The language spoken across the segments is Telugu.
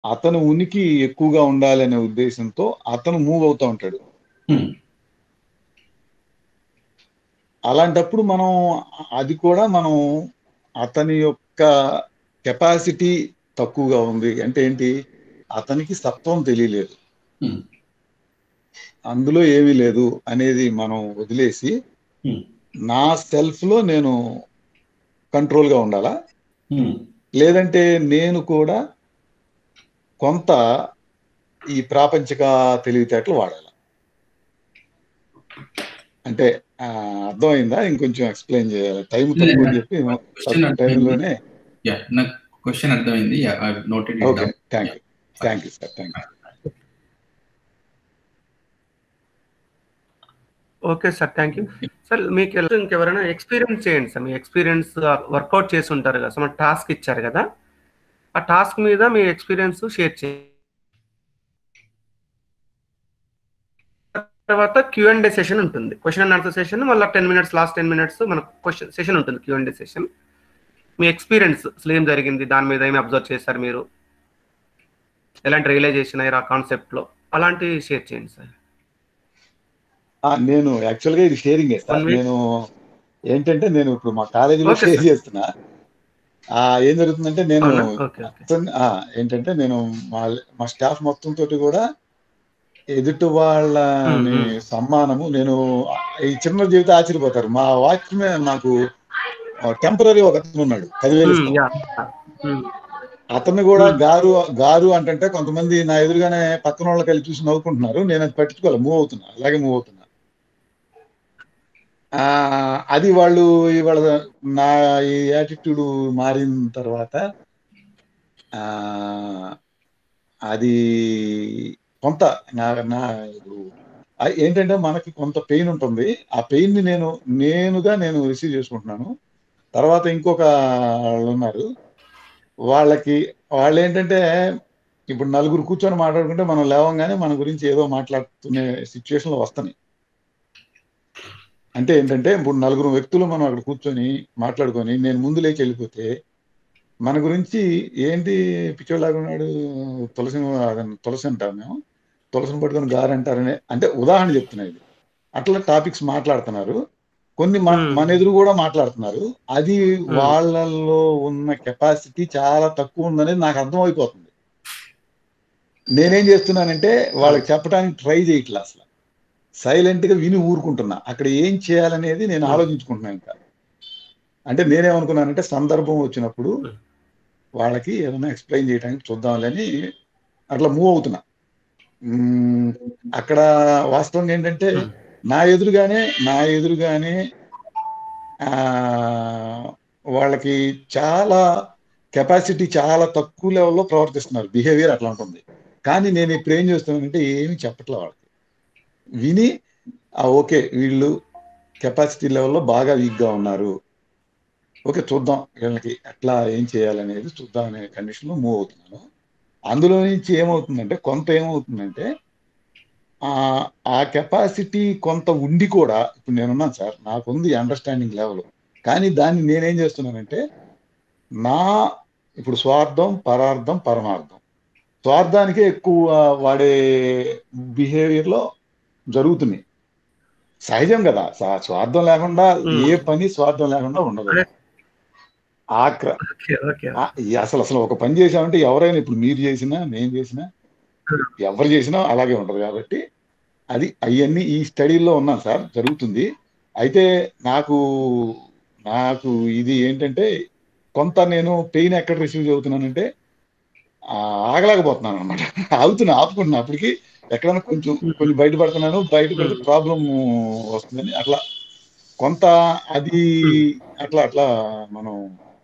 అతను ఉనికి ఎక్కువగా ఉండాలనే ఉద్దేశంతో అతను మూవ్ అవుతూ ఉంటాడు Hmm. అలాంటప్పుడు మనం అది కూడా మనం అతని యొక్క కెపాసిటీ తక్కువగా ఉంది అంటే ఏంటి అతనికి సత్వం తెలియలేదు Hmm. అందులో ఏమీ లేదు అనేది మనం వదిలేసి Hmm. నా సెల్ఫ్ లో నేను కంట్రోల్ గా ఉండాలా Hmm. లేదంటే నేను కూడా కొంత ఈ ప్రాపంచిక తెలివితేటలు వాడాలి అంటే ఆ, అర్థమైందా ఇంకొంచెం ఎక్స్ప్లెయిన్ చేయాలి టైం తక్కువ అని చెప్పి Question తక్కువ టైంలోనే యా నాకు క్వశ్చన్ అర్థమైంది noted okay thank you thank you sir thank you okay sir thank you sir మీకు ఎలా- ఇంకెవరైనా ఎక్స్పీరియన్స్ చేయండి సార్ మీ ఎక్స్పీరియన్స్ వర్కౌట్ చేసి ఉంటారు కదా సార్ టాస్క్ ఇచ్చారు కదా ఆ టాస్క్ మీద మీ ఎక్స్పీరియన్స్ షేర్ చేయండి తర్వాత క్యూ అండ్ డే సెషన్ ఉంటుంది క్వశ్చన్ అండ్ ఆన్సర్ సెషన్ మళ్ళీ ten minutes last ten minutes మన క్వశ్చన్ సెషన్ ఉంటుంది క్యూ అండ్ డే సెషన్ మీ ఎక్స్పీరియన్స్ అసలు ఏం జరిగింది దాని మీద ఏమి అబ్జర్వ్ చేశారు మీరు ఎలాంటి రియలైజేషన్ అయ్యారు ఆ కాన్సెప్ట్ లో అలాంటివి షేర్ చేయండి సార్ ఆ, నేను యాక్చువల్ గా ఇది షేరింగ్ చేస్తాను One minute. నేను ఏంటంటే నేను ఇప్పుడు మా కాలేజీలో Okay, షేర్ sir. చేస్తున్నా ఆ ఏం జరుగుతుందంటే నేను అవునా ఓకే ఓకే అతన్ని- ఆ, ఏంటంటే నేను మా మా స్టాఫ్ మొత్తం తోటి కూడా ఎదుటి వాళ్ళని మ్మ్, మ్మ్. సమ్మానము నేను ఈ చిన్న జీవితం ఆశ్చర్యపోతారు మా వాచ్మెన్ నాకు టెంపరీ ఒక అతను ఉన్నాడు పదివేలు ఇస్తాం. యా అతన్ని కూడా మ్మ్. గారు గారు అంటుంటే కొంతమంది నా ఎదురుగానే పక్కన వాళ్ళు కలిసి చూసి నవ్వుకుంటున్నారు నేను అది పట్టించుకోవాలి మూవ్ అవుతున్నా అలాగే మూవ్ అవుతున్నా ఆ, అది వాళ్ళు ఇవాళ నా ఈ యాటిట్యూడ్ మారిన తర్వాత ఆ, అది కొంత నా నా ఇప్పుడు ఆ- ఏంటంటే మనకి కొంత పెయిన్ ఉంటుంది ఆ పెయిన్ ని నేను నేనుగా నేను రిసీవ్ చేసుకుంటున్నాను తర్వాత ఇంకొక వాళ్ళు ఉన్నారు వాళ్ళకి వాళ్ళు ఏంటంటే ఇప్పుడు నలుగురు కూర్చొని మాట్లాడుకుంటే మనం లేవంగానే మన గురించి ఏదో మాట్లాడుతునే సిచ్యువేషన్లో వస్తున్నాయి అంటే ఏంటంటే ఇప్పుడు నలుగురు వ్యక్తులు మనం అక్కడ కూర్చొని మాట్లాడుకొని నేను ముందు లేచి వెళ్ళిపోతే మన గురించి ఏంటి పిచ్చోళ్ళలాగా ఉన్నాడు తులసి అదన్న- తులసి అంటాం మేము తులసిని పట్టుకొని గారు అంటారనే అంటే ఉదాహరణ చెప్తున్నా ఇది అట్లా టాపిక్స్ మాట్లాడుతున్నారు కొన్ని మన Hmm. మన ఎదురు కూడా మాట్లాడుతున్నారు అది Hmm. వాళ్ళల్లో ఉన్న కెపాసిటీ చాలా తక్కువ ఉందనేది నాకు అర్థమైపోతుంది నేనేం చేస్తున్నానంటే వాళ్ళకి చెప్పడానికి ట్రై చేయట్లే అసలు సైలెంట్ గా విని ఊరుకుంటున్నా అక్కడ ఏం చేయాలనేది నేను Hmm. ఆలోచించుకుంటున్నాను ఇంకా అంటే నేనేమనుకున్నానంటే సందర్భం వచ్చినప్పుడు Hmm. వాళ్ళకి ఏదైనా ఎక్స్ప్లెయిన్ చేయడానికి చూద్దామని అట్లా మూవ్ అవుతున్నా మ్మ్, అక్కడ వాస్తవంగా ఏంటంటే Hmm. నా ఎదురుగానే నా ఎదురుగానే ఆ, వాళ్ళకి చాలా కెపాసిటీ చాలా తక్కువ లెవెల్లో ప్రవర్తిస్తున్నారు బిహేవియర్ అట్లా ఉంటుంది కానీ నేను ఇప్పుడు ఏం చేస్తున్నానంటే ఏమి చెప్పట్లే వాళ్ళకి విని ఆ, ఓకే వీళ్ళు కెపాసిటీ లెవెల్లో బాగా వీక్గా ఉన్నారు ఓకే చూద్దాం వీళ్ళకి ఎట్లా ఏం చేయాలనేది చూద్దాం అనే కండిషన్లో మూవ్ అవుతున్నాను అందులో నుంచి ఏమవుతుందంటే కొంత ఏమవుతుందంటే ఆ ఆ కెపాసిటీ కొంత ఉండి కూడా ఇప్పుడు నేనున్నాను సార్ నాకుంది అండర్స్టాండింగ్ లెవెల్ కానీ దాన్ని నేనేం చేస్తున్నానంటే నా ఇప్పుడు స్వార్థం పరార్థం పరమార్థం స్వార్థానికే ఎక్కువ వాడే బిహేవియర్లో జరుగుతున్నాయి సహజం కదా సా- స్వార్థం లేకుండా Hmm. ఏ పని స్వార్థం లేకుండా ఉండదు అదే. ఆ క్ర- ఓకే ఓకే ఆ, ఈ అసలు అసలు ఒక పని చేసామంటే ఎవరైనా ఇప్పుడు మీరు చేసినా నేను చేసినా ఎవరు చేసినా అలాగే ఉంటది కాబట్టి అది అవన్నీ ఈ స్టడీలో ఉన్నాను సార్ జరుగుతుంది అయితే నాకు నాకు ఇది ఏంటంటే కొంత నేను పెయిన్ ఎక్కడ రిసీవ్ చదువుతున్నానంటే ఆ, ఆగలేకపోతున్నాను అనమాట ఆగుతున్నా ఆపుకుంటున్నా అప్పటికి ఎక్కడైనా కొంచెం కొంచెం బయటపడుతున్నాను బయటపడితే ప్రాబ్లం వస్తుందని అట్లా కొంత అది అట్లా అట్లా మనం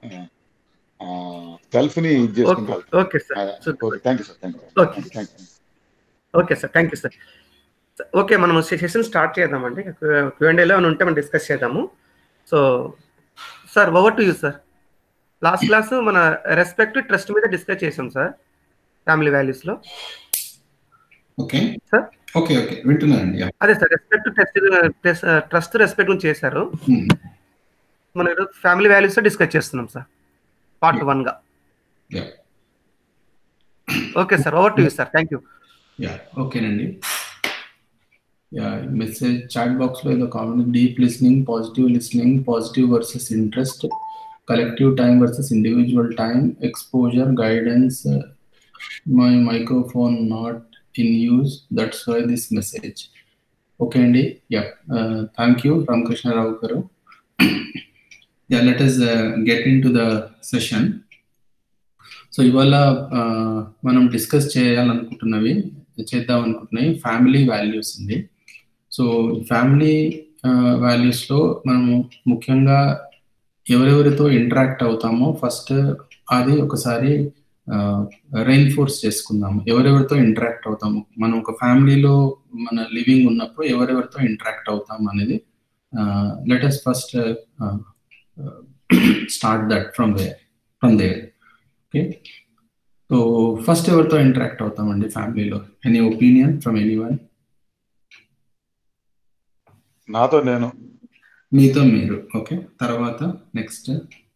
సెల్ఫ్ ని ఇది ఓకే చేసుకుంటాం okay sir okay thank you sir thank you Okay. Thank you okay sir thank you sir okay మనం సెషన్ స్టార్ట్ చేద్దామండి క్యూఎండేలో ఏమైనా ఉంటే మనం డిస్కస్ చేద్దాము so sir over to you sir last class మన రెస్పెక్ట్ ట్రస్ట్ మీద డిస్కస్ చేసాం సార్ ఫ్యామిలీ వాల్యూస్లో ఓకే సార్ ఓకే ఓకే వింటున్నానండి యా. అదే sir respect trust trust respect గురించి చేశారు Hmm. మనం ఈరోజు ఫ్యామిలీ వాల్యూస్లో డిస్కస్ చేస్తున్నాం సార్ పార్ట్ వన్గా yeah okay sir over to you sir thank you yeah ఓకేనండి యా మెసేజ్ చాట్ బాక్స్ లో ఏదో comment deep listening positive listening positive versus interest collective time versus individual time exposure guidance my microphone not in use that's why this message okay అండి యా థ్యాంక్ యూ రామకృష్ణారావు గారు yeah let us get into the session so ఇవాళ మనం డిస్కస్ చేయాలనుకుంటున్నవి చేద్దాం అనుకుంటున్నాయి ఫ్యామిలీ వాల్యూస్ ఉంది సో ఫ్యామిలీ వాల్యూస్లో మనము ముఖ్యంగా ఎవరెవరితో ఇంటరాక్ట్ అవుతామో ఫస్ట్ అది ఒకసారి రెయిన్ఫోర్స్ చేసుకుందాము ఎవరెవరితో ఇంటరాక్ట్ అవుతాము మనం ఒక ఫ్యామిలీలో మన లివింగ్ ఉన్నప్పుడు ఎవరెవరితో ఇంటరాక్ట్ అవుతాం అనేది let's first start that from where from there okay so first ఎవరితో ఇంటరాక్ట్ అవుతామండి ఫ్యామిలీలో any opinion from anyone నాతో నేను మీతో మీరు ఓకే తర్వాత నెక్స్ట్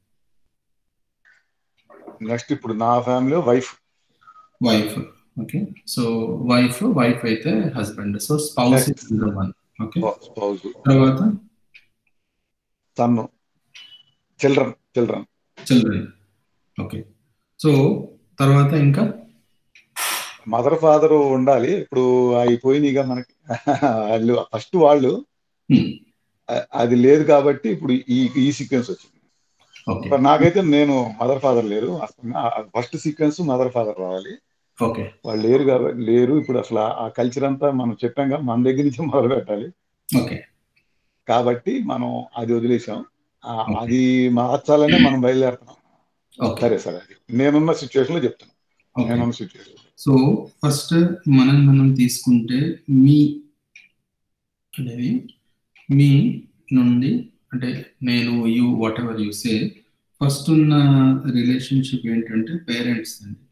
నెక్స్ట్ ఇప్పుడు నా family wife wife okay so wife wife అయితే husband so spouse one okay spouse తర్వాత son children children children okay so తర్వాత ఇంకా మదర్ ఫాదర్ ఉండాలి ఇప్పుడు అయిపోయినాయిగా మనకి వాళ్ళు ఫస్ట్ వాళ్ళు అ- అది లేదు కాబట్టి ఇప్పుడు ఈ ఈ సీక్వెన్స్ వచ్చింది ఓకే మరి నాకైతే నేను మదర్ ఫాదర్ లేరు ఫస్ట్ సీక్వెన్స్ మదర్ ఫాదర్ రావాలి ఓకే వాళ్ళు లేరు కాబట్టి లేరు ఇప్పుడు అసలు ఆ కల్చర్ అంతా మనం చెప్పాం మన దగ్గర నుంచి మొదలు పెట్టాలి ఓకే కాబట్టి మనం అది వదిలేసాం ఆ, Okay. అది మార్చాలనే మనం బయలుదేరుతున్నాం ఓకే సరే సరే అది నేనున్న సిచ్యువేషన్ లో చెప్తాను ఓకే నేనున్న సిచ్యువేషన్ సో ఫస్ట్ మనం మనం తీసుకుంటే మీ అనేది మీ నుండి అంటే నేను you whatever you say first ఉన్న రిలేషన్షిప్ ఏంటంటే పేరెంట్స్ అండి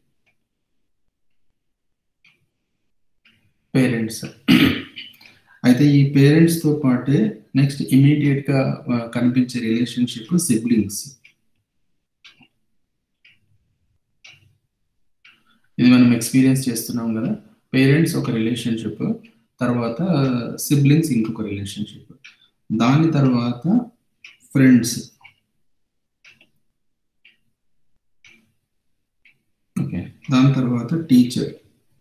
పేరెంట్స్ అయితే ఈ పేరెంట్స్ తో పాటే నెక్స్ట్ ఇమీడియట్ గా ఆ, కనిపించే రిలేషన్షిప్ సిబ్లింగ్స్ ఇది మనం ఎక్స్పీరియన్స్ చేస్తున్నాం కదా పేరెంట్స్ ఒక రిలేషన్షిప్ తర్వాత సిబ్లింగ్స్ ఇంకొక రిలేషన్షిప్ దాని తర్వాత ఫ్రెండ్స్ ఓకే దాని తర్వాత టీచర్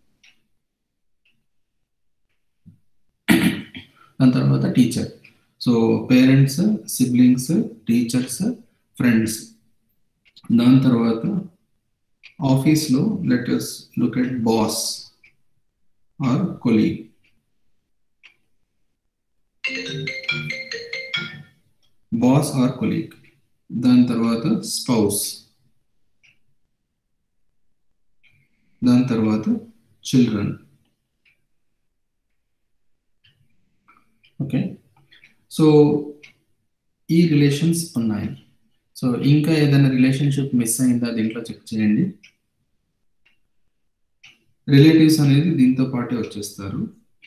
దాని తర్వాత teacher so parents siblings teachers friends దాని తర్వాత ఆఫీస్లో let us look at boss or colleague boss or colleague దాని తర్వాత స్పౌస్ దాని తర్వాత చిల్డ్రన్ ఓకే సో ఈ రిలేషన్స్ ఉన్నాయి సో ఇంకా ఏదైనా రిలేషన్షిప్ మిస్ అయిందా దీంట్లో చెక్ చేయండి రిలేటివ్స్ అనేది దీంతో పాటే వచ్చేస్తారు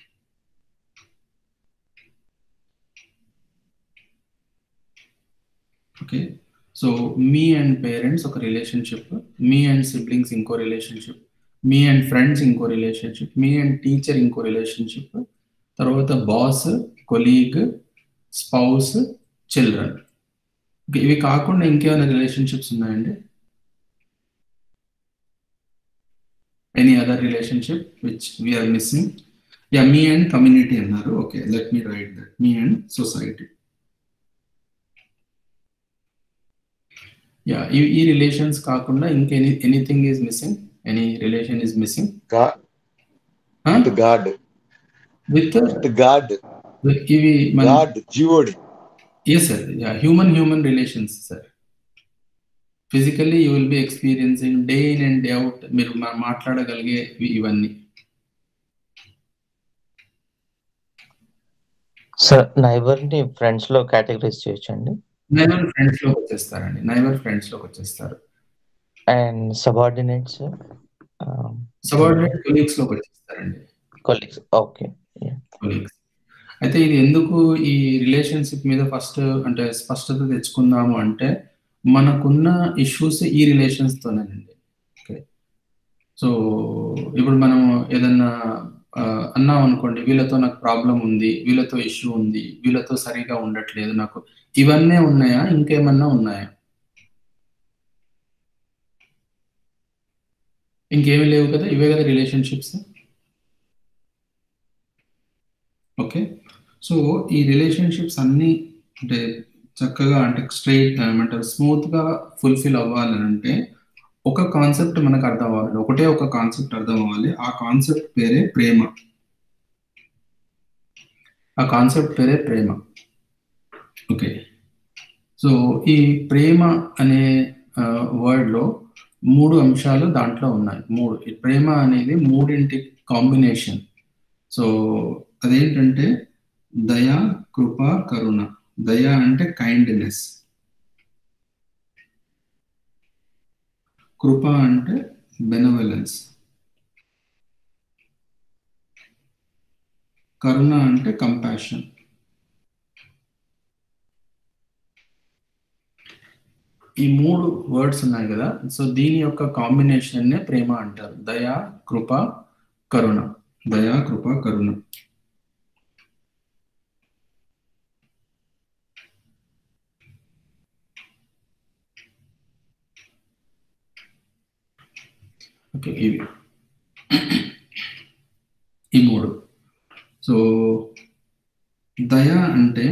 okay so me and parents ఒక రిలేషన్షిప్ మీ అండ్ సిబ్లింగ్స్ ఇంకో రిలేషన్షిప్ మీ అండ్ ఫ్రెండ్స్ ఇంకో రిలేషన్షిప్ మీ అండ్ టీచర్ ఇంకో రిలేషన్షిప్ తర్వాత బాస్ కొలీగ్ స్పౌస్ చిల్డ్రన్ ఇవి కాకుండా ఇంకేమైనా రిలేషన్షిప్స్ ఉన్నాయండి any other relationship which we are missing ya me and community అన్నారు okay let me write that me and society ya ఈ ఈ రిలేషన్స్ కాకుండా ఇంకా any anything is missing any relation is missing God God with god ఇవి మన గాడ్ జీవోడి yes sir human human relations sir physically you will be experiencing day in and day out మీరు మా- మాట్లాడగలిగే ఇవి- ఇవన్నీ సార్ నైబర్ ని ఫ్రెండ్స్ లో కేటగరైజ్ చేయొచ్చండి నైబర్ ఫ్రెండ్స్ లోకి వచ్చేస్తారండి నైబర్ ఫ్రెండ్స్ లోకి వచ్చేస్తారు అండ్ సబార్డినేట్స్ సబార్డినేట్ కొలీగ్స్ లోకి వచ్చేస్తారండి కొలీగ్స్ ఓకే కొలీగ్స్ అయితే ఇది ఎందుకు ఈ రిలేషన్షిప్ మీద ఫస్ట్ అంటే స్పష్టత తెచ్చుకుందాము అంటే మనకున్న ఇష్యూస్ ఈ రిలేషన్స్ తోనేనండి ఓకే సో ఇప్పుడు మనం ఏదన్నా ఆ, అన్నాం అనుకోండి వీళ్ళతో నాకు ప్రాబ్లం ఉంది వీళ్ళతో ఇష్యూ ఉంది వీళ్ళతో సరిగా ఉండట్లేదు నాకు ఇవన్నీ ఉన్నాయా ఇంకేమన్నా ఉన్నాయా ఇంకేమీ లేవు కదా ఇవే కదా రిలేషన్షిప్స్ ఓకే సో ఈ రిలేషన్షిప్స్ అన్నీ అంటే చక్కగా అంటే స్ట్రైట్ ఏమంటారు స్మూత్ గా ఫుల్ఫిల్ అవ్వాలని అంటే ఒక కాన్సెప్ట్ మనకు అర్థం అవ్వాలి ఒకటే ఒక కాన్సెప్ట్ అర్థం అవ్వాలి ఆ కాన్సెప్ట్ పేరే ప్రేమ ఆ కాన్సెప్ట్ పేరే ప్రేమ ఓకే సో ఈ ప్రేమ అనే వర్డ్ లో మూడు అంశాలు దాంట్లో ఉన్నాయి మూడు ఈ ప్రేమ అనేది మూడింటి కాంబినేషన్ సో అదేంటంటే దయ కృప కరుణ దయ అంటే కైండ్నెస్ కృప అంటే బెనవలెన్స్ కరుణ అంటే కంపాషన్ ఈ మూడు వర్డ్స్ ఉన్నాయి కదా సో దీని యొక్క కాంబినేషన్ నే ప్రేమ అంటారు దయ కృప కరుణ దయ కృప కరుణ ఓకే ఇవి ఈ మూడు సో దయ అంటే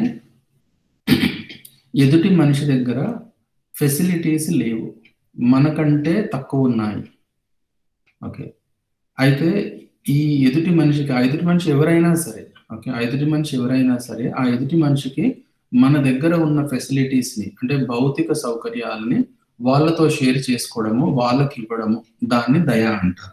ఎదుటి మనిషి దగ్గర ఫెసిలిటీస్ లేవు మనకంటే తక్కువ ఉన్నాయి ఓకే అయితే ఈ ఎదుటి మనిషికి ఆ ఎదుటి మనిషి ఎవరైనా సరే ఓకే ఆ ఎదుటి మనిషి ఎవరైనా సరే ఆ ఎదుటి మనిషికి మన దగ్గర ఉన్న ఫెసిలిటీస్ ని అంటే భౌతిక సౌకర్యాలని వాళ్ళతో షేర్ చేసుకోవడము వాళ్ళకి ఇవ్వడము దాన్ని దయ అంటారు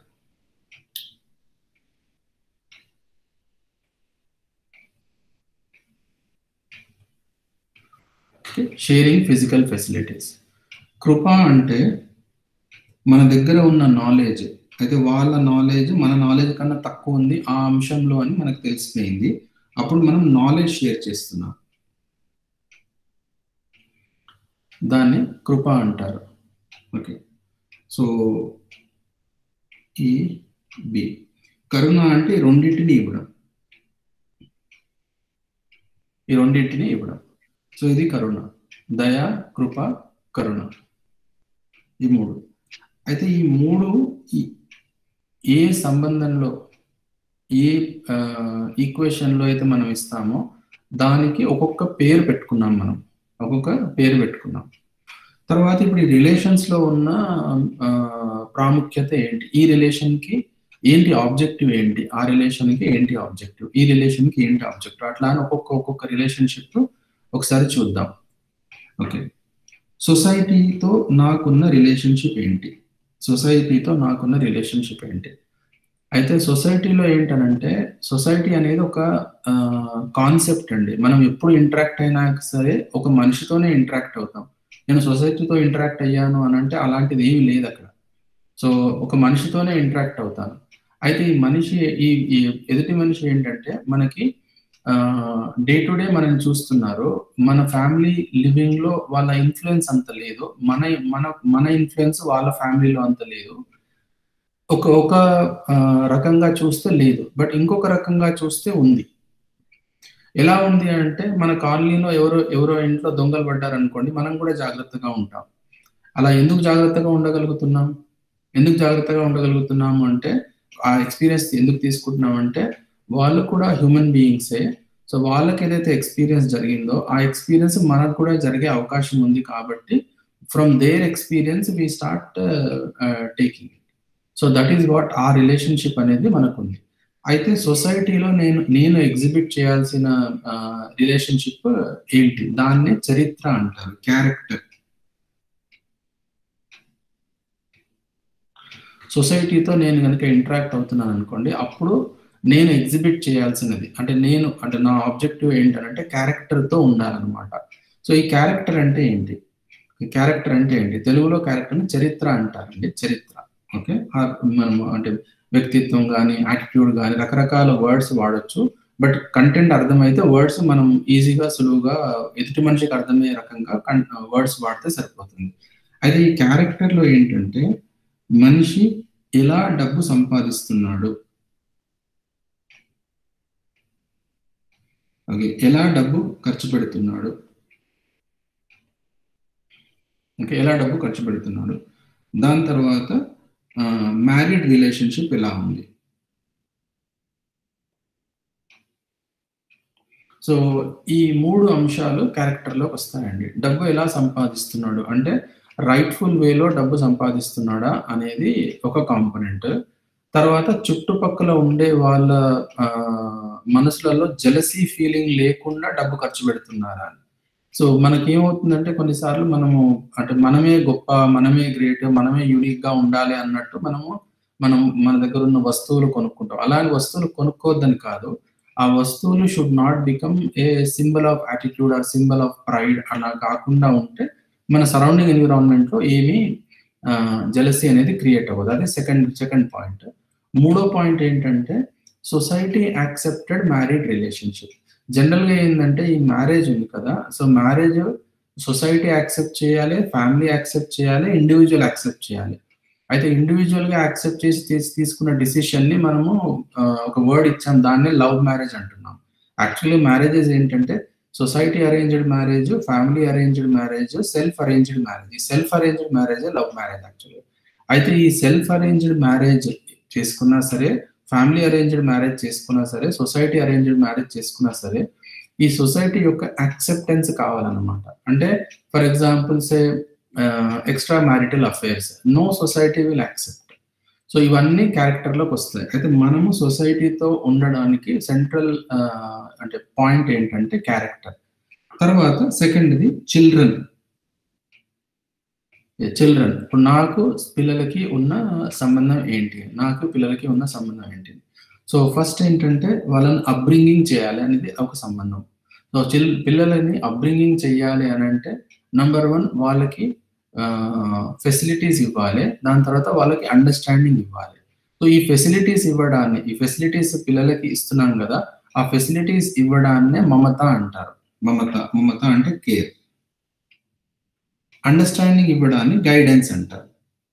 షేరింగ్ ఫిజికల్ ఫెసిలిటీస్ కృప అంటే మన దగ్గర ఉన్న నాలెడ్జ్ అయితే వాళ్ళ నాలెడ్జ్ మన నాలెడ్జ్ కన్నా తక్కువ ఉంది ఆ అంశంలో అని మనకు తెలిసిపోయింది అప్పుడు మనం నాలెడ్జ్ షేర్ చేస్తున్నాం దాన్ని కృప అంటారు ఓకే సో ఈ బి కరుణ అంటే ఈ రెండింటిని ఇవ్వడం ఈ రెండింటిని ఇవ్వడం సో ఇది కరుణ దయ కృప కరుణ ఈ మూడు అయితే ఈ మూడు ఈ- ఏ సంబంధంలో ఏ ఈక్వేషన్లో అయితే మనం ఇస్తామో దానికి ఒక్కొక్క పేరు పెట్టుకున్నాం మనం ఒక్కొక్క పేరు పెట్టుకున్నాం తర్వాత ఇప్పుడు ఈ రిలేషన్స్ లో ఉన్న ఆ, ప్రాముఖ్యత ఏంటి ఈ రిలేషన్ కి ఏంటి ఆబ్జెక్టివ్ ఏంటి ఆ రిలేషన్ కి ఏంటి ఆబ్జెక్టివ్ ఈ రిలేషన్ కి ఏంటి ఆబ్జెక్టివ్ అట్లా అని ఒక్కొక్క ఒక్కొక్క రిలేషన్షిప్ ఒకసారి చూద్దాం ఓకే సొసైటీతో నాకున్న రిలేషన్షిప్ ఏంటి సొసైటీతో నాకున్న రిలేషన్షిప్ ఏంటి అయితే సొసైటీలో ఏంటనంటే సొసైటీ అనేది ఒక కాన్సెప్ట్ అండి మనం ఎప్పుడు ఇంటరాక్ట్ అయినా సరే ఒక మనిషితోనే ఇంటరాక్ట్ అవుతాం నేను సొసైటీతో ఇంటరాక్ట్ అయ్యాను అని అంటే అలాంటిది ఏమీ లేదు అక్కడ సో ఒక మనిషితోనే ఇంటరాక్ట్ అవుతాను అయితే ఈ మనిషి ఈ ఈ ఎదుటి మనిషి ఏంటంటే మనకి డే టు డే మనం చూస్తున్నారు మన ఫ్యామిలీ లివింగ్ లో వాళ్ళ ఇన్ఫ్లుయెన్స్ అంత లేదు మన మన మన ఇన్ఫ్లుయెన్స్ వాళ్ళ ఫ్యామిలీలో అంత లేదు ఒక ఒక ఆ, రకంగా చూస్తే లేదు బట్ ఇంకొక రకంగా చూస్తే ఉంది ఎలా ఉంది అంటే మన కాలనీలో ఎవరో ఎవరో ఇంట్లో దొంగలు పడ్డారనుకోండి మనం కూడా జాగ్రత్తగా ఉంటాం అలా ఎందుకు జాగ్రత్తగా ఉండగలుగుతున్నాం ఎందుకు జాగ్రత్తగా ఉండగలుగుతున్నాము అంటే ఆ ఎక్స్పీరియన్స్ ఎందుకు తీసుకుంటున్నాం అంటే వాళ్ళు కూడా హ్యూమన్ బీయింగ్సే సో వాళ్ళకి ఏదైతే ఎక్స్పీరియన్స్ జరిగిందో ఆ ఎక్స్పీరియన్స్ మనకు కూడా జరిగే అవకాశం ఉంది కాబట్టి from there experience we start taking so that is what ఆ రిలేషన్షిప్ అనేది మనకు ఉంది అయితే సొసైటీలో నేను నేను ఎగ్జిబిట్ చేయాల్సిన రిలేషన్షిప్ ఏంటి దాన్నే చరిత్ర అంటారు క్యారెక్టర్ సొసైటీతో నేను కనుక ఇంటరాక్ట్ అవుతున్నాను అనుకోండి అప్పుడు నేను ఎగ్జిబిట్ చేయాల్సినది అంటే నేను అంటే నా ఆబ్జెక్టివ్ ఏంటంటే క్యారెక్టర్తో ఉండాలన్నమాట సో ఈ క్యారెక్టర్ అంటే ఏంటి క్యారెక్టర్ అంటే ఏంటి తెలుగులో క్యారెక్టర్ చరిత్ర అంటారండి చరిత్ర ఓకే మనము అంటే వ్యక్తిత్వం కానీ యాటిట్యూడ్ కానీ రకరకాల వర్డ్స్ వాడచ్చు బట్ కంటెంట్ అర్థమైతే వర్డ్స్ మనం ఈజీగా సులువుగా ఎదుటి మనిషికి అర్థమయ్యే రకంగా వర్డ్స్ వాడితే సరిపోతుంది అయితే ఈ క్యారెక్టర్లో ఏంటంటే మనిషి ఎలా డబ్బు సంపాదిస్తున్నాడు ఓకే ఎలా డబ్బు ఖర్చు పెడుతున్నాడు ఓకే ఎలా డబ్బు ఖర్చు పెడుతున్నాడు దాని తర్వాత మ్యారీడ్ రిలేషన్షిప్ ఎలా ఉంది సో ఈ మూడు అంశాలు క్యారెక్టర్లోకి వస్తాయండి డబ్బు ఎలా సంపాదిస్తున్నాడు అంటే రైట్ఫుల్ వేలో డబ్బు సంపాదిస్తున్నాడా అనేది ఒక కాంపోనెంట్ తర్వాత చుట్టుపక్కల ఉండే వాళ్ళ మనసులలో జలసీ ఫీలింగ్ లేకుండా డబ్బు ఖర్చు పెడుతున్నారా అని సో మనకి ఏమవుతుందంటే కొన్నిసార్లు మనము అంటే మనమే గొప్ప మనమే గ్రేట్ మనమే యూనిక్ గా ఉండాలి అన్నట్టు మనము మనం మన దగ్గర ఉన్న వస్తువులు కొనుక్కుంటాం అలాంటి వస్తువులు కొనుక్కోవద్దని కాదు ఆ వస్తువులు should not become a symbol of attitude or symbol of pride అలా కాకుండా ఉంటే మన సరౌండింగ్ ఎన్విరాన్మెంట్ లో ఏమీ జలసీ అనేది క్రియేట్ అవ్వదు అదే సెకండ్ సెకండ్ పాయింట్ మూడో పాయింట్ ఏంటంటే society accepted married relationship general గా ఏంటంటే ఈ మ్యారేజ్ ఉంది కదా సో మ్యారేజ్ సొసైటీ యాక్సెప్ట్ చేయాలి ఫ్యామిలీ యాక్సెప్ట్ చేయాలి ఇండివిజువల్ యాక్సెప్ట్ చేయాలి అయితే ఇండివిజువల్ గా యాక్సెప్ట్ చేసి తీసి తీసుకున్న డిసిషన్ ని మనము ఒక వర్డ్ ఇచ్చాం దాన్నే లవ్ మ్యారేజ్ అంటున్నాం యాక్చువల్లీ మ్యారేజెస్ ఏంటంటే society arranged marriage family arranged marriage self arranged marriage ఈ self arranged marriage love marriage actually అయితే ఈ సెల్ఫ్ అరేంజ్డ్ మ్యారేజ్ చేసుకున్నా సరే ఫ్యామిలీ అరేంజ్డ్ మ్యారేజ్ చేసుకున్నా సరే సొసైటీ అరేంజ్డ్ మ్యారేజ్ చేసుకున్నా సరే ఈ సొసైటీ యొక్క యాక్సెప్టెన్స్ కావాలన్నమాట అంటే for example say extra marital affairs no society will accept so ఇవన్నీ క్యారెక్టర్లోకి వస్తాయి అయితే మనము సొసైటీతో ఉండడానికి సెంట్రల్ అంటే పాయింట్ ఏంటంటే క్యారెక్టర్ తర్వాత సెకండ్ది చిల్డ్రన్ చిల్డ్రన్ ఇప్పుడు నాకు పిల్లలకి ఉన్న సంబంధం ఏంటి నాకు పిల్లలకి ఉన్న సంబంధం ఏంటి సో ఫస్ట్ ఏంటంటే వాళ్ళని అబ్రింగింగ్ చేయాలి అనేది ఒక సంబంధం సో చిల్ పిల్లలని అబ్రింగింగ్ చేయాలి అని అంటే నంబర్ వన్ వాళ్ళకి ఫెసిలిటీస్ ఇవ్వాలి దాని తర్వాత వాళ్ళకి అండర్స్టాండింగ్ ఇవ్వాలి సో ఈ ఫెసిలిటీస్ ఇవ్వడాన్ని ఈ ఫెసిలిటీస్ పిల్లలకి ఇస్తున్నాం కదా ఆ ఫెసిలిటీస్ ఇవ్వడాన్నే మమత అంటారు మమత మమత అంటే కేర్ అండర్స్టాండింగ్ ఇవ్వడాన్ని గైడెన్స్ అంటారు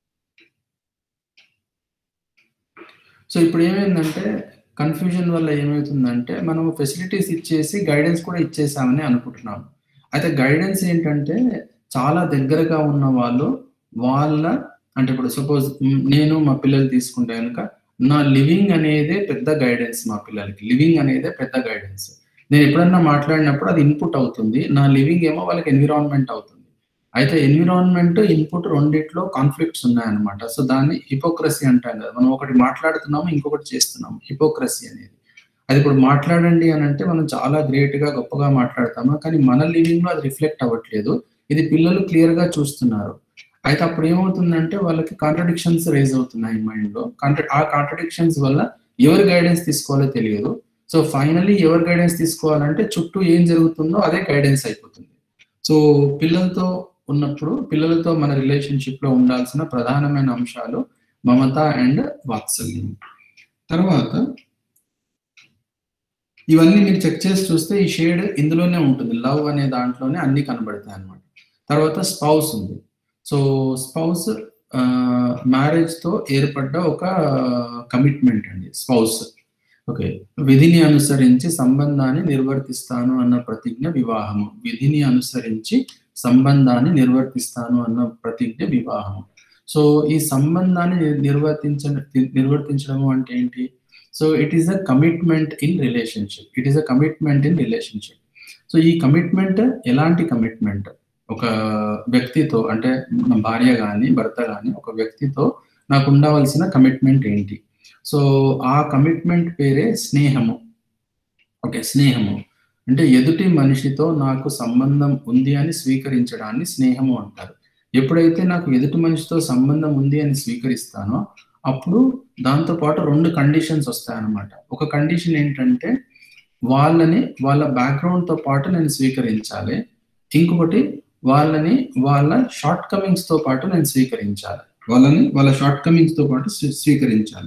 సో ఇప్పుడు ఏమైందంటే కన్ఫ్యూజన్ వల్ల ఏమవుతుందంటే మనం ఫెసిలిటీస్ ఇచ్చేసి గైడెన్స్ కూడా ఇచ్చేసామని అనుకుంటున్నాం అయితే గైడెన్స్ ఏంటంటే చాలా దగ్గరగా ఉన్న వాళ్ళు వాళ్ళ అంటే ఇప్పుడు సపోజ్ నేను మా పిల్లలు తీసుకుంటే కనుక నా లివింగ్ అనేదే పెద్ద గైడెన్స్ మా పిల్లలకి లివింగ్ అనేదే పెద్ద గైడెన్స్ నేను ఎప్పుడన్నా మాట్లాడినప్పుడు అది ఇన్పుట్ అవుతుంది నా లివింగ్ ఏమో వాళ్ళకి ఎన్విరాన్మెంట్ అవుతుంది అయితే ఎన్విరాన్మెంట్ ఇన్పుట్ రెండిట్లో కాన్ఫ్లిక్ట్స్ ఉన్నాయన్నమాట సో దాన్ని హిపోక్రసీ అంటాం కదా మనం ఒకటి మాట్లాడుతున్నాము ఇంకొకటి చేస్తున్నాము హిపోక్రసీ అనేది అది ఇప్పుడు మాట్లాడండి అని అంటే మనం చాలా గ్రేట్ గా గొప్పగా మాట్లాడతాము కానీ మన లివింగ్ లో అది రిఫ్లెక్ట్ అవ్వట్లేదు ఇది పిల్లలు క్లియర్ గా చూస్తున్నారు అయితే అప్పుడు ఏమవుతుందంటే వాళ్ళకి కాంట్రడిక్షన్స్ రేజ్ అవుతున్నాయి మైండ్ లో ఆ కాంట్రడిక్షన్స్ వల్ల ఎవరు గైడెన్స్ తీసుకోవాలో తెలియదు సో ఫైనలీ ఎవరు గైడెన్స్ తీసుకోవాలంటే చుట్టూ ఏం జరుగుతుందో అదే గైడెన్స్ అయిపోతుంది సో పిల్లలతో ఉన్నప్పుడు పిల్లలతో మన రిలేషన్షిప్ లో ఉండాల్సిన ప్రధానమైన అంశాలు మమత అండ్ వాత్సల్యం తర్వాత ఇవన్నీ మీరు చెక్ చేసి చూస్తే ఈ షేడ్ ఇందులోనే ఉంటుంది లవ్ అనే దాంట్లోనే అన్ని కనబడతాయి అనమాట తర్వాత స్పౌస్ ఉంది సో స్పౌస్ మ్యారేజ్ తో ఏర్పడ్డ ఒక కమిట్మెంట్ అండి స్పౌస్ ఓకే విధిని అనుసరించి సంబంధాన్ని నిర్వర్తిస్తాను అన్న ప్రతిజ్ఞ వివాహము విధిని అనుసరించి సంబంధాన్ని నిర్వర్తిస్తాను అన్న ప్రతిజ్ఞ వివాహము సో ఈ సంబంధాన్ని నిర్వర్తించ నిర్వర్తించడము అంటే ఏంటి so it is a commitment in relationship it is a commitment in relationship so ఈ కమిట్మెంట్ ఎలాంటి కమిట్మెంట్ ఒక వ్యక్తితో అంటే మన భార్య కానీ భర్త కానీ ఒక వ్యక్తితో నాకు ఉండవలసిన కమిట్మెంట్ ఏంటి సో ఆ కమిట్మెంట్ పేరే స్నేహము ఓకే స్నేహము అంటే ఎదుటి మనిషితో నాకు సంబంధం ఉంది అని స్వీకరించడాన్ని స్నేహము అంటారు ఎప్పుడైతే నాకు ఎదుటి మనిషితో సంబంధం ఉంది అని స్వీకరిస్తానో అప్పుడు దాంతో పాటు రెండు కండిషన్స్ వస్తాయన్నమాట ఒక కండిషన్ ఏంటంటే వాళ్ళని వాళ్ళ బ్యాక్గ్రౌండ్ తో పాటు నేను స్వీకరించాలి ఇంకొకటి వాళ్ళని వాళ్ళ షార్ట్ కమింగ్స్ తో పాటు నేను స్వీకరించాలి వాళ్ళని వాళ్ళ షార్ట్ కమింగ్స్ తో పాటు స్వీకరించాలి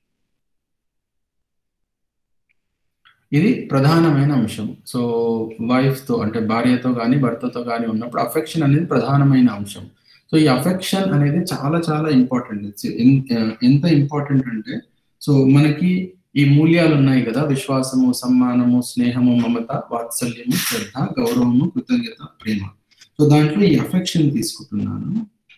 ఇది ప్రధానమైన అంశం సో వైఫ్ తో అంటే భార్యతో కానీ భర్తతో కానీ ఉన్నప్పుడు అఫెక్షన్ అనేది ప్రధానమైన అంశం సో ఈ అఫెక్షన్ అనేది చాలా చాలా ఇంపార్టెంట్ ఎంత ఇంపార్టెంట్ అంటే సో మనకి ఈ మూల్యాలు ఉన్నాయి కదా విశ్వాసము సమ్మానము స్నేహము మమత వాత్సల్యము శ్రద్ధ గౌరవము కృతజ్ఞత ప్రేమ సో దాంట్లో ఈ అఫెక్షన్ తీసుకుంటున్నాను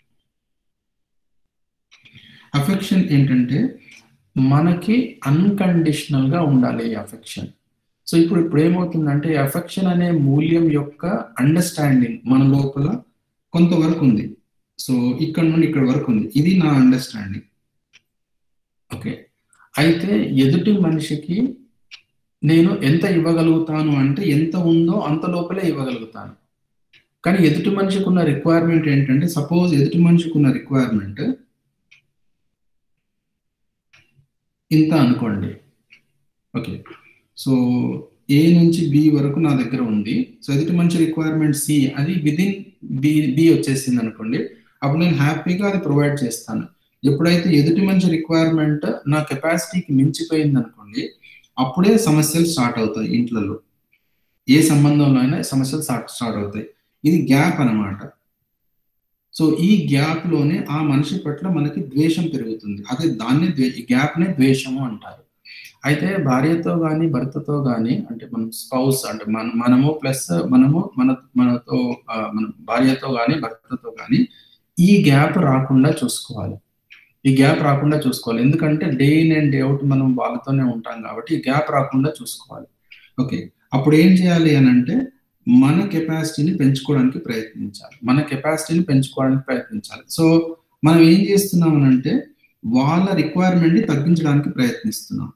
అఫెక్షన్ ఏంటంటే మనకి అన్కండిషనల్ గా ఉండాలి ఈ అఫెక్షన్ సో ఇప్పుడు ఇప్పుడు ఏమవుతుందంటే అఫెక్షన్ అనే మూల్యం యొక్క అండర్స్టాండింగ్ మన లోపల కొంతవరకు ఉంది సో ఇక్కడ నుండి ఇక్కడ వరకు ఉంది ఇది నా అండర్స్టాండింగ్ ఓకే అయితే ఎదుటి మనిషికి నేను ఎంత ఇవ్వగలుగుతాను అంటే ఎంత ఉందో అంత లోపలే ఇవ్వగలుగుతాను కానీ ఎదుటి మనిషికి ఉన్న రిక్వైర్మెంట్ ఏంటంటే సపోజ్ ఎదుటి మనిషికి ఉన్న రిక్వైర్మెంట్ ఇంత అనుకోండి ఓకే సో ఏ నుంచి బి వరకు నా దగ్గర ఉంది సో ఎదుటి మంచి రిక్వైర్మెంట్ సి అది విదిన్ బి బి వచ్చేసింది అనుకోండి అప్పుడు నేను హ్యాపీగా అది ప్రొవైడ్ చేస్తాను ఎప్పుడైతే ఎదుటి మంచి రిక్వైర్మెంట్ నా కెపాసిటీకి మించిపోయింది అనుకోండి అప్పుడే సమస్యలు స్టార్ట్ అవుతాయి ఇంట్లలో ఏ సంబంధంలో అయినా సమస్యలు స్టార్ట్ స్టార్ట్ అవుతాయి ఇది గ్యాప్ అనమాట సో ఈ గ్యాప్ లోనే ఆ మనిషి పట్ల మనకి ద్వేషం పెరుగుతుంది అదే దాన్ని ద్వే ఈ గ్యాప్ నే ద్వేషము అంటారు అయితే భార్యతో గాని భర్తతో గాని అంటే మనం స్పౌస్ అంటే మన మనము ప్లస్ మనము మన మనతో మన భార్యతో గాని భర్తతో గాని ఈ గ్యాప్ రాకుండా చూసుకోవాలి ఈ గ్యాప్ రాకుండా చూసుకోవాలి ఎందుకంటే day in and day out మనం వాళ్ళతోనే ఉంటాం కాబట్టి ఈ గ్యాప్ రాకుండా చూసుకోవాలి ఓకే అప్పుడు ఏం చేయాలి అని అంటే మన కెపాసిటీని పెంచుకోవడానికి ప్రయత్నించాలి మన కెపాసిటీని పెంచుకోవడానికి ప్రయత్నించాలి సో మనం ఏం చేస్తున్నాం అంటే వాళ్ళ రిక్వైర్మెంట్ని తగ్గించడానికి ప్రయత్నిస్తున్నాం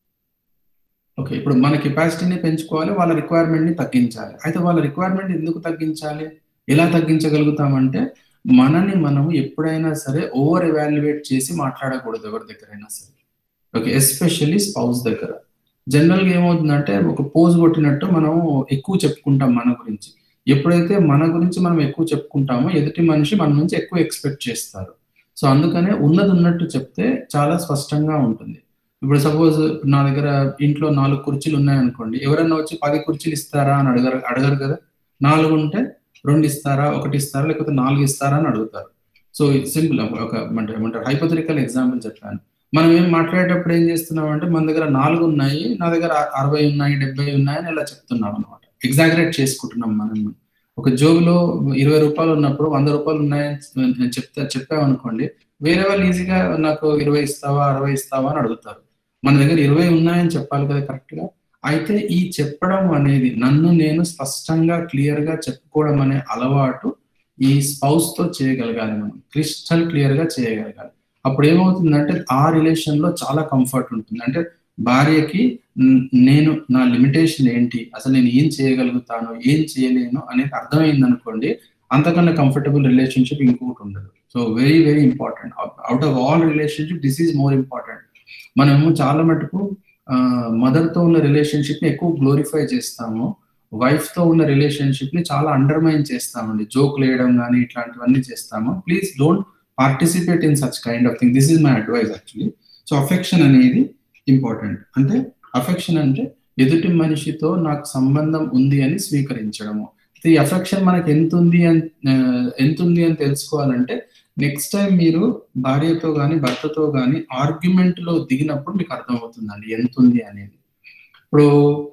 ఓకే ఇప్పుడు మన కెపాసిటీని పెంచుకోవాలి వాళ్ళ రిక్వైర్మెంట్ని తగ్గించాలి అయితే వాళ్ళ రిక్వైర్మెంట్ ఎందుకు తగ్గించాలి ఎలా తగ్గించగలుగుతామంటే మనని మనం ఎప్పుడైనా సరే ఓవర్ ఎవాల్యుయేట్ చేసి మాట్లాడకూడదు ఎవరి దగ్గరైనా సరే ఓకే ఎస్పెషల్లీ స్పౌస్ దగ్గర జనరల్గా ఏమవుతుందంటే ఒక పోజ్ కొట్టినట్టు మనం ఎక్కువ చెప్పుకుంటాం మన గురించి ఎప్పుడైతే మన గురించి మనం ఎక్కువ చెప్పుకుంటామో ఎదుటి మనిషి మన నుంచి ఎక్కువ ఎక్స్పెక్ట్ చేస్తారు సో అందుకనే ఉన్నది ఉన్నట్టు చెప్తే చాలా స్పష్టంగా ఉంటుంది ఇప్పుడు సపోజ్ నా దగ్గర ఇంట్లో నాలుగు కుర్చీలు ఉన్నాయనుకోండి ఎవరైనా వచ్చి పది కుర్చీలు ఇస్తారా అని అడగరు అడగరు కదా నాలుగు ఉంటే రెండు ఇస్తారా ఒకటి ఇస్తారా లేకపోతే నాలుగు ఇస్తారా అని అడుగుతారు సో సింపుల్ ఒక అంటే ఏమంటారు హైపోథరికల్ ఎగ్జాంపుల్ చెప్పాను మనం ఏం మాట్లాడేటప్పుడు ఏం చేస్తున్నాం అంటే మన దగ్గర నాలుగు ఉన్నాయి నా దగ్గర అరవై ఉన్నాయి డెబ్బై ఉన్నాయని ఇలా చెప్తున్నాం అనమాట ఎగ్జాగరేట్ చేసుకుంటున్నాం మనం ఒక జోబులో ఇరవై రూపాయలు ఉన్నప్పుడు వంద రూపాయలు ఉన్నాయని చెప్తా చెప్పామనుకోండి వేరే వాళ్ళు ఈజీగా నాకు ఇరవై ఇస్తావా అరవై ఇస్తావా అని అడుగుతారు మన దగ్గర ఇరవై ఉన్నాయని చెప్పాలి కదా కరెక్ట్ గా అయితే ఈ చెప్పడం అనేది నన్ను నేను స్పష్టంగా క్లియర్ గా చెప్పుకోవడం అనే అలవాటు ఈ స్పౌస్ తో చేయగలగాలి మనం క్రిస్టల్ క్లియర్ గా చేయగలగాలి అప్పుడు ఏమవుతుందంటే ఆ రిలేషన్ లో చాలా కంఫర్ట్ ఉంటుంది అంటే భార్యకి నేను నా లిమిటేషన్ ఏంటి అసలు నేను ఏం చేయగలుగుతాను ఏం చేయలేను అనేది అర్థమైంది అనుకోండి అంతకన్నా కంఫర్టబుల్ రిలేషన్షిప్ ఇంకొకటి ఉండదు so very very important out of all relationship this is more important మనము చాలా మటుకు మదర్ తో ఉన్న రిలేషన్షిప్ ని ఎక్కువ గ్లోరిఫై చేస్తాము వైఫ్ తో ఉన్న రిలేషన్షిప్ ని చాలా అండర్మైన్ చేస్తామండి జోక్ వేయడం కానీ ఇట్లాంటివన్నీ చేస్తాము please don't participate in such kind of thing this is my advice actually so affection అనేది ఇంపార్టెంట్ అంటే అఫెక్షన్ అంటే ఎదుటి మనిషితో నాకు సంబంధం ఉంది అని స్వీకరించడము ఈ అఫెక్షన్ మనకి ఎంత ఉంది అని ఎంత ఉంది అని తెలుసుకోవాలంటే నెక్స్ట్ టైం మీరు భార్యతో కానీ భర్తతో కానీ ఆర్గ్యుమెంట్ లో దిగినప్పుడు మీకు అర్థమవుతుందండి ఎంత ఉంది అనేది ఇప్పుడు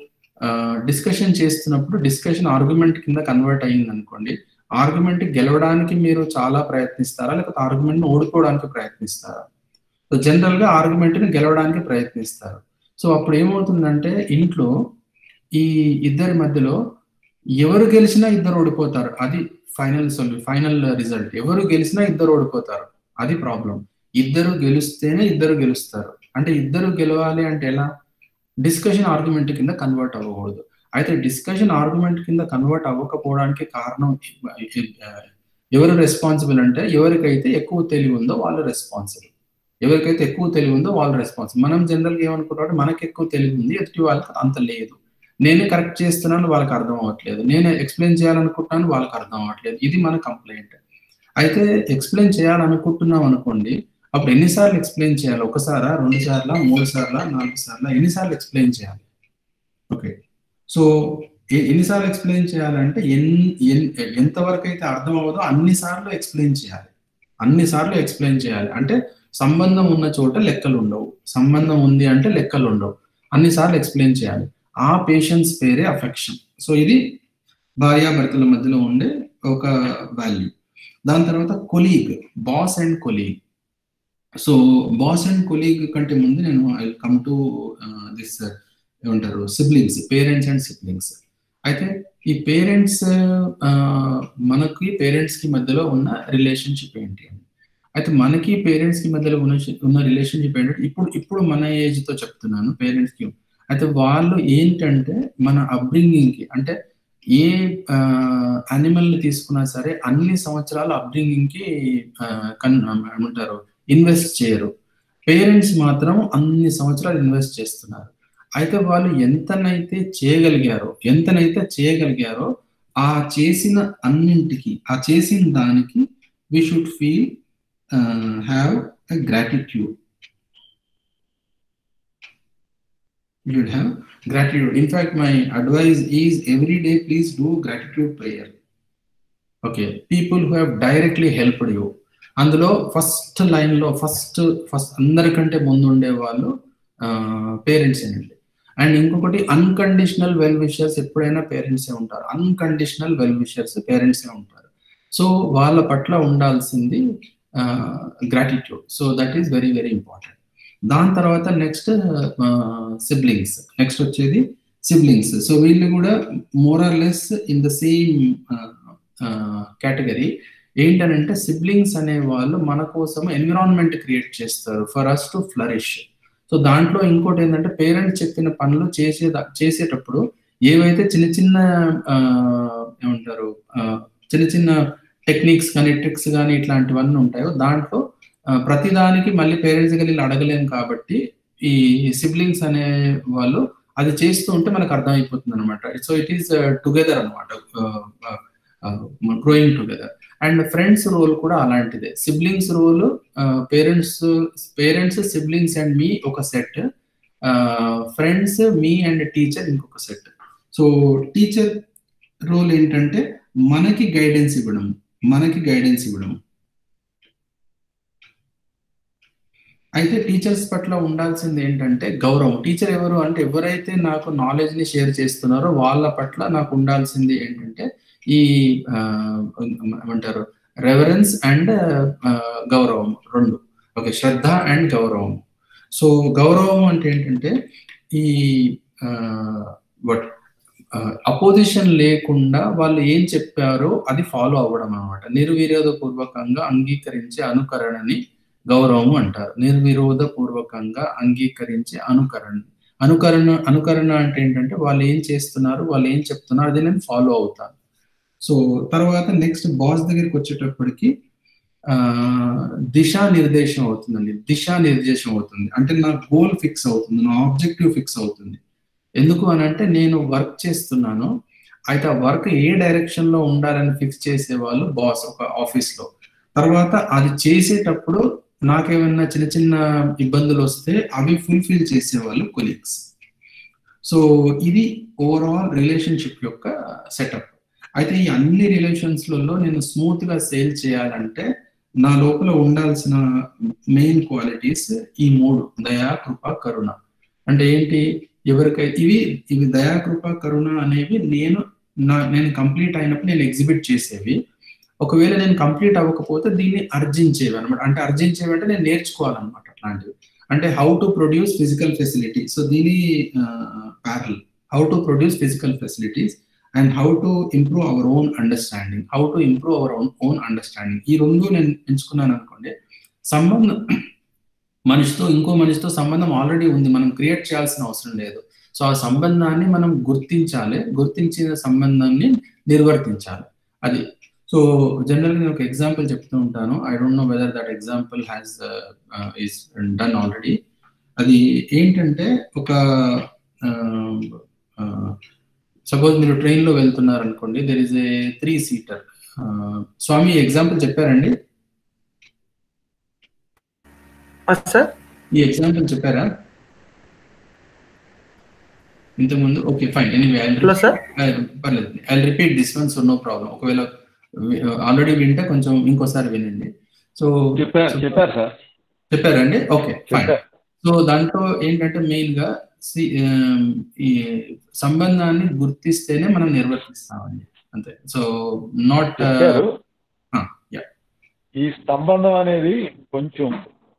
డిస్కషన్ చేస్తున్నప్పుడు డిస్కషన్ ఆర్గ్యుమెంట్ కింద కన్వర్ట్ అయ్యింది అనుకోండి ఆర్గ్యుమెంట్ గెలవడానికి మీరు చాలా ప్రయత్నిస్తారా లేకపోతే ఆర్గ్యుమెంట్ ఓడిపోవడానికి ప్రయత్నిస్తారా సో జనరల్ గా ఆర్గ్యుమెంట్ ని గెలవడానికి ప్రయత్నిస్తారు సో అప్పుడు ఏమవుతుందంటే ఇంట్లో ఈ ఇద్దరి మధ్యలో ఎవరు గెలిచినా ఇద్దరు ఓడిపోతారు అది ఫైనల్ సొల్యూ ఫైనల్ రిజల్ట్ ఎవరు గెలిచినా ఇద్దరు ఓడిపోతారు అది ప్రాబ్లం ఇద్దరు గెలిస్తేనే ఇద్దరు గెలుస్తారు అంటే ఇద్దరు గెలవాలి అంటే ఎలా డిస్కషన్ ఆర్గ్యుమెంట్ కింద కన్వర్ట్ అవ్వకూడదు అయితే డిస్కషన్ ఆర్గ్యుమెంట్ కింద కన్వర్ట్ అవ్వకపోవడానికి కారణం ఎవరు రెస్పాన్సిబుల్ అంటే ఎవరికైతే ఎక్కువ తెలివి ఉందో వాళ్ళు రెస్పాన్సిబుల్ ఎవరికైతే ఎక్కువ తెలివి ఉందో వాళ్ళు రెస్పాన్సిబుల్ మనం జనరల్గా ఏమనుకుంటాం మనకి ఎక్కువ తెలివి ఉంది ఎదుటి వాళ్ళకి అంత లేదు నేనే కరెక్ట్ చేస్తున్నాను వాళ్ళకి అర్థం అవ్వట్లేదు నేనే ఎక్స్ప్లెయిన్ చేయాలనుకుంటున్నాను వాళ్ళకి అర్థం అవ్వట్లేదు ఇది మన కంప్లైంట్ అయితే ఎక్స్ప్లెయిన్ చేయాలనుకుంటున్నాం అనుకోండి అప్పుడు ఎన్నిసార్లు ఎక్స్ప్లెయిన్ చేయాలి ఒకసారా రెండు సార్ల మూడు సార్ల నాలుగు సార్ల ఎన్నిసార్లు ఎక్స్ప్లెయిన్ చేయాలి ఓకే సో ఎ- ఎన్నిసార్లు ఎక్స్ప్లెయిన్ చేయాలంటే ఎన్ ఎన్- ఎంతవరకు అయితే అర్థం అవ్వదో అన్నిసార్లు ఎక్స్ప్లెయిన్ చేయాలి అన్నిసార్లు ఎక్స్ప్లెయిన్ చేయాలి అంటే సంబంధం ఉన్న చోట లెక్కలు ఉండవు సంబంధం ఉంది అంటే లెక్కలు ఉండవు అన్నిసార్లు ఎక్స్ప్లెయిన్ చేయాలి ఆ పేషెన్స్ పేరే అఫెక్షన్ సో ఇది భార్యాభర్తల మధ్యలో ఉండే ఒక వాల్యూ దాని తర్వాత colleague boss and colleague so boss and colleague కంటే ముందు నేను ఐ కమ్ టు దిస్ ఏమంటారు సిబ్లింగ్స్ పేరెంట్స్ అండ్ సిబ్లింగ్స్ అయితే ఈ పేరెంట్స్ మనకి పేరెంట్స్ కి మధ్యలో ఉన్న రిలేషన్షిప్ ఏంటి అని అయితే మనకి పేరెంట్స్ కి మధ్యలో ఉన్న ఉన్న రిలేషన్షిప్ ఏంటంటే ఇప్పుడు ఇప్పుడు మన ఏజ్ తో చెప్తున్నాను పేరెంట్స్ కి అయితే వాళ్ళు ఏంటంటే మన అప్బ్రింగింగ్ కి అంటే ఏ యానిమల్ ని తీసుకున్నా సరే అన్ని సంవత్సరాల అప్బ్రింగింగ్ కి ఆ, కన్ ఏమంటారు ఇన్వెస్ట్ చేయరు పేరెంట్స్ మాత్రం అన్ని సంవత్సరాలు ఇన్వెస్ట్ చేస్తున్నారు అయితే వాళ్ళు ఎంతనైతే చేయగలిగారో ఎంతనైతే చేయగలిగారో ఆ చేసిన అన్నింటికి ఆ చేసిన దానికి we should feel have gratitude you should have gratitude. In fact, my advice is every day please do gratitude prayer. Okay, people who have directly helped you. అందులో ఫస్ట్ లైన్ లో ఫస్ట్ ఫస్ట్ అందరికంటే ముందు ఉండే వాళ్ళు పేరెంట్స్ అండి అండ్ ఇంకొకటి అన్కండిషనల్ వెల్ విషర్స్ ఎప్పుడైనా పేరెంట్సే ఉంటారు అన్కండిషనల్ వెల్ విషర్స్ పేరెంట్సే ఉంటారు సో వాళ్ళ పట్ల ఉండాల్సింది gratitude so that is very very important దాని తర్వాత నెక్స్ట్ సిబ్లింగ్స్ నెక్స్ట్ వచ్చేది సిబ్లింగ్స్ సో వీళ్ళు కూడా more or less in the same category ఏంటనంటే సిబ్లింగ్స్ అనే వాళ్ళు మన కోసం ఎన్విరాన్మెంట్ క్రియేట్ చేస్తారు for us to flourish so దాంట్లో ఇంకోటి ఏంటంటే పేరెంట్స్ చెప్పిన పనులు చేసే చేసేటప్పుడు ఏవైతే చిన్న చిన్న ఆ, ఏమంటారు ఆ, చిన్న చిన్న టెక్నిక్స్ కానీ ట్రిక్స్ కానీ ఇట్లాంటివన్నీ ఉంటాయో దాంట్లో ఆ, ప్రతిదానికి మళ్ళీ పేరెంట్స్ దగ్గర వెళ్ళి అడగలేం కాబట్టి ఈ సిబ్లింగ్స్ అనే వాళ్ళు అది చేస్తూ ఉంటే మనకు అర్థమైపోతుంది అనమాట సో ఇట్ ఈస్ టుగెదర్ అనమాట growing together and friends role కూడా అలాంటిదే siblings role parents parents siblings and me ఒక set friends me and teacher ఇంకొక సెట్ సో టీచర్ రోల్ ఏంటంటే మనకి గైడెన్స్ ఇవ్వడం మనకి గైడెన్స్ ఇవ్వడం అయితే టీచర్స్ పట్ల ఉండాల్సింది ఏంటంటే గౌరవం టీచర్ ఎవరు అంటే ఎవరైతే నాకు నాలెడ్జ్ ని షేర్ చేస్తున్నారో వాళ్ళ పట్ల నాకు ఉండాల్సింది ఏంటంటే ఈ ఆ, ఏమంటారు రెవరెన్స్ అండ్ గౌరవం రెండు ఓకే శ్రద్ధ అండ్ గౌరవం సో గౌరవం అంటే ఏంటంటే ఈ వట్ అపోజిషన్ లేకుండా వాళ్ళు ఏం చెప్పారో అది ఫాలో అవ్వడం అనమాట నిర్విరోధ పూర్వకంగా అంగీకరించే అనుకరణని గౌరవము అంటారు నిర్విరోధ పూర్వకంగా అంగీకరించే అనుకరణ అనుకరణ అనుకరణ అంటే ఏంటంటే వాళ్ళు ఏం చేస్తున్నారు వాళ్ళు ఏం చెప్తున్నారు అది నేను ఫాలో అవుతాను సో తర్వాత నెక్స్ట్ బాస్ దగ్గరికి వచ్చేటప్పటికి ఆ దిశా నిర్దేశం అవుతుందండి దిశా నిర్దేశం అవుతుంది అంటే నా గోల్ ఫిక్స్ అవుతుంది నా ఆబ్జెక్టివ్ ఫిక్స్ అవుతుంది ఎందుకు అని అంటే నేను వర్క్ చేస్తున్నాను అయితే ఆ వర్క్ ఏ డైరెక్షన్ లో ఉండాలని ఫిక్స్ చేసే వాళ్ళు బాస్ ఒక ఆఫీస్ లో తర్వాత అది చేసేటప్పుడు నాకేమైనా చిన్న చిన్న ఇబ్బందులు వస్తే అవి ఫుల్ఫిల్ చేసేవాళ్ళు కొలీగ్స్ సో ఇది ఓవరాల్ రిలేషన్షిప్ యొక్క సెటప్ అయితే ఈ అన్ని రిలేషన్స్లలో నేను స్మూత్ గా సేల్ చేయాలంటే నా లోపల ఉండాల్సిన మెయిన్ క్వాలిటీస్ ఈ మూడు దయా కృప కరుణ అంటే ఏంటి ఎవరికై ఇవి ఇవి దయా కృప కరుణ అనేవి నేను నా నేను కంప్లీట్ అయినప్పుడు నేను ఎగ్జిబిట్ చేసేవి ఒకవేళ నేను కంప్లీట్ అవ్వకపోతే దీన్ని అర్జించేవి అనమాట అంటే అర్జించేవి అంటే నేను నేర్చుకోవాలన్నమాట అట్లాంటివి అంటే how to produce physical facility so దీని parallel how to produce physical facilities and how to improve our own understanding how to improve our own own understanding ఈ రెండు నేను ఎంచుకున్నాను అనుకోండి సంబంధం మనిషితో ఇంకో మనిషితో సంబంధం ఆల్రెడీ ఉంది మనం క్రియేట్ చేయాల్సిన అవసరం లేదు సో ఆ సంబంధాన్ని మనం గుర్తించాలి గుర్తించిన సంబంధాన్ని నిర్వర్తించాలి అది సో జనరల్ నేను ఒక ఎగ్జాంపుల్ చెప్తూ ఉంటాను I don't know whether that example has is done already అది ఏంటంటే ఒక సపోజ్ మీరు ట్రైన్ లో వెళ్తున్నారు అనుకోండి there is a three seater Swami example చెప్పారండి సార్ ఈ ఎగ్జాంపుల్ చెప్పారా ఇంతకుముందు okay fine anyway hello sir పర్లేదు I repeat this one so no problem ఒకవేళ ఆల్రెడీ వింటే కొంచెం ఇంకోసారి వినండి సో చెప్పారు చెప్పారు సార్ చెప్పారండి ఓకే ఫైన్ చెప్పారు సో దాంట్లో ఏంటంటే మెయిన్ గా సి- ఆమ్, ఈ సంబంధాన్ని గుర్తిస్తేనే మనం నిర్వర్తిస్తామండి అంతే సో నాట్ చెప్పారు యా ఈ సంబంధం అనేది కొంచెం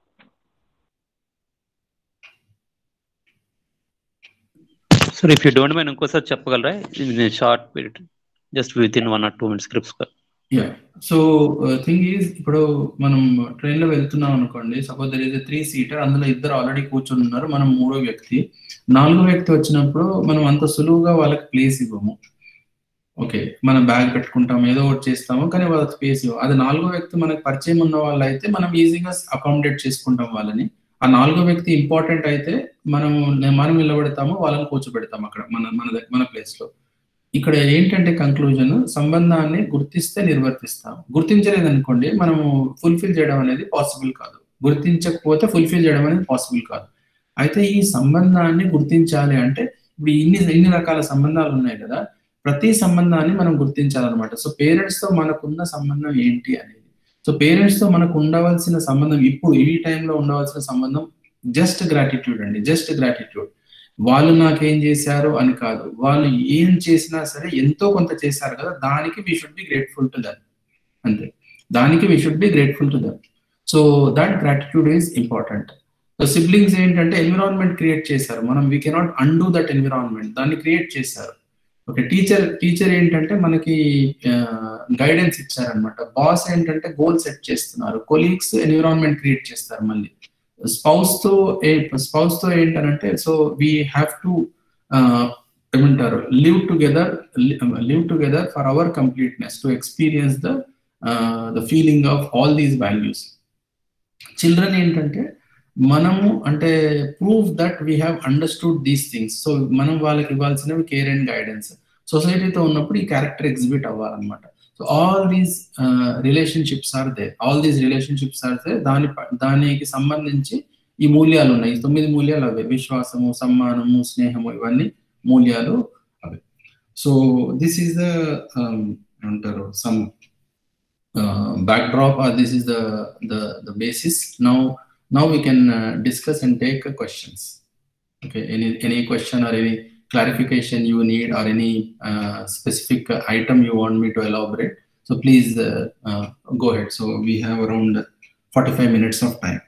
sir if you don't mind ఇంకోసారి చెప్పగలరా ఇది short period just with in one or two minutes scripts ya so thing is ఇప్పుడు మనం ట్రైన్ లో వెళ్తున్నాం అనుకోండి suppose there is three seater అందులో ఇద్దరు ఆల్రెడీ కూర్చొని ఉన్నారు మనం మూడో వ్యక్తి నాలుగో వ్యక్తి వచ్చినప్పుడు మనం అంత సులువుగా వాళ్ళకి ప్లేస్ ఇవ్వము ఓకే మనం బ్యాగ్ పెట్టుకుంటాం ఏదో ఒకటి చేస్తాము కానీ వాళ్ళకి స్పేస్ ఇవ్వం అది నాలుగో వ్యక్తి మనకు పరిచయం ఉన్న వాళ్ళు అయితే మనం ఈజీగా అకామిడేట్ చేసుకుంటాం వాళ్ళని ఆ నాలుగో వ్యక్తి ఇంపార్టెంట్ అయితే మనం మనం నిలబెడతాము వాళ్ళని కూర్చోబెడతాం అక్కడ మన మన దగ్గ- మన ప్లేస్ లో ఇక్కడ ఏంటంటే కంక్లూజన్ సంబంధాన్ని గుర్తిస్తే నిర్వర్తిస్తాం గుర్తించలేదు అనుకోండి మనము ఫుల్ఫిల్ చేయడం అనేది పాసిబుల్ కాదు గుర్తించకపోతే ఫుల్ఫిల్ చేయడం అనేది పాసిబుల్ కాదు అయితే ఈ సంబంధాన్ని గుర్తించాలి అంటే ఇప్పుడు ఇన్ని ఇన్ని రకాల సంబంధాలు ఉన్నాయి కదా ప్రతి సంబంధాన్ని మనం గుర్తించాలన్నమాట సో పేరెంట్స్ తో మనకున్న సంబంధం ఏంటి అనేది సో పేరెంట్స్ తో మనకు ఉండవలసిన సంబంధం ఇప్పుడు ఈ టైంలో ఉండవలసిన సంబంధం జస్ట్ గ్రాటిట్యూడ్ అండి జస్ట్ గ్రాటిట్యూడ్ వాళ్ళు నాకేం చేశారు అని కాదు వాళ్ళు ఏం చేసినా సరే ఎంతో కొంత చేశారు కదా దానికి we should be grateful to them అంతే దానికి we should be grateful to them so that gratitude is important so siblings ఏంటంటే ఎన్విరాన్మెంట్ క్రియేట్ చేశారు మనం we cannot undo that environment దాన్ని క్రియేట్ చేశారు ఓకే టీచర్ టీచర్ ఏంటంటే మనకి గైడెన్స్ ఇచ్చారనమాట బాస్ ఏంటంటే గోల్ సెట్ చేస్తున్నారు కొలీగ్స్ ఎన్విరాన్మెంట్ క్రియేట్ చేస్తారు మళ్ళీ స్పౌస్ తో స్పౌస్ తో ఏంటనంటే సో వీ హ్యావ్ టు ఏమంటారు live together live together for hour completeness to experience the the feeling of all these values children ఏంటంటే మనము అంటే prove that we have understood these things so మనం వాళ్ళకి ఇవ్వాల్సినవి కేర్ అండ్ గైడెన్స్ సొసైటీతో ఉన్నప్పుడు ఈ క్యారెక్టర్ ఎగ్జిబిట్ అవ్వాలన్నమాట so all these relationships are they all these relationships are they దాని ప- దానికి సంబంధించి ఈ మూల్యాలు ఉన్నాయి ఈ తొమ్మిది మూల్యాలు అవే విశ్వాసము సమ్మానము స్నేహము ఇవన్నీ మూల్యాలు అవే సో దిస్ ఈస్ ద అంటారు some backdrop or this is the the the basis now now we can uh, discuss and take uh, questions okay any any question or any clarification you need or any uh, specific uh, item you want me to elaborate so please uh, uh, go ahead so we have around 45 minutes of time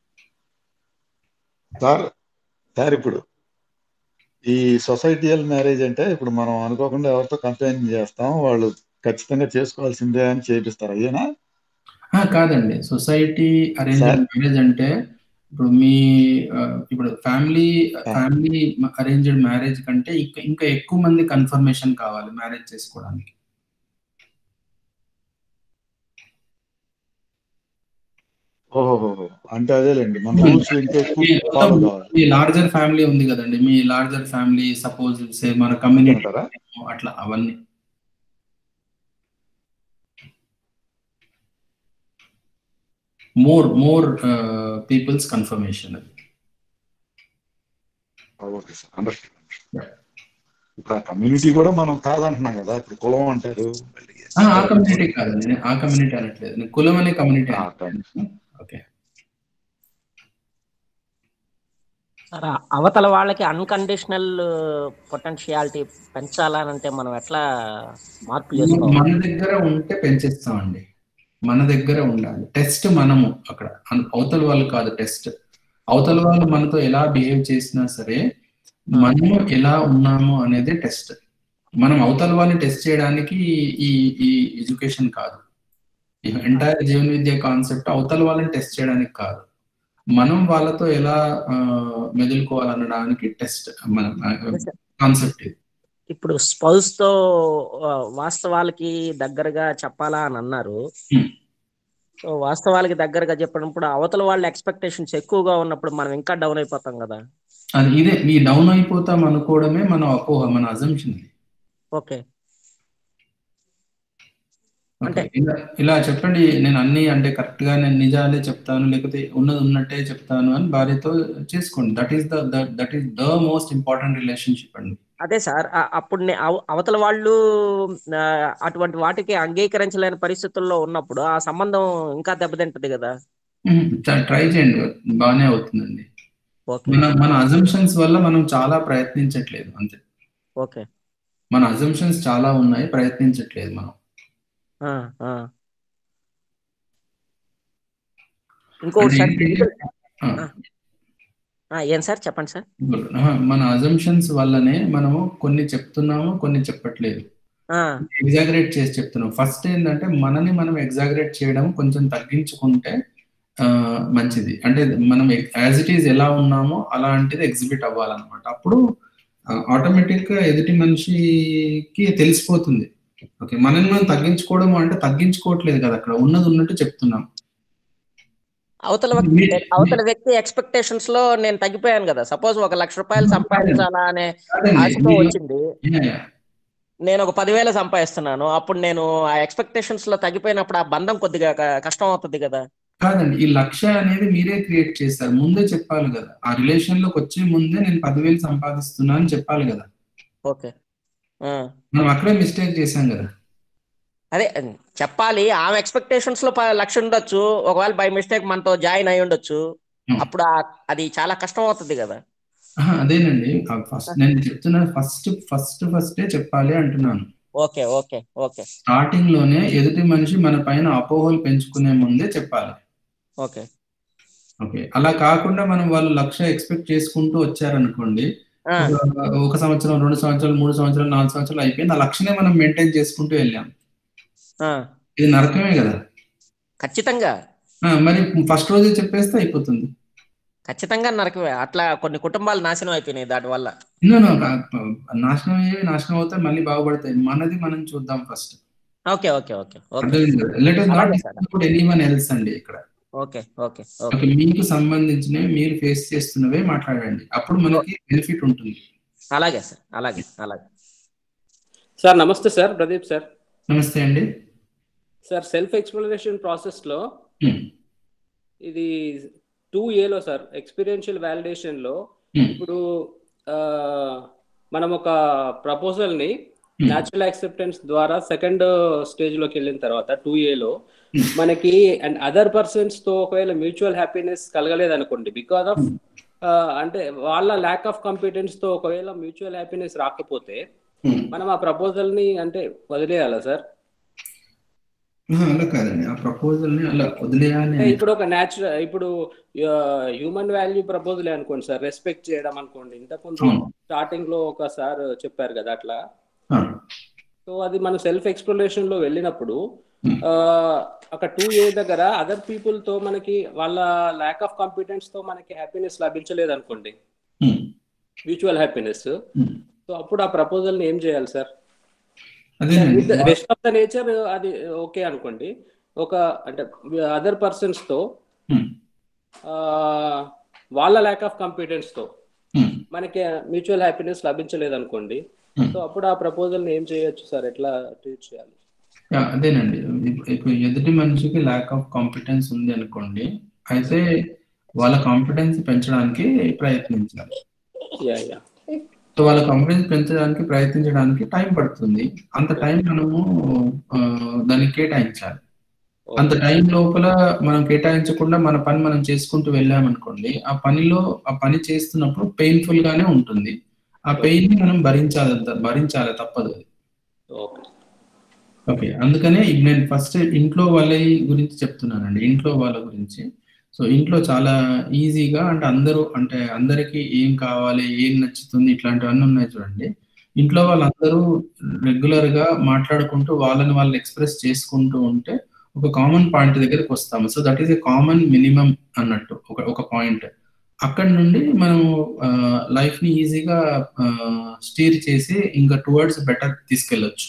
sir sir ఇప్పుడు ఈ సొసైటియల్ మ్యారేజ్ అంటే ఇప్పుడు మనం అనుకోకుండా ఎవరితో కంపెయిన్ చేస్తాం వాళ్ళు ఖచ్చితంగా చేసుకోవాల్సిందే అని చేపిస్తారు అయ్యేనా ఆ, కాదండి సొసైటీ అరేంజ్ Sir. మ్యారేజ్ అంటే ఇప్పుడు మీ ఆ, ఇప్పుడు ఫ్యామిలీ ఫ్యామిలీ అరేంజ్డ్ మ్యారేజ్ కంటే ఇంకా ఇంకా ఎక్కువ మంది కన్ఫర్మేషన్ కావాలి మ్యారేజ్ చేసుకోవడానికి ఓహో అంటే అదేలేండి మన రూల్స్ ఇంకా ఎక్కువ ఫాలో కావాలి మీ లార్జర్ ఫ్యామిలీ ఉంది కదండి me larger family suppose say మన కమ్యూనిటీ అంటారా అట్లా అవన్నీ మోర్ మోర్ పీపుల్స్ కన్ఫర్మేషన్ అది ఓకే సార్ అండర్స్టాండ్ ఇప్పుడు ఆ కమ్యూనిటీ కూడా మనం కాదంటున్నాం కదా ఇప్పుడు కులం అంటారు ఆ, ఆ కమ్యూనిటీ కాదండి నేను ఆ కమ్యూనిటీ అనట్లేదు నేను కులం అనే కమ్యూనిటీ ఆ, thanks. ఓకే సార్ ఆ అవతల వాళ్ళకి అన్కండిషనల్ పొటెన్షియాలిటీ పెంచాలనంటే మనం ఎట్లా మార్పు చేసుకోవాలి మన దగ్గర ఉంటే పెంచేస్తామండి మన దగ్గర ఉండాలి టెస్ట్ మనము అక్కడ అన్- అవతల వాళ్ళు కాదు టెస్ట్ అవతల వాళ్ళు మనతో ఎలా బిహేవ్ చేసినా సరే మనము ఎలా ఉన్నాము అనేది టెస్ట్ మనం అవతల వాళ్ళని టెస్ట్ చేయడానికి ఈ ఈ ఎడ్యుకేషన్ కాదు ఈ ఎంటైర్ జీవన విద్య కాన్సెప్ట్ అవతల వాళ్ళని టెస్ట్ చేయడానికి కాదు మనం వాళ్ళతో ఎలా ఆ, మెదులుకోవాలనడానికి టెస్ట్ మన కాన్సెప్ట్ ఇది ఇప్పుడు స్పౌస్ తో ఆ, వాస్తవాలకి దగ్గరగా చెప్పాలా అని అన్నారు Hmm. సో వాస్తవాలకి దగ్గరగా చెప్పినప్పుడు అవతల వాళ్ళ ఎక్స్పెక్టేషన్స్ ఎక్కువగా ఉన్నప్పుడు మనం ఇంకా డౌన్ అయిపోతాం కదా అది ఇదే మీ డౌన్ అయిపోతాం అనుకోవడమే మన అపోహ మన అజంప్షన్ ఇది ఓకే ఓకే ఇలా ఇలా చెప్పండి నేను అన్ని అంటే కరెక్ట్ గా నేను నిజాలే చెప్తాను లేకపోతే ఉన్నది ఉన్నట్టే చెప్తాను అని భార్యతో చేసుకోండి that is the that is the most important relationship అండి అదే సార్ ఆ- అప్పుడు నే- అవ- అవతల వాళ్ళు ఆ, అటువంటి వాటికి అంగీకరించలేని పరిస్థితుల్లో ఉన్నప్పుడు ఆ సంబంధం ఇంకా దెబ్బతింటది కదా ట్రై చేయండి బాగానే అవుతుందండి ఓకే మన మన అజంప్షన్స్ వల్ల మనం చాలా ప్రయత్నించట్లేదు అంతే ఓకే మన అజంప్షన్స్ చాలా ఉన్నాయి ప్రయత్నించట్లేదు మనం ఆ, ఆ. ఇంకొకటి అంటే సార్ ఏంటంటే, ఆ, ఆ, ఏం సార్ చెప్పండి సార్ ఆహా, మన అజంప్షన్స్ వల్లనే మనము కొన్ని చెప్తున్నాము కొన్ని చెప్పట్లేదు ఆ, ఎగ్జాగరేట్ చేసి చెప్తున్నాం ఫస్ట్ ఏంటంటే మనని మనం ఎగ్జాగరేట్ చేయడం కొంచెం తగ్గించుకుంటే ఆ, మంచిది అంటే మనం యాజ్ ఇట్ ఈజ్ ఎలా ఉన్నామో అలాంటిది ఎగ్జిబిట్ అవ్వాలన్నమాట అప్పుడు ఆటోమేటిక్ గా ఎదుటి మనిషికి తెలిసిపోతుంది ఓకే మనల్ని మనం తగ్గించుకోవడం అంటే తగ్గించుకోవట్లేదు కదా అక్కడ ఉన్నది ఉన్నట్టు చెప్తున్నాం అవతల వ్యక్తి అవతల వ్యక్తి ఎక్స్పెక్టేషన్స్ లో నేను తగ్గిపోయాను కదా సపోజ్ ఒక లక్ష రూపాయలు సంపాదించాలా అనే కాదండి, ఆశతో మీరు- వచ్చింది Yeah, yeah. నేను ఒక పదివేలు సంపాదిస్తున్నాను అప్పుడు నేను ఆ ఎక్స్పెక్టేషన్స్ లో తగ్గిపోయినప్పుడు ఆ బంధం కొద్దిగా క- కష్టం అవుతుంది కదా కాదండి ఈ లక్ష్య అనేది మీరే క్రియేట్ చేస్తారు ముందే చెప్పాలి కదా ఆ రిలేషన్ లోకి వచ్చే ముందే నేను పదివేలు సంపాదిస్తున్నా అని చెప్పాలి కదా ఓకే ఆ. మనం అక్కడే మిస్టేక్ చేశాం కదా అదే చెప్పాలి ఆమె ఎక్స్పెక్టేషన్స్ లో ప- లక్ష ఉండొచ్చు ఒకవేళ బై మిస్టేక్ మనతో జాయిన్ అయి ఉండొచ్చు Hmm. అప్పుడు ఆ- అది చాలా కష్టం అవుతుంది కదా ఆహా, అదేనండి ఫస్ట్ నేను చెప్తున్నాను ఫస్ట్ ఫస్ట్ ఫస్టే చెప్పాలి అంటున్నాను ఓకే ఓకే ఓకే స్టార్టింగ్ లోనే ఎదుటి మనిషి మన పైన అపోహలు పెంచుకునే ముందే చెప్పాలి ఓకే ఓకే అలా కాకుండా మనం వాళ్ళు లక్ష ఎక్స్పెక్ట్ చేసుకుంటూ వచ్చారనుకోండి ఆ, ఒక- ఒక సంవత్సరం రెండు సంవత్సరాలు మూడు సంవత్సరాలు నాలుగు సంవత్సరాలు అయిపోయింది ఆ లక్షనే మనం మెయింటైన్ చేసుకుంటూ వెళ్ళాం ఆ, ఇది నరకమే కదా ఖచ్చితంగా ఆ, మరి ఫస్ట్ రోజే చెప్పేస్తే అయిపోతుంది ఖచ్చితంగా నరకమే అట్లా కొన్ని కుటుంబాలు నాశనం అయిపోయినాయి దాటి వల్ల No, no, కా- నాశనం అయ్యేవి నాశనం అవుతాయి మళ్ళీ బాగుపడతాయి మనది మనం చూద్దాం first okay okay okay okay అర్థమైంది లెట్ ఇస్ నాట్ అలాగే సార్. డిస్కస్ ఎనీవన్ ఎల్స్ అండి ఇక్కడ ఓకే ఓకే ఓకే ఓకే మీకు సంబంధించినవి మీరు ఫేస్ చేస్తున్నవే మాట్లాడండి అప్పుడు మనకి బెనిఫిట్ ఉంటుంది అలాగే సార్ అలాగే అలాగే సార్ నమస్తే సార్ ప్రదీప్ సార్ నమస్తే అండి సార్ సెల్ఫ్ ఎక్స్ప్లోరేషన్ ప్రాసెస్ లో Hmm. ఇది టూ ఏలో సార్ ఎక్స్పీరియన్షియల్ వ్యాలిడేషన్ లో Hmm. ఇప్పుడు ఆ, మనం ఒక ప్రపోజల్ ని Hmm. న్యాచురల్ యాక్సెప్టెన్స్ ద్వారా సెకండ్ స్టేజ్ లోకి వెళ్ళిన తర్వాత టూ ఏలో Hmm. మనకి అండ్ అదర్ పర్సన్స్ తో ఒకవేళ మ్యూచువల్ హ్యాపీనెస్ కలగలేదు అనుకోండి బికాస్ ఆఫ్ అంటే వాళ్ళ ల్యాక్ ఆఫ్ కాంపిటెన్స్ తో ఒకవేళ మ్యూచువల్ హ్యాపీనెస్ రాకపోతే Hmm. మనం ఆ ప్రపోజల్ ని అంటే వదిలేయాలా సార్ ఆహా, అలా కాదండి ఆ ప్రపోజల్ ని అలా వదిలేయాలి అంటే అని ఇప్పుడు ఒక న్యాచురల్ ఇప్పుడు హ్యూమన్ వాల్యూ ప్రపోజల్ అనుకోండి సార్ రెస్పెక్ట్ చేయడం అనుకోండి ఇంతకుముందు అవును. స్టార్టింగ్ లో ఒక సార్ చెప్పారు కదా అట్లా ఆ, సో అది మనం సెల్ఫ్ ఎక్స్ప్లోరేషన్ లో వెళ్ళినప్పుడు Hmm. ఆ, అక్కడ టూ ఏ దగ్గర అదర్ పీపుల్ తో మనకి వాళ్ళ ల్యాక్ ఆఫ్ కాన్ఫిడెన్స్ తో మనకి హ్యాపీనెస్ లభించలేదు అనుకోండి Hmm. Mutual happiness Hmm. So అప్పుడు ఆ ప్రపోజల్ ని ఏం చేయాలి సార్ అదేనండి రెస్ట్ ఆఫ్ ద నేచర్ అది ఓకే అనుకోండి ఒక అంటే అదర్ పర్సన్స్ తో Hmm. ఆ, వాళ్ళ ల్యాక్ ఆఫ్ కాన్ఫిడెన్స్ తో Hmm. మనకి మ్యూచువల్ హ్యాపీనెస్ లభించలేదు అనుకోండి Hmm. సో అప్పుడు ఆ ప్రపోజల్ ని ఏం చేయొచ్చు సార్ ఎట్లా ట్రీట్ చేయాలి యా, అదేనండి ఇప్పు- ఇప్పుడు ఎదుటి మనిషికి ల్యాక్ ఆఫ్ కాంపిటెన్స్ ఉంది అనుకోండి అయితే వాళ్ళ కాంపిటెన్స్ పెంచడానికి ప్రయత్నించాలి యా యా సో వాళ్ళ కాంపిటెన్స్ పెంచడానికి ప్రయత్నించడానికి టైం పడుతుంది అంత టైం మనము ఆ, దానికి కేటాయించాలి అంత టైం లోపల మనం కేటాయించకుండా మన పని మనం చేసుకుంటూ వెళ్ళామనుకోండి ఆ పనిలో ఆ పని చేస్తున్నప్పుడు పెయిన్ఫుల్ గానే ఉంటుంది ఆ పెయిన్ ని మనం భరించాలి భరించాలి తప్పదు అది ఓకే ఓకే అందుకనే ఇది నేను ఫస్ట్ ఇంట్లో వాళ్ళ గురించి చెప్తున్నానండి ఇంట్లో వాళ్ళ గురించి సో ఇంట్లో చాలా ఈజీగా అంటే అందరూ అంటే అందరికీ ఏం కావాలి ఏం నచ్చుతుంది ఇట్లాంటివన్నీ ఉన్నాయి చూడండి ఇంట్లో వాళ్ళందరూ రెగ్యులర్ గా మాట్లాడుకుంటూ వాళ్ళని వాళ్ళు ఎక్స్ప్రెస్ చేసుకుంటూ ఉంటే ఒక కామన్ పాయింట్ దగ్గరికి వస్తాము so that is a common minimum అన్నట్టు ఒక ఒక పాయింట్ అక్కడ నుండి మనం లైఫ్ ని ఈజీగా స్టీర్ చేసి ఇంకా టువర్డ్స్ బెటర్ తీసుకెళ్ళొచ్చు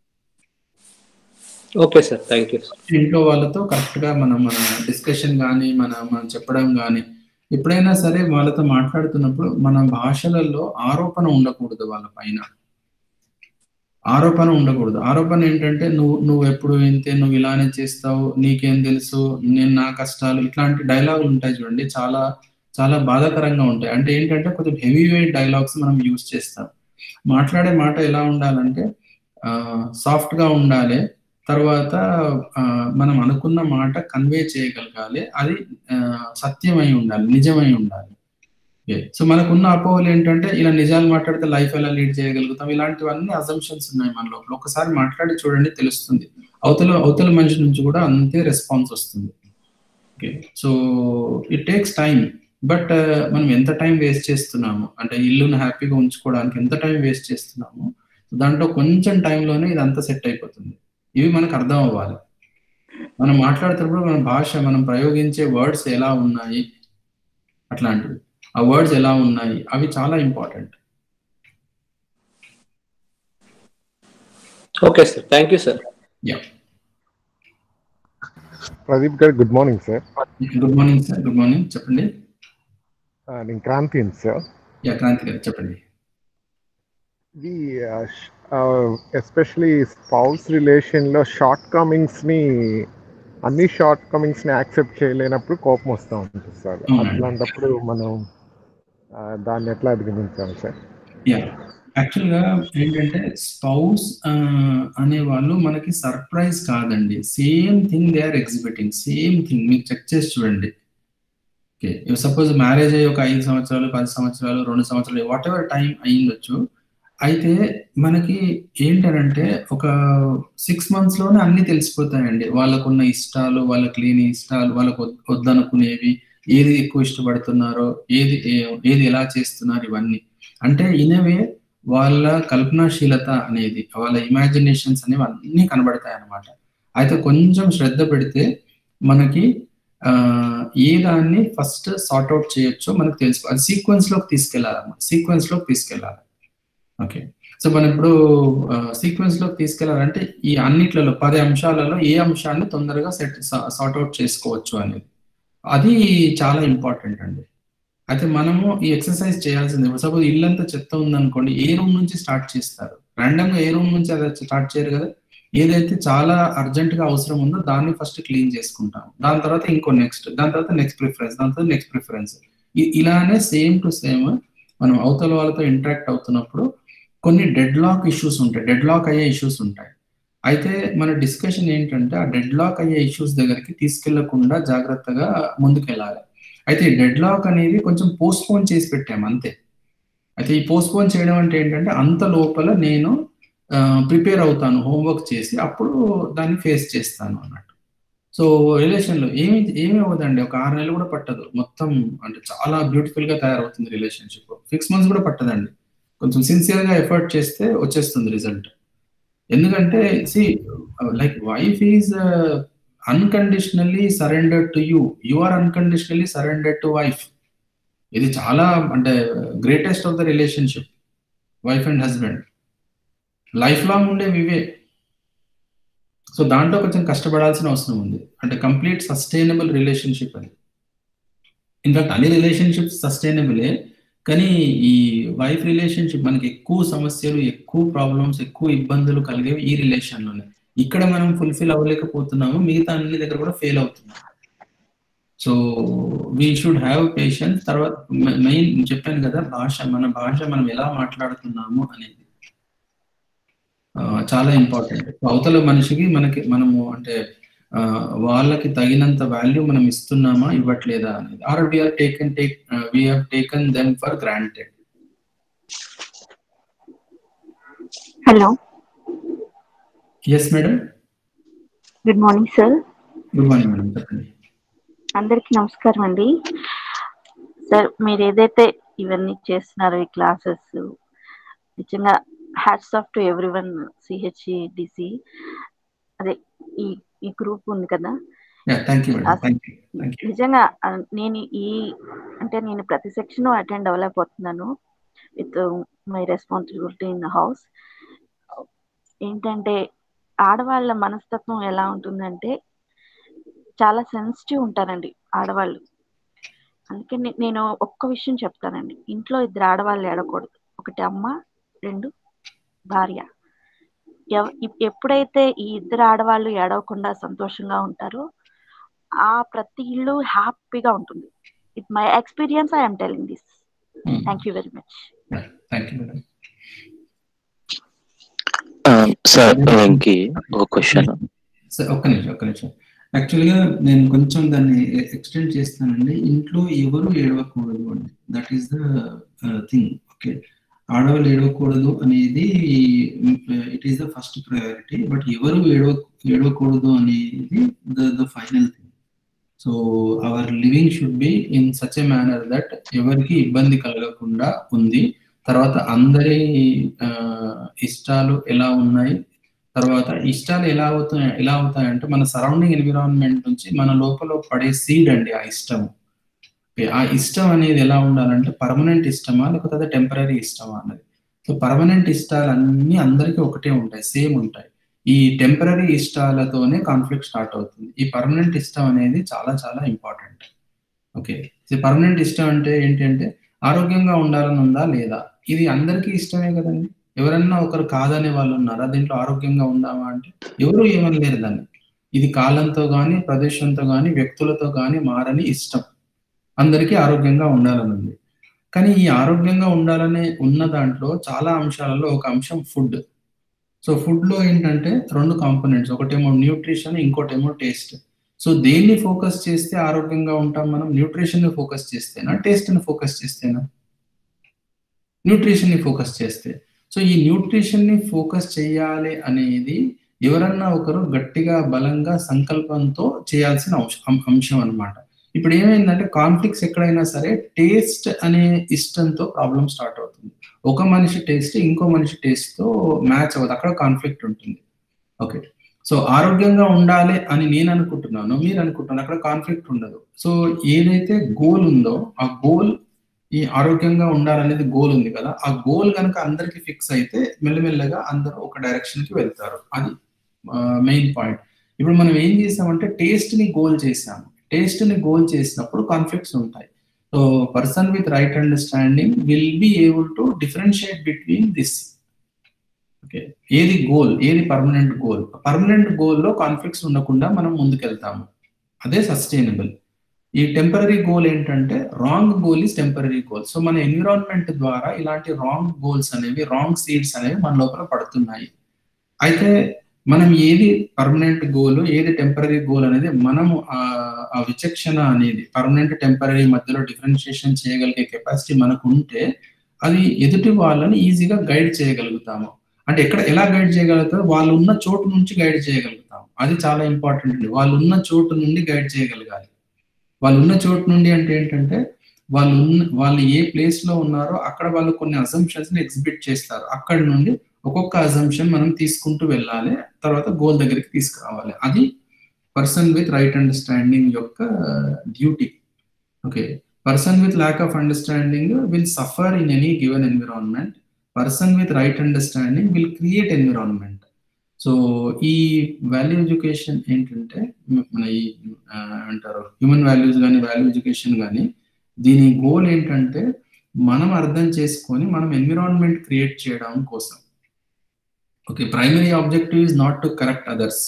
ఓకే సార్ థ్యాంక్ యూ ఇంట్లో వాళ్ళతో కరెక్ట్ గా మనం మన డిస్కషన్ కానీ మన మనం చెప్పడం కానీ ఎప్పుడైనా సరే వాళ్ళతో మాట్లాడుతున్నప్పుడు మన భాషలలో ఆరోపణ ఉండకూడదు వాళ్ళ పైన ఆరోపణ ఉండకూడదు ఆరోపణ ఏంటంటే నువ్వు నువ్వు ఎప్పుడు ఇంతే నువ్వు ఇలానే చేస్తావు నీకేం తెలుసు నేను నా కష్టాలు ఇట్లాంటి డైలాగులు ఉంటాయి చూడండి చాలా చాలా బాధాకరంగా ఉంటాయి అంటే ఏంటంటే కొంచెం హెవీ వెయిట్ డైలాగ్స్ మనం యూజ్ చేస్తాం మాట్లాడే మాట ఎలా ఉండాలంటే సాఫ్ట్ గా ఉండాలి తర్వాత ఆ, మనం అనుకున్న మాట కన్వే చేయగలగాలి అది ఆ, సత్యమై ఉండాలి నిజమై ఉండాలి సో మనకున్న అపోహలు ఏంటంటే ఇలా నిజాలు మాట్లాడితే లైఫ్ ఎలా లీడ్ చేయగలుగుతాం ఇలాంటివన్నీ అజంప్షన్స్ ఉన్నాయి మన లోపల ఒకసారి మాట్లాడి చూడండి తెలుస్తుంది అవతల అవతల మనిషి నుంచి కూడా అంతే రెస్పాన్స్ వస్తుంది okay so it takes time but మనం ఎంత టైం వేస్ట్ చేస్తున్నాము అంటే ఇల్లును హ్యాపీగా ఉంచుకోవడానికి ఎంత టైం వేస్ట్ చేస్తున్నాము దాంట్లో కొంచెం టైంలోనే ఇదంతా సెట్ అయిపోతుంది ఇవి మనకు అర్థం అవ్వాలి మనం మాట్లాడుతున్నప్పుడు మన భాష మనం ప్రయోగించే వర్డ్స్ ఎలా ఉన్నాయి అట్లాంటివి ఆ వర్డ్స్ ఎలా ఉన్నాయి అవి చాలా important okay sir thank you sir ya Pradeep గారు good morning sir good morning sir good morning చెప్పండి నేను క్రాంతి సార్ యా క్రాంతి గారు చెప్పండి ఇది ఎస్పెషలీ స్పౌస్ రిలేషన్లో షార్ట్ కమింగ్స్ని అన్ని షార్ట్ కమింగ్స్ని యాక్సెప్ట్ చేయలేనప్పుడు కోపం వస్తూ ఉంటుంది సార్ అవునండి. అట్లాంటప్పుడు మనం ఆ, దాన్ని ఎట్లా అధిగమించాలి సార్ యా యాక్చువల్గా ఏంటంటే స్పౌస్ అనే వాళ్ళు మనకి సర్ప్రైజ్ కాదండి same thing they are exhibiting same thing మీరు చెక్ చేసి చూడండి ఓకే సపోజ్ మ్యారేజ్ అయ్యి ఒక ఐదు సంవత్సరాలు పది సంవత్సరాలు రెండు సంవత్సరాలు వాట్ ఎవర్ టైం అయ్యిండొచ్చు అయితే మనకి ఏంటనంటే ఒక సిక్స్ మంత్స్ లోనే అన్ని తెలిసిపోతాయండి వాళ్ళకున్న ఇష్టాలు వాళ్ళకి లేని ఇష్టాలు వాళ్ళకు వద్- వద్దనుకునేవి ఏది ఎక్కువ ఇష్టపడుతున్నారో ఏది ఏ- ఏది ఎలా చేస్తున్నారు ఇవన్నీ అంటే ఇనవే వాళ్ళ కల్పనాశీలత అనేది వాళ్ళ ఇమాజినేషన్స్ అనేవి అన్నీ కనబడతాయి అన్నమాట అయితే కొంచెం శ్రద్ధ పెడితే మనకి ఆ, ఏ దాన్ని ఫస్ట్ సార్ట్ అవుట్ చేయొచ్చో మనకు తెలుసు అది సీక్వెన్స్ లోకి తీసుకెళ్ళాలన్నమాట సీక్వెన్స్ లోకి తీసుకెళ్ళాలి ఓకే సో మనం ఇప్పుడు సీక్వెన్స్ లోకి తీసుకెళ్లాలంటే ఈ అన్నిట్లలో పది అంశాలలో ఏ అంశాన్ని తొందరగా సెట్ సార్ట్ అవుట్ చేసుకోవచ్చు అనేది అది చాలా ఇంపార్టెంట్ అండి అయితే మనము ఈ ఎక్సర్సైజ్ చేయాల్సింది సపోజ్ ఇల్లంతా చెత్త ఉందనుకోండి ఏ రూమ్ నుంచి స్టార్ట్ చేస్తారు ర్యాండమ్ గా ఏ రూమ్ నుంచి అది స్టార్ట్ చేయరు కదా ఏదైతే చాలా అర్జెంట్ గా అవసరం ఉందో దాన్ని ఫస్ట్ క్లీన్ చేసుకుంటాం దాని తర్వాత ఇంకో నెక్స్ట్ దాని తర్వాత నెక్స్ట్ ప్రిఫరెన్స్ దాని తర్వాత నెక్స్ట్ ప్రిఫరెన్స్ ఇలానే సేమ్ టు సేమ్ మనం అవతల వాళ్ళతో ఇంటరాక్ట్ అవుతున్నప్పుడు కొన్ని డెడ్ లాక్ ఇష్యూస్ ఉంటాయి డెడ్ లాక్ అయ్యే ఇష్యూస్ ఉంటాయి అయితే మన డిస్కషన్ ఏంటంటే ఆ డెడ్ లాక్ అయ్యే ఇష్యూస్ దగ్గరికి తీసుకెళ్లకుండా జాగ్రత్తగా ముందుకెళ్ళాలి అయితే ఈ డెడ్ లాక్ అనేది కొంచెం పోస్ట్ పోన్ చేసి పెట్టాము అంతే అయితే ఈ పోస్ట్ పోన్ చేయడం అంటే ఏంటంటే అంత లోపల నేను ప్రిపేర్ అవుతాను హోంవర్క్ చేసి అప్పుడు దాన్ని ఫేస్ చేస్తాను అన్నట్టు సో రిలేషన్లో ఏమి ఏమి అవ్వదండి ఒక ఆరు నెలలు కూడా పట్టదు మొత్తం అంటే చాలా బ్యూటిఫుల్ గా తయారవుతుంది రిలేషన్షిప్ సిక్స్ మంత్స్ కూడా పట్టదండి కొంచెం సిన్సియర్ గా ఎఫర్ట్ చేస్తే వచ్చేస్తుంది రిజల్ట్ ఎందుకంటే see like wife is unconditionally surrender to you you are unconditionally surrender to wife ఇది చాలా అంటే greatest of the relationship wife and husband lifelong ఉండేవి ఇవే సో దాంట్లో కొంచెం కష్టపడాల్సిన అవసరం ఉంది అంటే కంప్లీట్ సస్టైనబుల్ రిలేషన్షిప్ అది ఇన్ఫాక్ట్ అన్ని రిలేషన్షిప్స్ సస్టైనబులే కానీ ఈ వైఫ్ రిలేషన్షిప్ మనకి ఎక్కువ సమస్యలు ఎక్కువ ప్రాబ్లమ్స్ ఎక్కువ ఇబ్బందులు కలిగేవి ఈ రిలేషన్లోనే ఇక్కడ మనం ఫుల్ఫిల్ అవ్వలేకపోతున్నాము మిగతా అన్ని దగ్గర కూడా ఫెయిల్ అవుతున్నాం so we should have patience తర్వాత మెయిన్ చెప్పాను కదా భాష మన భాష మనం ఎలా మాట్లాడుతున్నాము అనేది ఆ, చాలా ఇంపార్టెంట్ అవతల మనిషికి మనకి మనము అంటే ఆ, వాళ్ళకి తగినంత వాల్యూ మనం ఇస్తున్నామా ఇవ్వట్లేదా అనేది are we are taken take we have taken them for granted hello yes madam good morning sir good morning madam చెప్పండి అందరికీ నమస్కారం అండి సార్ మీరు ఏదైతే ఇవన్నీ చేస్తున్నారో ఈ క్లాసెస్ నిజంగా hats off to every one CHDC అదే ఈ ఈ గ్రూప్ ఉంది కదా thank you madam thank you thank you నిజంగా ఆ, నేను ఈ అంటే నేను ప్రతి సెక్షన్ అటెండ్ అవ్వలేకపోతున్నాను with my responsibility in the house ఏంటంటే ఆడవాళ్ళ మనస్తత్వం ఎలా ఉంటుందంటే చాలా సెన్సిటివ్ ఉంటారండి ఆడవాళ్ళు అందుకే నే- నేను ఒక్క విషయం చెప్తానండి ఇంట్లో ఇద్దరు ఆడవాళ్ళు ఏడకూడదు ఒకటి అమ్మ రెండు భార్య ఎవ- ఇప్- ఎప్పుడైతే ఈ ఇద్దరు ఆడవాళ్ళు ఏడవకుండా సంతోషంగా ఉంటారో ఆ ప్రతి ఇల్లు హ్యాపీగా ఉంటుంది it my experience I'm telling this thank you very much thank you madam sir Venky ఒక క్వశ్చన్ సరే ఒక్క నిమిషం ఒక్క నిమిషం యాక్చువల్గా నేను కొంచెం దాన్ని ఎక్స్టెండ్ చేస్తానండి ఇంట్లో ఎవరు ఏడవకూడదు అండి that is the thing okay ఆడవాళ్ళు ఏడవకూడదు అనేది it is the first priority but ఎవరు ఏడవ ఏడవకూడదు అనేది the the final thing so our living should be in such a manner that ఎవరికి ఇబ్బంది కలగకుండా ఉంది తర్వాత అందరి ఆ, ఇష్టాలు ఎలా ఉన్నాయి తర్వాత ఇష్టాలు ఎలా అవుతాయి ఎలా అవుతాయంటే మన సరౌండింగ్ ఎన్విరాన్మెంట్ నుంచి మన లోపల పడే సీడ్ అండి ఆ ఇష్టం ఓకే, ఆ ఇష్టం అనేది ఎలా ఉండాలంటే పర్మనెంట్ ఇష్టమా లేకపోతే టెంపరీ ఇష్టమా అన్నది సో పర్మనెంట్ ఇష్టాలు అన్ని అందరికీ ఒకటే ఉంటాయి సేమ్ ఉంటాయి ఈ టెంపరీ ఇష్టాలతోనే కాన్ఫ్లిక్ట్ స్టార్ట్ అవుతుంది ఈ పర్మనెంట్ ఇష్టం అనేది చాలా చాలా ఇంపార్టెంట్ ఓకే సో పర్మనెంట్ ఇష్టం అంటే ఏంటంటే ఆరోగ్యంగా ఉండాలని ఉందా లేదా ఇది అందరికీ ఇష్టమే కదండి ఎవరన్నా ఒకరు కాదనే వాళ్ళు ఉన్నారా దీంట్లో ఆరోగ్యంగా ఉందామా అంటే ఎవరు ఏమనలేరు దాన్ని ఇది కాలంతో గాని ప్రదేశంతో గాని వ్యక్తులతో గాని మారని ఇష్టం అందరికీ ఆరోగ్యంగా ఉండాలని ఉంది కానీ ఈ ఆరోగ్యంగా ఉండాలనే ఉన్న దాంట్లో చాలా అంశాలలో ఒక అంశం ఫుడ్ సో ఫుడ్ లో ఏంటంటే రెండు కాంపోనెంట్స్ ఒకటేమో న్యూట్రిషన్ ఇంకోటేమో టేస్ట్ సో దేన్ని ఫోకస్ చేస్తే ఆరోగ్యంగా ఉంటాం మనం న్యూట్రిషన్ ని ఫోకస్ చేస్తేనా టేస్ట్ ని ఫోకస్ చేస్తేనా న్యూట్రిషన్ ని ఫోకస్ చేస్తే సో ఈ న్యూట్రిషన్ ని ఫోకస్ చేయాలి అనేది ఎవరన్నా ఒకరు గట్టిగా బలంగా సంకల్పంతో చేయాల్సిన అంశం అంశం అన్నమాట ఇప్పుడు ఏమైందంటే కాన్ఫ్లిక్ట్స్ ఎక్కడైనా సరే టేస్ట్ అనే ఇష్టంతో ప్రాబ్లం స్టార్ట్ అవుతుంది ఒక మనిషి టేస్ట్ ఇంకో మనిషి టేస్ట్ తో మ్యాచ్ అవ్వదు అక్కడ కాన్ఫ్లిక్ట్ ఉంటుంది ఓకే సో ఆరోగ్యంగా ఉండాలి అని నేను అనుకుంటున్నాను మీరు అనుకుంటున్నారు అక్కడ కాన్ఫ్లిక్ట్ ఉండదు సో ఏదైతే గోల్ ఉందో ఆ గోల్ ఈ ఆరోగ్యంగా ఉండాలనేది గోల్ ఉంది కదా ఆ గోల్ కనుక అందరికి ఫిక్స్ అయితే మెల్లమెల్లగా అందరూ ఒక డైరెక్షన్ కి వెళ్తారు అది మెయిన్ పాయింట్ ఇప్పుడు మనం ఏం చేసామంటే టేస్ట్ ని గోల్ చేసాము టేస్ట్ ని గోల్ చేసినప్పుడు కాన్ఫ్లిక్ట్స్ ఉంటాయి so person with right understanding will be able to differentiate between this okay ఏది గోల్ ఏది పర్మనెంట్ గోల్ పర్మనెంట్ గోల్లో కాన్ఫ్లిక్ట్స్ ఉండకుండా మనం ముందుకెళ్తాము అదే సస్టైనబుల్ ఈ టెంపరీ గోల్ ఏంటంటే wrong goal is temporary goal so మన ఎన్విరాన్మెంట్ ద్వారా ఇలాంటి రాంగ్ గోల్స్ అనేవి రాంగ్ సీడ్స్ అనేవి మన లోపల పడుతున్నాయి అయితే మనం ఏది పర్మనెంట్ గోల్ ఏది టెంపరీ గోల్ అనేది మనము ఆ- ఆ విచక్షణ అనేది పర్మనెంట్ టెంపరీ మధ్యలో డిఫరెన్షియేషన్ చేయగలిగే కెపాసిటీ మనకు ఉంటే అది ఎదుటి వాళ్ళని ఈజీగా గైడ్ చేయగలుగుతాము అంటే ఎక్కడ ఎలా గైడ్ చేయగలుగుతారు వాళ్ళు ఉన్న చోటు నుంచి గైడ్ చేయగలుగుతాం అది చాలా ఇంపార్టెంట్ అండి వాళ్ళు ఉన్న చోటు నుండి గైడ్ చేయగలగాలి వాళ్ళు ఉన్న చోటు నుండి అంటే ఏంటంటే వాళ్ళు ఉన్న వాళ్ళు ఏ ప్లేస్ లో ఉన్నారో అక్కడ వాళ్ళు కొన్ని అజంప్షన్స్ ని ఎగ్జిబిట్ చేస్తారు అక్కడ నుండి ఒక్కొక్క అజంప్షన్ మనం తీసుకుంటూ వెళ్ళాలి తర్వాత గోల్ దగ్గరికి తీసుకురావాలి అది పర్సన్ విత్ రైట్ అండర్స్టాండింగ్ యొక్క duty okay person with lack of understanding will suffer in any given environment person with right understanding will create environment so ఈ వాల్యూ ఎడ్యుకేషన్ ఏంటంటే మన ఈ ఆ, అంటారు హ్యూమన్ వాల్యూస్ కానీ వాల్యూ ఎడ్యుకేషన్ కానీ దీని గోల్ ఏంటంటే మనం అర్థం చేసుకొని మనం ఎన్విరాన్మెంట్ క్రియేట్ చేయడం కోసం okay primary objective is not to correct others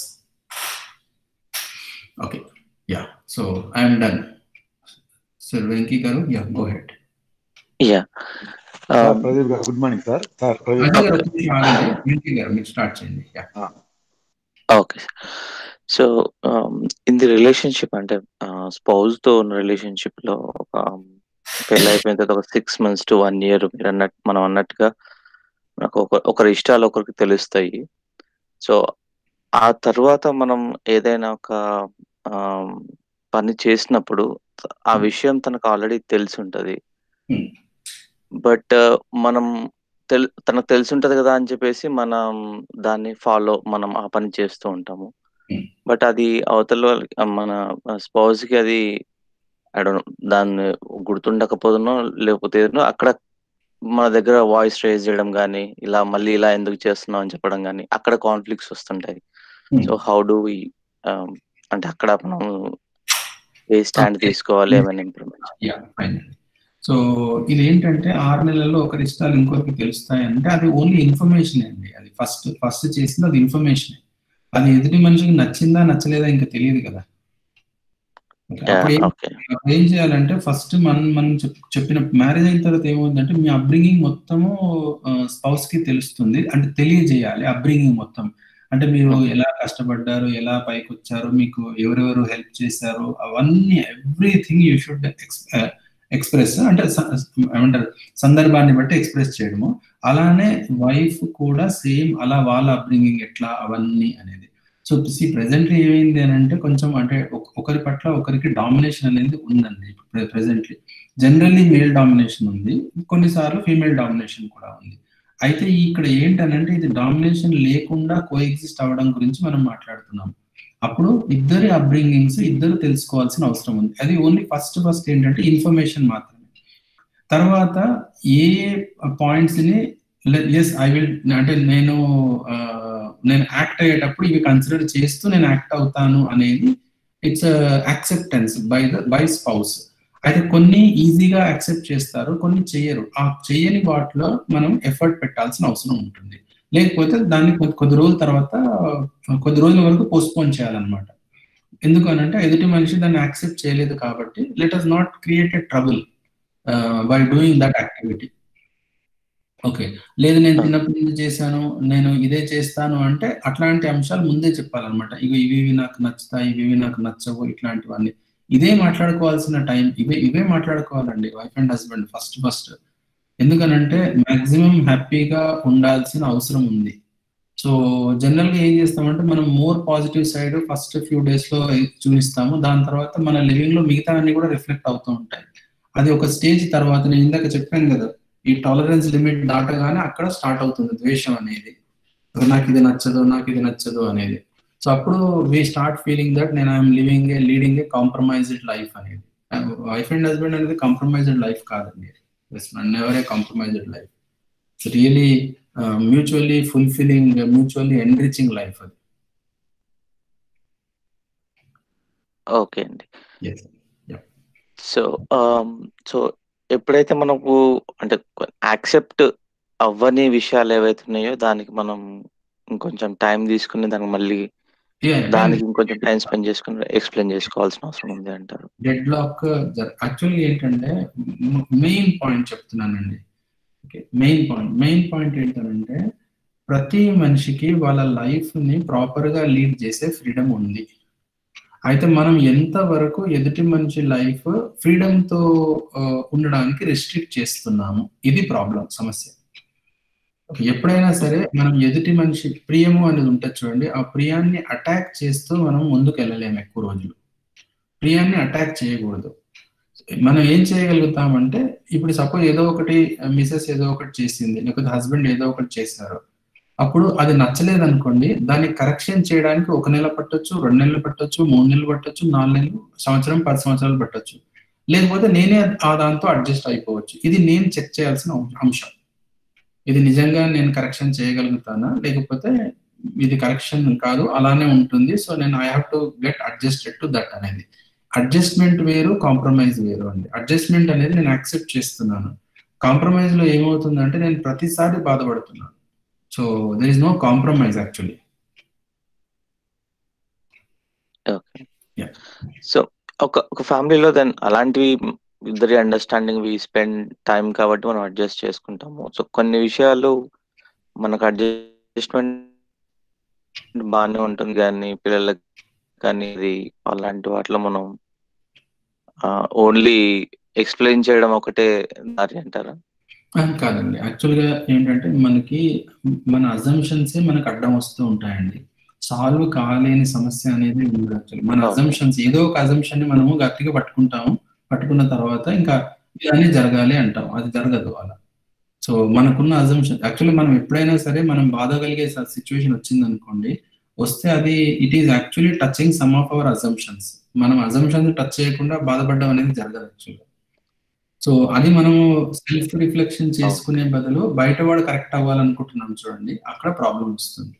okay yeah so I'm done sir Venky గారు yeah go ahead yeah sir Pradeep గారు good morning sir sir Pradeep Ajay గారు ఒక నిమిషం ఆగండి. వెంకీ గారు మీరు స్టార్ట్ చేయండి yeah okay so in the relationship అంటే స్పౌజ్ తో ఉన్న రిలేషన్షిప్ లో ఒక పెళ్ళి అయిపోయిన తర్వాత ఒక six months to one year మీరు అన్నట్టు మనం అన్నట్టుగా మనకు ఒక ఒకరి ఇష్టాలు ఒకరికి తెలుస్తాయి సో ఆ తర్వాత మనం ఏదైనా ఒక ఆ, పని చేసినప్పుడు ఆ విషయం తనకు ఆల్రెడీ తెలిసి ఉంటది బట్ మనం తెల్ తనకు తెలిసి ఉంటది కదా అని చెప్పేసి మనం దాన్ని ఫాలో మనం ఆ పని చేస్తూ ఉంటాము బట్ అది అవతల వాళ్ళకి మన స్పౌజ్ కి అది I don't know, దాన్ని గుర్తుండకపోతున్నో లేకపోతే ఏదైనా అక్కడ మన దగ్గర వాయిస్ రేజ్ చేయడం కానీ ఇలా మళ్ళీ ఇలా ఎందుకు చేస్తున్నావు అని చెప్పడం కానీ అక్కడ కాన్ఫ్లిక్ట్స్ వస్తుంటాయి సో హౌ డు వి అంటే అక్కడ మనం ఏ స్టాండ్ Okay. తీసుకోవాలి ఏమైనా ఇంప్రూవ్మెంట్ యా ఫైన్ సో ఇది ఏంటంటే ఆరు నెలల్లో ఒకరి ఇష్టాలు ఇంకొకరికి తెలుస్తాయి అంటే అది ఓన్లీ ఇన్ఫర్మేషన్ అండి అది ఫస్ట్ ఫస్ట్ చేసింది అది ఇన్ఫర్మేషన్ అది ఎదుటి మనిషికి నచ్చిందా నచ్చలేదా ఇంకా తెలియదు కదా Okay, అప్పుడు ఏం- ఓకే అప్పుడు ఏం చేయాలంటే ఫస్ట్ మనం మనం చెప్- చెప్పిన మ్యారేజ్ అయిన తర్వాత ఏమవుతుందంటే మీ అప్బ్రింగింగ్ మొత్తము స్పౌస్ కి తెలుస్తుంది అంటే తెలియజేయాలి అప్బ్రింగింగ్ మొత్తం అంటే మీరు ఎలా కష్టపడ్డారు ఎలా పైకి వచ్చారు మీకు ఎవరెవరు హెల్ప్ చేశారు అవన్నీ ఎవ్రీథింగ్ యూ షుడ్ ఎక్స్ప్రెస్ అంటే స- ఏమంటారు సందర్భాన్ని బట్టి ఎక్స్ప్రెస్ చేయడము అలానే వైఫ్ కూడా సేమ్ అలా వాళ్ళ అప్బ్రింగింగ్ ఎట్లా అవన్నీ అనేది సో సి ప్రెసెంట్లీ ఏమైంది అని అంటే కొంచెం అంటే ఒక- ఒకరి పట్ల ఒకరికి డామినేషన్ అనేది ఉందండి ప్రెసెంట్లీ జనరల్లీ మేల్ డామినేషన్ ఉంది కొన్నిసార్లు ఫీమేల్ డామినేషన్ కూడా ఉంది అయితే ఇక్కడ ఏంటనంటే ఇది డామినేషన్ లేకుండా కో ఎగ్జిస్ట్ అవ్వడం గురించి మనం మాట్లాడుతున్నాం అప్పుడు ఇద్దరి అప్బ్రింగింగ్స్ ఇద్దరు తెలుసుకోవాల్సిన అవసరం ఉంది అది ఓన్లీ ఫస్ట్ ఫస్ట్ ఏంటంటే ఇన్ఫర్మేషన్ మాత్రమే తర్వాత ఏ పాయింట్స్ ని ఎస్ ఐ విల్ అంటే నేను ఆ, నేను యాక్ట్ అయ్యేటప్పుడు ఇవి కన్సిడర్ చేస్తూ నేను యాక్ట్ అవుతాను అనేది it's acceptance by the by spouse అయితే కొన్ని ఈజీగా యాక్సెప్ట్ చేస్తారు కొన్ని చేయరు ఆ చేయని వాటిలో మనం ఎఫర్ట్ పెట్టాల్సిన అవసరం ఉంటుంది లేకపోతే దాన్ని కొద్ది కొద్ది రోజుల తర్వాత కొద్ది రోజుల వరకు పోస్ట్పోన్ చేయాలన్నమాట ఎందుకు అని అంటే ఎదుటి మనిషి దాన్ని యాక్సెప్ట్ చేయలేదు కాబట్టి let us not create a trouble by doing that activity okay లేదు నేను చిన్నప్పటి నుంచి చేశాను నేను ఇదే చేస్తాను అంటే అట్లాంటి అంశాలు ముందే చెప్పాలన్నమాట ఇవి ఇవి ఇవి నాకు నచ్చుతాయి ఇవి ఇవి నాకు నచ్చవు ఇట్లాంటివన్నీ ఇదే మాట్లాడుకోవాల్సిన టైం ఇవే ఇవే మాట్లాడుకోవాలండి wife and husband first first ఎందుకనంటే మాక్సిమం హ్యాపీగా ఉండాల్సిన అవసరం ఉంది సో జనరల్ గా ఏం చేస్తామంటే మనం more positive side first few days లో చూపిస్తాము దాని తర్వాత మన లివింగ్ లో మిగతా అన్ని కూడా రిఫ్లెక్ట్ అవుతూ ఉంటాయి అది ఒక స్టేజ్ తర్వాత నేను ఇందాక చెప్పాను కదా ఈ టాలరెన్స్ లిమిట్ దాటగానే అక్కడ స్టార్ట్ అవుతుంది ద్వేషం అనేది నాకు ఇది నచ్చదు నాకు ఇది నచ్చదు అనేది సో అప్పుడు వి స్టార్ట్ ఫీలింగ్ దట్ నేను I'm living a leading a compromised life అనేది వైఫ్ అండ్ హస్బెండ్ అనేది కాంప్రమైజ్డ్ లైఫ్ కాదండి never a compromised life it's really mutually fulfilling mutually enriching life అది ఓకే అండి Yes. సో సో ఎప్పుడైతే మనకు అంటే యాక్సెప్ట్ అవ్వని విషయాలు ఏవైతే ఉన్నాయో దానికి మనం ఇంకొంచెం టైం తీసుకుని దానికి మళ్ళీ Yeah, దానికి ఇంకొంచెం టైం స్పెండ్ చేసుకుని ఎక్స్ప్లెయిన్ చేసుకోవాల్సిన అవసరం ఉంది అంటారు డెడ్ లాక్ యాక్చువల్లీ ఏంటంటే మెయిన్ పాయింట్ చెప్తున్నానండి okay main point main point ఏంటంటే ప్రతి మనిషికి వాళ్ళ లైఫ్ ని ప్రాపర్ గా లీడ్ చేసే ఫ్రీడమ్ ఉంది అయితే మనం ఎంత వరకు ఎదుటి మనిషి లైఫ్ ఫ్రీడమ్ తో ఆ, ఉండడానికి రెస్ట్రిక్ట్ చేస్తున్నాము ఇది ప్రాబ్లం సమస్య ఎప్పుడైనా సరే మనం ఎదుటి మనిషి ప్రియము అనేది ఉంటుంది చూడండి ఆ ప్రియాన్ని అటాక్ చేస్తూ మనం ముందుకు వెళ్ళలేము ఎక్కువ రోజులు ప్రియాన్ని అటాక్ చేయకూడదు మనం ఏం చేయగలుగుతామంటే ఇప్పుడు సపోజ్ ఏదో ఒకటి మిసెస్ ఏదో ఒకటి చేసింది లేకపోతే హస్బెండ్ ఏదో ఒకటి చేశారు అప్పుడు అది నచ్చలేదు అనుకోండి దాన్ని కరెక్షన్ చేయడానికి ఒక నెల పట్టొచ్చు రెండు నెలలు పట్టొచ్చు మూడు నెలలు పట్టొచ్చు నాలుగు నెలలు సంవత్సరం పది సంవత్సరాలు పట్టొచ్చు లేకపోతే నేనే ఆ దాంతో అడ్జస్ట్ అయిపోవచ్చు ఇది నేను చెక్ చేయాల్సిన అంశం ఇది నిజంగా నేను కరెక్షన్ చేయగలుగుతానా లేకపోతే ఇది కరెక్షన్ కాదు అలానే ఉంటుంది సో నేను I have to get adjusted to that అనేది అడ్జస్ట్మెంట్ వేరు కాంప్రమైజ్ వేరు అండి అడ్జస్ట్మెంట్ అనేది నేను యాక్సెప్ట్ చేస్తున్నాను కాంప్రమైజ్ లో ఏమవుతుందంటే నేను ప్రతిసారి బాధపడుతున్నాను so there is no compromise actually okay so ఒక ఒక ఫ్యామిలీలో దెన్ అలాంటివి ఇద్దరి అండర్స్టాండింగ్ వి స్పెండ్ టైం కాబట్టి మనం అడ్జస్ట్ చేసుకుంటాము సో కొన్ని విషయాలు మనకు అడ్జస్ట్మెంట్ బాగానే ఉంటుంది కానీ పిల్లలకి కానీ ఇది అలాంటి వాటిలో మనం ఓన్లీ ఎక్స్ప్లెయిన్ చేయడం ఒకటే దారి అంటారా కాదండి యాక్చువల్గా ఏంటంటే మనకి మన అజంప్షన్సే మనకు అడ్డం వస్తూ ఉంటాయండి సాల్వ్ కాలేని సమస్య అనేది ఉండదు యాక్చువల్లీ మన అజంప్షన్స్ ఏదో ఒక అజంప్షన్ ని మనము గట్టిగా పట్టుకుంటాము పట్టుకున్న తర్వాత ఇంకా ఇదన్నీ జరగాలి అంటాం అది జరగదు అలా సో మనకున్న అజంప్షన్ యాక్చువల్లీ మనం ఎప్పుడైనా సరే మనం బాధ కలిగే సిచ్యువేషన్ వచ్చింది అనుకోండి వస్తే అది it is actually touching some of our assumptions మనం అజంప్షన్స్ టచ్ చేయకుండా బాధపడడం అనేది జరగదు యాక్చువల్గా సో అది మనము సెల్ఫ్ రిఫ్లెక్షన్ చేసుకునే బదులు బయట వాడు కరెక్ట్ అవ్వాలనుకుంటున్నాం చూడండి అక్కడ ప్రాబ్లం వస్తుంది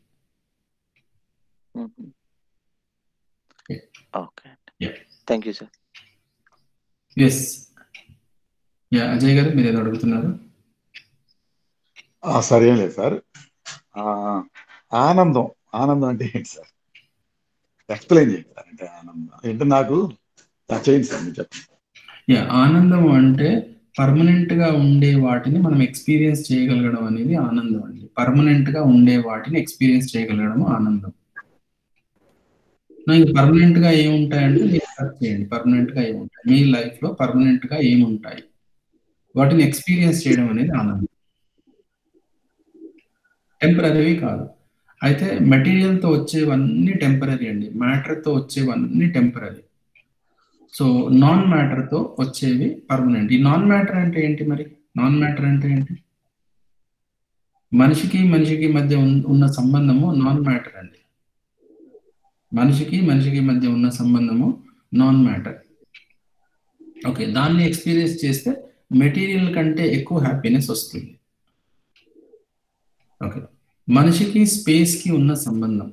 okay thank you sir yes yeah Ajay గారు మీరు ఏదో అడుగుతున్నారు సరే ఏం లేదు సార్ ఆ, ఆనందం ఆనందం అంటే ఏంటి సార్ ఎక్స్ప్లెయిన్ చేయండి సార్ అంటే ఆనందం అంటే నాకు టచ్ అయింది సార్ మీరు చెప్పండి యా ఆనందం అంటే పర్మనెంట్ గా ఉండే వాటిని మనం ఎక్స్పీరియన్స్ చేయగలగడం అనేది ఆనందం అండి పర్మనెంట్ గా ఉండే వాటిని ఎక్స్పీరియన్స్ చేయగలగడం ఆనందం నాకు పర్మనెంట్ గా ఏముంటాయంటే మీరు సెర్చ్ చేయండి పర్మనెంట్ గా ఏముంటాయి మీ లైఫ్ లో పర్మనెంట్ గా ఏముంటాయి వాటిని ఎక్స్పీరియన్స్ చేయడం అనేది ఆనందం టెంపరీ కాదు అయితే మెటీరియల్ తో వచ్చేవన్నీ టెంపరీ అండి మ్యాటర్ తో వచ్చేవన్నీ టెంపరీ సో నాన్ మ్యాటర్ తో వచ్చేవి పర్మనెంట్ ఈ నాన్ మ్యాటర్ అంటే ఏంటి మరి నాన్ మ్యాటర్ అంటే ఏంటి మనిషికి మనిషికి మధ్య ఉన్- ఉన్న సంబంధము నాన్ మ్యాటర్ అండి మనిషికి మనిషికి మధ్య ఉన్న సంబంధము నాన్ మ్యాటర్ ఓకే దాన్ని ఎక్స్పీరియన్స్ చేస్తే మెటీరియల్ కంటే ఎక్కువ హ్యాపీనెస్ వస్తుంది ఓకే మనిషికి స్పేస్ కి ఉన్న సంబంధం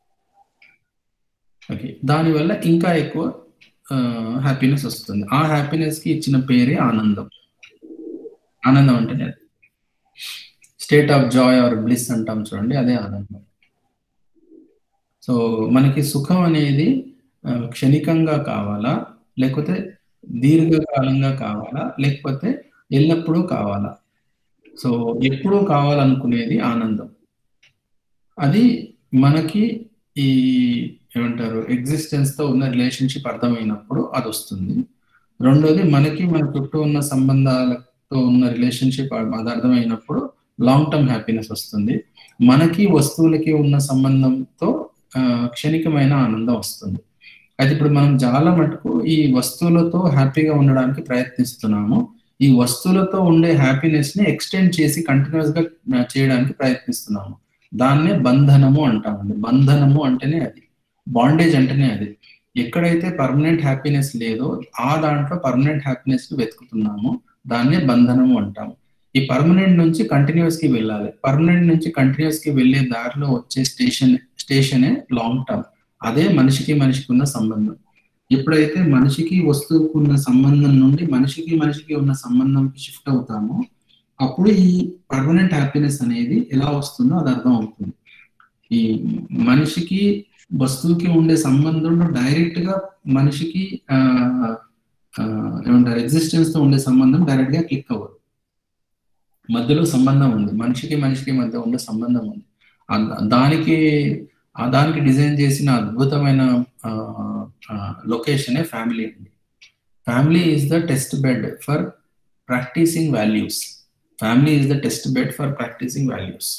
ఓకే దానివల్ల ఇంకా ఎక్కువ హ్యాపీనెస్ వస్తుంది ఆ హ్యాపీనెస్ కి ఇచ్చిన పేరే ఆనందం ఆనందం అంటే state of joy or bliss అంటాం చూడండి అదే ఆనందం సో మనకి సుఖం అనేది ఆ, క్షణికంగా కావాలా లేకపోతే దీర్ఘకాలంగా కావాలా లేకపోతే ఎల్లప్పుడూ కావాలా సో ఎప్పుడూ కావాలనుకునేది ఆనందం అది మనకి ఈ ఏమంటారు ఎగ్జిస్టెన్స్ తో ఉన్న రిలేషన్షిప్ అర్థమైనప్పుడు అది వస్తుంది రెండోది మనకి మన చుట్టూ ఉన్న సంబంధాలతో ఉన్న రిలేషన్షిప్ అది అర్థమైనప్పుడు లాంగ్ టర్మ్ హ్యాపీనెస్ వస్తుంది మనకి వస్తువులకి ఉన్న సంబంధంతో ఆ, క్షణికమైన ఆనందం వస్తుంది అయితే ఇప్పుడు మనం చాలా మటుకు ఈ వస్తువులతో హ్యాపీగా ఉండడానికి ప్రయత్నిస్తున్నాము ఈ వస్తువులతో ఉండే హ్యాపీనెస్ ని ఎక్స్టెండ్ చేసి కంటిన్యూస్ గా ఆ, చేయడానికి ప్రయత్నిస్తున్నాము దాన్నే బంధనము అంటామండి బంధనము అంటేనే అది బాండేజ్ అంటేనే అది ఎక్కడైతే పర్మనెంట్ హ్యాపీనెస్ లేదో ఆ దాంట్లో పర్మనెంట్ హ్యాపీనెస్ ని వెతుకుతున్నాము దాన్నే బంధనము అంటాము ఈ పర్మనెంట్ నుంచి కంటిన్యూస్ కి వెళ్ళాలి పర్మనెంట్ నుంచి కంటిన్యూస్ కి వెళ్ళే దారిలో వచ్చే స్టేషన్ స్టేషనే లాంగ్ టర్మ్ అదే మనిషికి మనిషికి ఉన్న సంబంధం ఎప్పుడైతే మనిషికి వస్తువుకు ఉన్న సంబంధం నుండి మనిషికి మనిషికి ఉన్న సంబంధంకి షిఫ్ట్ అవుతామో అప్పుడు ఈ పర్మనెంట్ హ్యాపీనెస్ అనేది ఎలా వస్తుందో అది అర్థం అవుతుంది ఈ మనిషికి వస్తువుకి ఉండే సంబంధంలో డైరెక్ట్ గా మనిషికి ఆ, ఆ, ఏమంటారు ఎగ్జిస్టెన్స్ తో ఉండే సంబంధం డైరెక్ట్ గా క్లిక్ అవ్వదు మధ్యలో సంబంధం ఉంది మనిషికి మనిషికి మధ్య ఉండే సంబంధం ఉంది ఆ- దానికి ఆ దానికి డిజైన్ చేసిన అద్భుతమైన లొకేషనే ఫ్యామిలీ అండి family is the test bed for practising values family is the test bed for practising values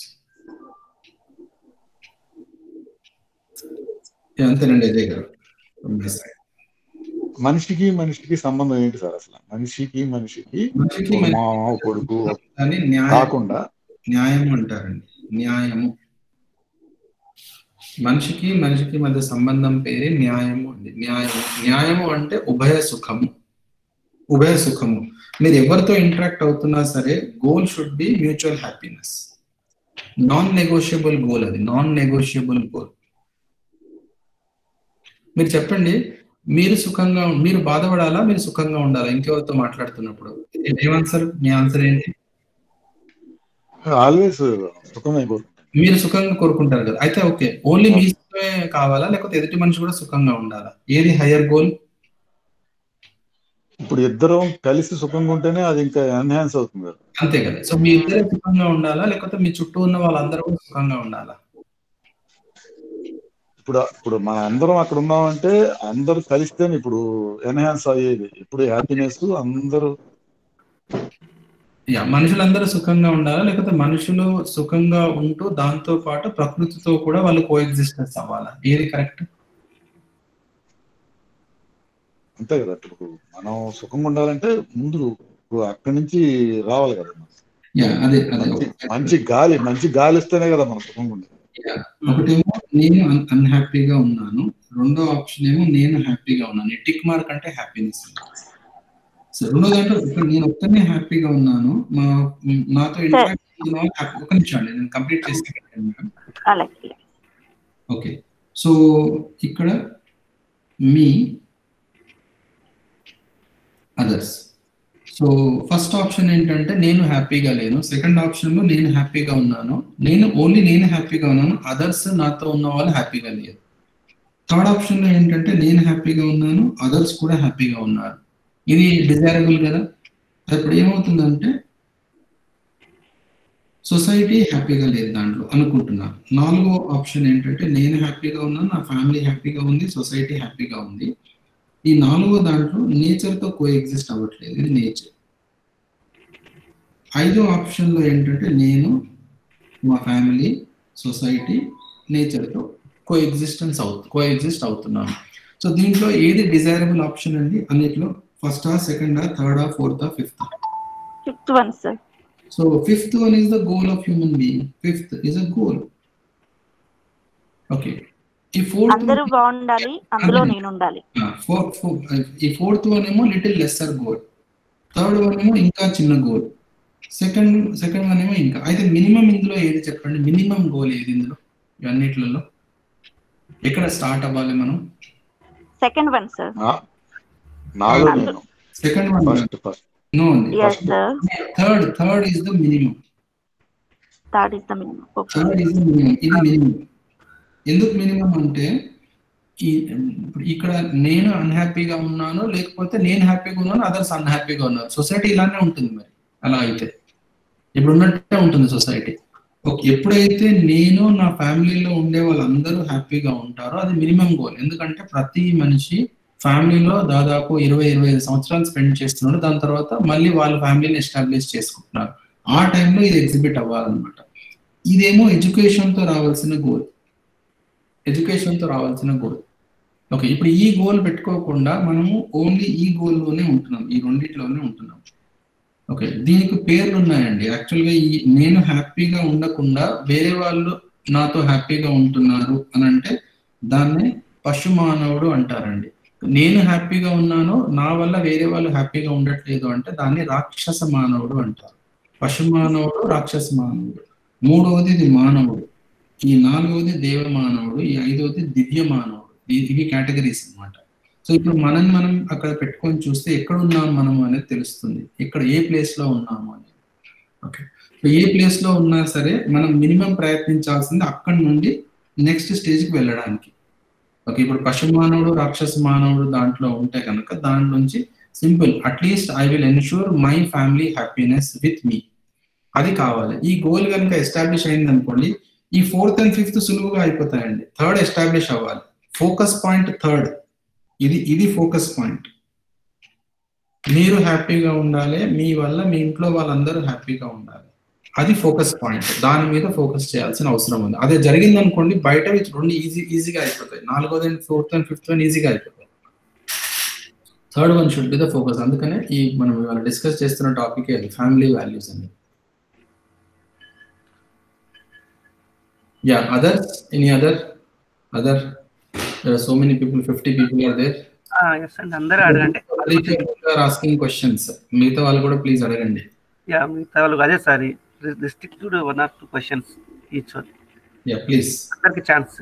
అంతేనండి అజయ్ గారు from my side. మనిషికి మనిషికి సంబంధం ఏంటి సార్ అసలు మనిషికి మనిషికి మనిషికి ఒక మనిషికి మామ కొడుకు దాన్ని న్యాయం కాకుండా న్యాయము అంటారండి న్యాయము మనిషికి మనిషికి మధ్య సంబంధం పేరే న్యాయము అండి న్యాయము న్యాయము అంటే ఉభయ సుఖము ఉభయ సుఖము మీరు ఎవరితో ఇంటరాక్ట్ అవుతున్నా సరే goal should be mutual happiness non negotiable goal అది నాన్ నెగోషియబుల్ గోల్ మీరు చెప్పండి మీరు సుఖంగా ఉం- మీరు బాధపడాలా మీరు సుఖంగా ఉండాలా ఇంకెవరితో మాట్లాడుతున్నప్పుడు ఏం ఆన్సర్ మీ ఆన్సర్ ఏంటి ఆల్వేస్ సుఖమే కోరుకుంటాను మీరు సుఖంగా కోరుకుంటారు కదా అయితే ఓకే ఓన్లీ మీ సుఖమే కావాలా లేకపోతే ఎదుటి మనిషి కూడా సుఖంగా ఉండాలా ఏది హయ్యర్ గోల్ ఇప్పుడు ఇద్దరం కలిసి సుఖంగా ఉంటేనే అది ఇంకా ఎన్హాన్స్ అవుతుంది కదా అంతే కదా సో మీ ఇద్దరే సుఖంగా ఉండాలా లేకపోతే మీ చుట్టూ ఉన్న వాళ్ళందరూ కూడా సుఖంగా ఉండాలా ఇప్పుడు ఇప్పుడు మన అందరం అక్కడ ఉన్నామంటే అందరూ కలిస్తేనే ఇప్పుడు ఎన్హాన్స్ అయ్యేది ఇప్పుడు హ్యాపీనెస్ అందరూ యా మనుషులందరూ సుఖంగా ఉండాలా లేకపోతే మనుషులు సుఖంగా ఉంటూ దాంతో పాటు ప్రకృతితో కూడా వాళ్ళు కో ఎగ్జిస్టెన్స్ అవ్వాలా ఏది కరెక్ట్ అంతే కదా ఇప్పుడు మనం సుఖంగా ఉండాలంటే ముందు ఇప్పుడు అక్కడి నుంచి రావాలి కదా యా అదే అదే మంచి మంచి గాలి మంచి గాలి ఇస్తేనే కదా మనం సుఖంగా ఉండేది యా. ఒకటేమో నేను అన్హ్యాపీగా ఉన్నాను రెండో ఆప్షన్ ఏమో నేను హ్యాపీగా ఉన్నాను టిక్ మార్క్ అంటే హ్యాపీనెస్ సో రెండో దాంట్లో ఇక్కడ నేను ఒక్కనే హ్యాపీగా ఉన్నాను మా మ్, నాతో ఇంటరాక్ట్ అవుతున్న వాళ్ళు happy- ఒక నిమిషం అండి నేను కంప్లీట్ చేస్తాను మేడం అలాగే ఓకే సో ఇక్కడ మీ others so so first option ఏంటంటే నేను హ్యాపీగా లేను సెకండ్ ఆప్షన్ లో నేను హ్యాపీగా ఉన్నాను నేను ఓన్లీ నేను హ్యాపీగా ఉన్నాను అదర్స్ నాతో ఉన్న వాళ్ళు హ్యాపీగా లేరు థర్డ్ ఆప్షన్ లో ఏంటంటే నేను హ్యాపీగా ఉన్నాను అదర్స్ కూడా హ్యాపీగా ఉన్నారు ఇది డిజైరబుల్ కదా అప్పుడు ఏమవుతుందంటే సొసైటీ హ్యాపీగా లేదు దాంట్లో అనుకుంటున్నాను నాలుగో ఆప్షన్ ఏంటంటే నేను హ్యాపీగా ఉన్నాను నా ఫ్యామిలీ హ్యాపీగా ఉంది సొసైటీ హ్యాపీగా ఉంది ఈ నాలుగో దాంట్లో నేచర్ తో కో ఎగ్జిస్ట్ అవ్వట్లేదు ఇది నేచర్ ఐదో ఆప్షన్ లో ఏంటంటే నేను మా ఫ్యామిలీ సొసైటీ నేచర్ తో కో ఎగ్జిస్టెన్స్ అవు కో ఎగ్జిస్ట్ అవుతున్నాను సో దీంట్లో ఏది డిజైరబుల్ ఆప్షన్ అండి అన్నిట్లో ఫస్టా సెకండా థర్డా ఫోర్తా fifth fifth one sir so fifth one is the goal of human being fifth is a goal okay ఈ ఫోర్త్ అందరూ బాగుండాలి అందులో నేను ఉండాలి ఈ ఫోర్త్ వన్ ఏమో little lesser goal third one ఏమో ఇంకా చిన్న గోల్ సెకండ్ సెకండ్ వన్ ఏమో ఇంకా అయితే మినిమం ఇందులో ఏది చెప్పండి మినిమం గోల్ ఏది ఇందులో ఇవన్నిట్లలో ఎక్కడ స్టార్ట్ అవ్వాలి మనం సెకండ్ వన్ సార్ నాలో నేను second one first first no అండి yes sir third third is the minimum third is the minimum okay third is the minimum ఇది మినిమం ఎందుకు మినిమం అంటే ఈ ఇప్పుడు ఇక్కడ నేను అన్హ్యాపీగా ఉన్నాను లేకపోతే నేను హ్యాపీగా ఉన్నాను అదర్స్ అన్హ్యాపీగా ఉన్నారు సొసైటీ ఇలానే ఉంటుంది మరి అలా అయితే ఇప్పుడు ఉన్నట్టే ఉంటుంది సొసైటీ ఎప్పుడైతే నేను నా ఫ్యామిలీలో ఉండే వాళ్ళందరూ హ్యాపీగా ఉంటారో అది మినిమం గోల్ ఎందుకంటే ప్రతి మనిషి ఫ్యామిలీలో దాదాపు ఇరవై ఇరవై ఐదు సంవత్సరాలు స్పెండ్ చేస్తున్నాడు దాని తర్వాత మళ్ళీ వాళ్ళ ఫ్యామిలీని ఎస్టాబ్లిష్ చేసుకుంటున్నారు ఆ టైంలో ఇది ఎగ్జిబిట్ అవ్వాలన్నమాట ఇదేమో ఎడ్యుకేషన్ తో రావాల్సిన గోల్ ఎడ్యుకేషన్ తో రావాల్సిన గోల్ ఓకే ఇప్పుడు ఈ గోల్ పెట్టుకోకుండా మనము ఓన్లీ ఈ గోల్ లోనే ఉంటున్నాం ఈ రెండిట్లోనే ఉంటున్నాం ఓకే దీనికి పేర్లు ఉన్నాయండి యాక్చువల్గా ఈ నేను హ్యాపీగా ఉండకుండా వేరే వాళ్ళు నాతో హ్యాపీగా ఉంటున్నారు అని అంటే దాన్ని పశు మానవుడు అంటారండి నేను హ్యాపీగా ఉన్నాను నా వల్ల వేరే వాళ్ళు హ్యాపీగా ఉండట్లేదు అంటే దాన్ని రాక్షస మానవుడు అంటారు పశు మానవుడు రాక్షస మానవుడు మూడవది ఇది మానవుడు ఈ నాలుగవది దేవ మానవుడు ఈ ఐదవది దివ్య మానవుడు ఇవి కేటగిరీస్ అనమాట సో ఇప్పుడు మనం మనం అక్కడ పెట్టుకొని చూస్తే ఎక్కడ ఉన్నాం మనం అనేది తెలుస్తుంది ఇక్కడ ఏ ప్లేస్ లో ఉన్నాము అనేది ఓకే సో ఏ ప్లేస్ లో ఉన్నా సరే మనం మినిమం ప్రయత్నించాల్సింది అక్కడి నుండి నెక్స్ట్ స్టేజ్కి వెళ్ళడానికి ఓకే ఇప్పుడు పశు మానవుడు రాక్షస మానవుడు దాంట్లో ఉంటే కనుక దాని నుంచి simple at least I will ensure my family happiness with me అది కావాలి ఈ గోల్ కనుక ఎస్టాబ్లిష్ అయింది అనుకోండి ఈ ఫోర్త్ అండ్ ఫిఫ్త్ సులువుగా అయిపోతాయండి థర్డ్ ఎస్టాబ్లిష్ అవ్వాలి ఫోకస్ పాయింట్ థర్డ్ ఇది ఇది ఫోకస్ పాయింట్ మీరు హ్యాపీగా ఉండాలి మీ వల్ల మీ ఇంట్లో వాళ్ళందరూ హ్యాపీగా ఉండాలి అది ఫోకస్ పాయింట్ దాని మీద ఫోకస్ చేయాల్సిన అవసరం ఉంది అదే జరిగింది అనుకోండి బయట రెండు ఈజీ ఈజీగా అయిపోతాయి నాలుగోది and fourth and fifth one ఈజీగా అయిపోతాయి third one should be the focus అందుకనే ఈ మనం ఇవాళ డిస్కస్ చేస్తున్న టాపిక్ అది ఫ్యామిలీ వాల్యూస్ అని yeah others any other other there are so many people 50 people are there yes అండి అందరూ అడగండి ఆస్కింగ్ క్వశ్చన్స్ మిగతా వాళ్ళు కూడా ప్లీజ్ అడగండి యా మిగతా వాళ్ళు అదే sir restricted one or two questions each one yeah please అందరికి ఛాన్స్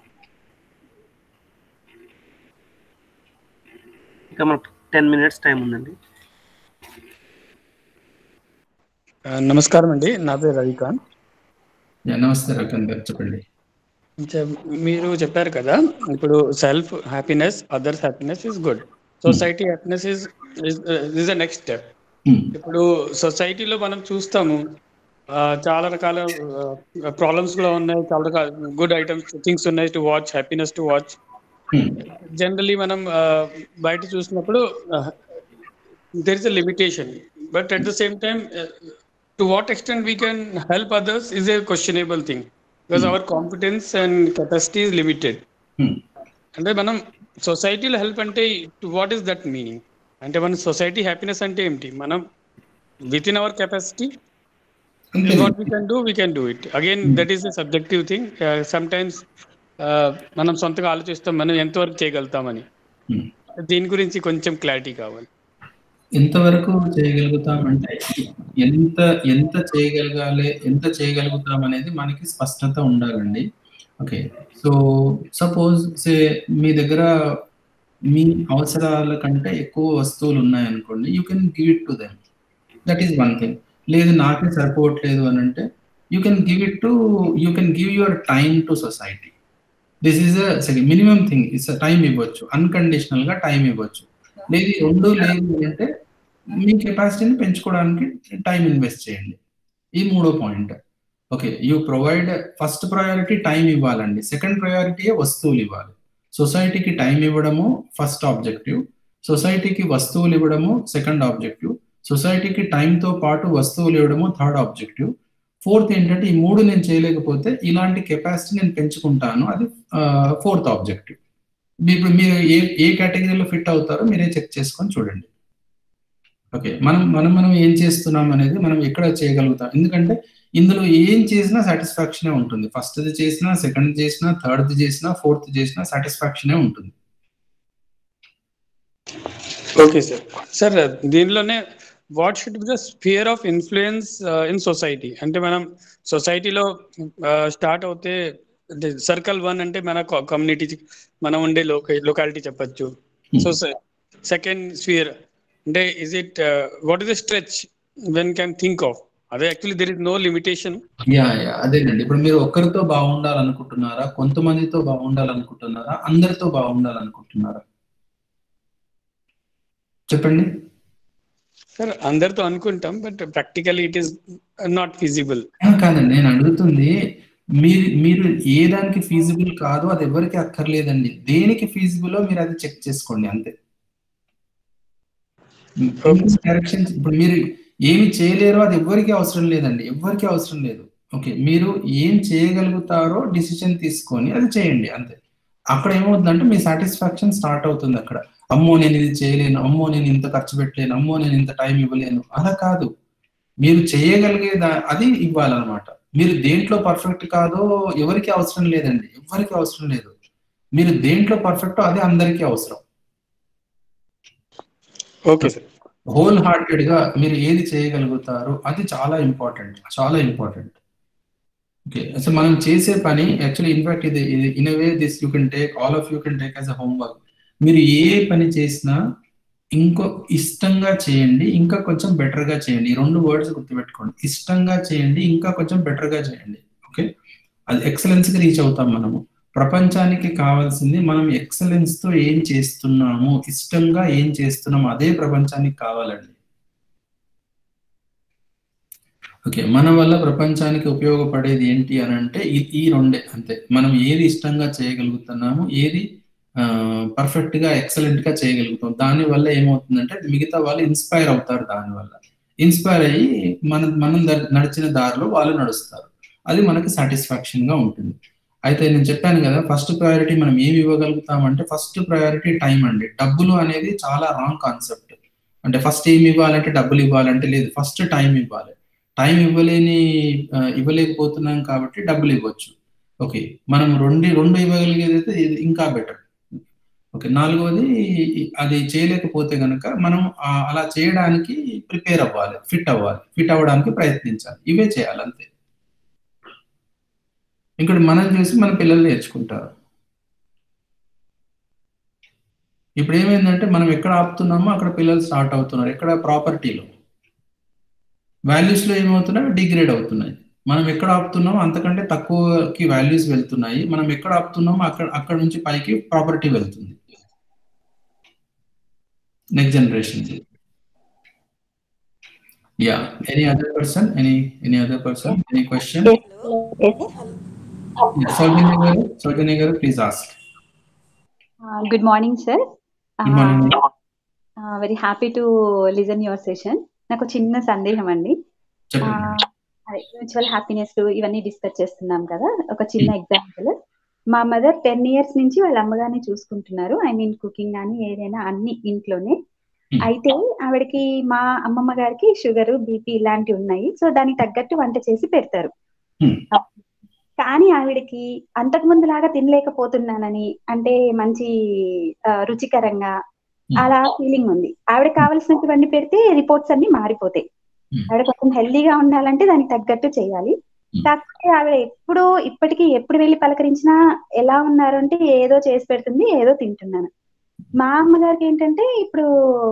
ఇంకా మనకు టెన్ మినిట్స్ టైం ఉందండి నమస్కారం అండి నా పేరు రవికాంత్ యా నమస్తే రకన్ గారు చెప్పండి చె- మీరు చెప్పారు కదా ఇప్పుడు self happiness others happiness is good society happiness is is the next step ఇప్పుడు సొసైటీలో మనం చూస్తాము ఆ, చాలా రకాల ప్రాబ్లమ్స్ కూడా ఉన్నాయి చాలా రకాల గుడ్ ఐటమ్స్ థింగ్స్ ఉన్నాయి to watch happiness to watch generally మనం ఆ, బయట చూసినప్పుడు there is a limitation but at the same time to what extent we can help others is a questionable thing because our competence and capacity is limited అంటే మనం సొసైటీలో హెల్ప్ అంటే వాట్ ఈస్ దట్ మీనింగ్ అంటే మన సొసైటీ హ్యాపీనెస్ అంటే ఏంటి మనం within our capacity what we can do we can do it again that is a subjective thing sometimes మనం సొంతగా ఆలోచిస్తాం మనం ఎంతవరకు చేయగలుగుతామని దీని గురించి కొంచెం క్లారిటీ కావాలి ఎంతవరకు చేయగలుగుతాం అంటే ఎంత ఎంత చేయగలగాలి ఎంత చేయగలుగుతాం అనేది మనకి స్పష్టత ఉండాలండి ఓకే సో సపోజ్ సే మీ దగ్గర మీ అవసరాల కంటే ఎక్కువ వస్తువులు ఉన్నాయనుకోండి you can give it to them that is one thing లేదు నాకే సరిపోవట్లేదు అని అంటే you can give it to you can give your time to society this is a minimum thing it's time ఇవ్వచ్చు అన్కండిషనల్ గా టైం ఇవ్వచ్చు లేదు ఈ రెండు లేదు అంటే మీ కెపాసిటీని పెంచుకోవడానికి టైం ఇన్వెస్ట్ చేయండి ఈ మూడో point okay you provide first priority time ఇవ్వాలండి సెకండ్ ప్రయారిటీ వస్తువులు ఇవ్వాలి సొసైటీకి టైం ఇవ్వడము ఫస్ట్ ఆబ్జెక్టివ్ సొసైటీకి వస్తువులు ఇవ్వడము సెకండ్ ఆబ్జెక్టివ్ సొసైటీకి టైంతో పాటు వస్తువులు ఇవ్వడము థర్డ్ ఆబ్జెక్టివ్ ఫోర్త్ ఏంటంటే ఈ మూడు నేను చేయలేకపోతే ఇలాంటి కెపాసిటీ నేను పెంచుకుంటాను అది ఫోర్త్ ఆబ్జెక్టివ్ ఇప్పుడు మీరు ఏ ఏ కేటగిరీలో ఫిట్ అవుతారో మీరే చెక్ చేసుకొని చూడండి ఓకే మనం మనం మనం ఏం చేస్తున్నాం అనేది మనం ఎక్కడ చేయగలుగుతాం ఎందుకంటే ఇందులో ఏం చేసినా సాటిస్ఫాక్షనే ఉంటుంది ఫస్ట్ది చేసినా సెకండ్ చేసినా థర్డ్ది చేసినా ఫోర్త్ చేసినా సాటిస్ఫాక్షనే ఉంటుంది ఓకే సార్ సార్ దీనిలోనే what should be the sphere of influence in society అంటే మనం సొసైటీలో స్టార్ట్ అవుతే సర్కిల్ వన్ అంటే మన కమ్యూనిటీ మనం ఉండే లొకాలిటీ చెప్పచ్చు సో సెకండ్ స్పియర్ అంటే is it what is the stretch when can think of అదే actually there is no limitation yeah yeah అదేనండి ఇప్పుడు మీరు ఒక్కరితో బాగుండాలనుకుంటున్నారా కొంతమందితో బాగుండాలనుకుంటున్నారా అందరితో బాగుండాలనుకుంటున్నారా చెప్పండి సార్ అందరితో అనుకుంటాం but practically it is not feasible కాదండి నేను అడుగుతుంది మీరు మీరు ఏ దానికి ఫీజిబుల్ కాదో అది ఎవరికి అక్కర్లేదండి దేనికి ఫీజిబుల్ మీరు అది చెక్ చేసుకోండి అంతే డైరెక్షన్ ఇప్పుడు మీరు ఏమి చేయలేరో అది ఎవరికి అవసరం లేదండి ఎవరికి అవసరం లేదు ఓకే మీరు ఏం చేయగలుగుతారో డిసిషన్ తీసుకొని అది చేయండి అంతే అక్కడ ఏమవుతుందంటే మీ సాటిస్ఫాక్షన్ స్టార్ట్ అవుతుంది అక్కడ అమ్మో నేను ఇది చేయలేను అమ్మో నేను ఇంత ఖర్చు పెట్టలేను అమ్మో నేను ఇంత టైం ఇవ్వలేను అలా కాదు మీరు చేయగలిగే అది ఇవ్వాలన్నమాట మీరు దేంట్లో పర్ఫెక్ట్ కాదో ఎవరికి అవసరం లేదండి ఎవరికి అవసరం లేదు మీరు దేంట్లో పర్ఫెక్ట్ అది అందరికీ అవసరం ఓకే సార్ హోల్ హార్టెడ్ గా మీరు ఏది చేయగలుగుతారు అది చాలా ఇంపార్టెంట్ చాలా ఇంపార్టెంట్ ఓకే అసలు మనం చేసే పని యాక్చువల్లీ ఇన్ఫాక్ట్ ఇది in way this you can take all of you can take as a homework మీరు ఏ పని చేసినా ఇంకో ఇష్టంగా చేయండి ఇంకా కొంచెం బెటర్ గా చేయండి ఈ రెండు వర్డ్స్ గుర్తుపెట్టుకోండి ఇష్టంగా చేయండి ఇంకా కొంచెం బెటర్ గా చేయండి ఓకే అది ఎక్సలెన్స్ కి రీచ్ అవుతాం మనము ప్రపంచానికి కావాల్సింది మనం ఎక్సలెన్స్ తో ఏం చేస్తున్నాము ఇష్టంగా ఏం చేస్తున్నాము అదే ప్రపంచానికి కావాలండి ఓకే మన వల్ల ప్రపంచానికి ఉపయోగపడేది ఏంటి అని అంటే ఈ రెండే అంతే మనం ఏది ఇష్టంగా చేయగలుగుతున్నాము ఏది పర్ఫెక్ట్ గా ఎక్సలెంట్ గా చేయగలుగుతాం దాని వల్ల ఏమవుతుందంటే మిగతా వాళ్ళు ఇన్స్పైర్ అవుతారు దాని వల్ల ఇన్స్పైర్ అయ్యి మన మనం నడిచిన దారిలో వాళ్ళు నడుస్తారు అది మనకి సాటిస్ఫాక్షన్ గా ఉంటుంది అయితే నేను చెప్పాను కదా ఫస్ట్ ప్రయారిటీ మనం ఏమి ఇవ్వగలుగుతామంటే ఫస్ట్ ప్రయారిటీ టైం అండి డబ్బులు అనేది చాలా రాంగ్ కాన్సెప్ట్ అంటే ఫస్ట్ ఏమి ఇవ్వాలంటే డబ్బులు ఇవ్వాలంటే లేదు ఫస్ట్ టైం ఇవ్వాలి టైం ఇవ్వలేని ఇవ్వలేకపోతున్నాం కాబట్టి డబ్బులు ఇవ్వచ్చు ఓకే మనం రెండు రెండు ఇవ్వగలిగేది అయితే ఇంకా బెటర్ ఓకే నాలుగవది అది చేయలేకపోతే కనుక మనం అలా చేయడానికి ప్రిపేర్ అవ్వాలి ఫిట్ అవ్వాలి ఫిట్ అవ్వడానికి ప్రయత్నించాలి ఇవే చేయాలి అంతే ఇంకోటి మనం చేసి మన పిల్లలు నేర్చుకుంటారు ఇప్పుడు ఏమైందంటే మనం ఎక్కడ ఆపుతున్నామో అక్కడ పిల్లలు స్టార్ట్ అవుతున్నారు ఎక్కడ ప్రాపర్టీలో వాల్యూస్ లో ఏమవుతున్నాయి డిగ్రేడ్ అవుతున్నాయి మనం ఎక్కడ ఆపుతున్నామో అంతకంటే తక్కువకి వాల్యూస్ వెళ్తున్నాయి మనం ఎక్కడ ఆపుతున్నామో అక్కడ అక్కడ నుంచి పైకి ప్రాపర్టీ వెళ్తుంది next generation yeah any other person any any other person any question Soujanya గారు సౌజన్య గారు please ask good morning sir good morning very happy to listen your session నాకు చిన్న సందేహం అండి అదే మ్యూచువల్ హ్యాపీనెస్ ఇవన్నీ డిస్కస్ చేస్తున్నాం కదా ఒక చిన్న ఎగ్జాంపుల్ మా మదర్ టెన్ ఇయర్స్ నుంచి వాళ్ళ అమ్మగానే చూసుకుంటున్నారు ఐ మీన్ కుకింగ్ కానీ ఏదైనా అన్ని ఇంట్లోనే అయితే ఆవిడకి మా అమ్మమ్మ గారికి షుగర్ బీపీ ఇలాంటివి ఉన్నాయి సో దానికి తగ్గట్టు వంట చేసి పెడతారు కానీ ఆవిడకి అంతకు ముందు లాగా తినలేకపోతున్నానని అంటే మంచి రుచికరంగా అలా ఫీలింగ్ ఉంది ఆవిడ కావలసినటువంటి పెడితే రిపోర్ట్స్ అన్ని మారిపోతాయి ఆవిడ కొంచెం హెల్దీగా ఉండాలంటే దానికి తగ్గట్టు చేయాలి కాకపోతే ఆవిడ ఎప్పుడు ఇప్పటికీ ఎప్పుడు వెళ్ళి పలకరించినా ఎలా ఉన్నారు అంటే ఏదో చేసి పెడుతుంది ఏదో తింటున్నాను మా అమ్మగారికి ఏంటంటే ఇప్పుడు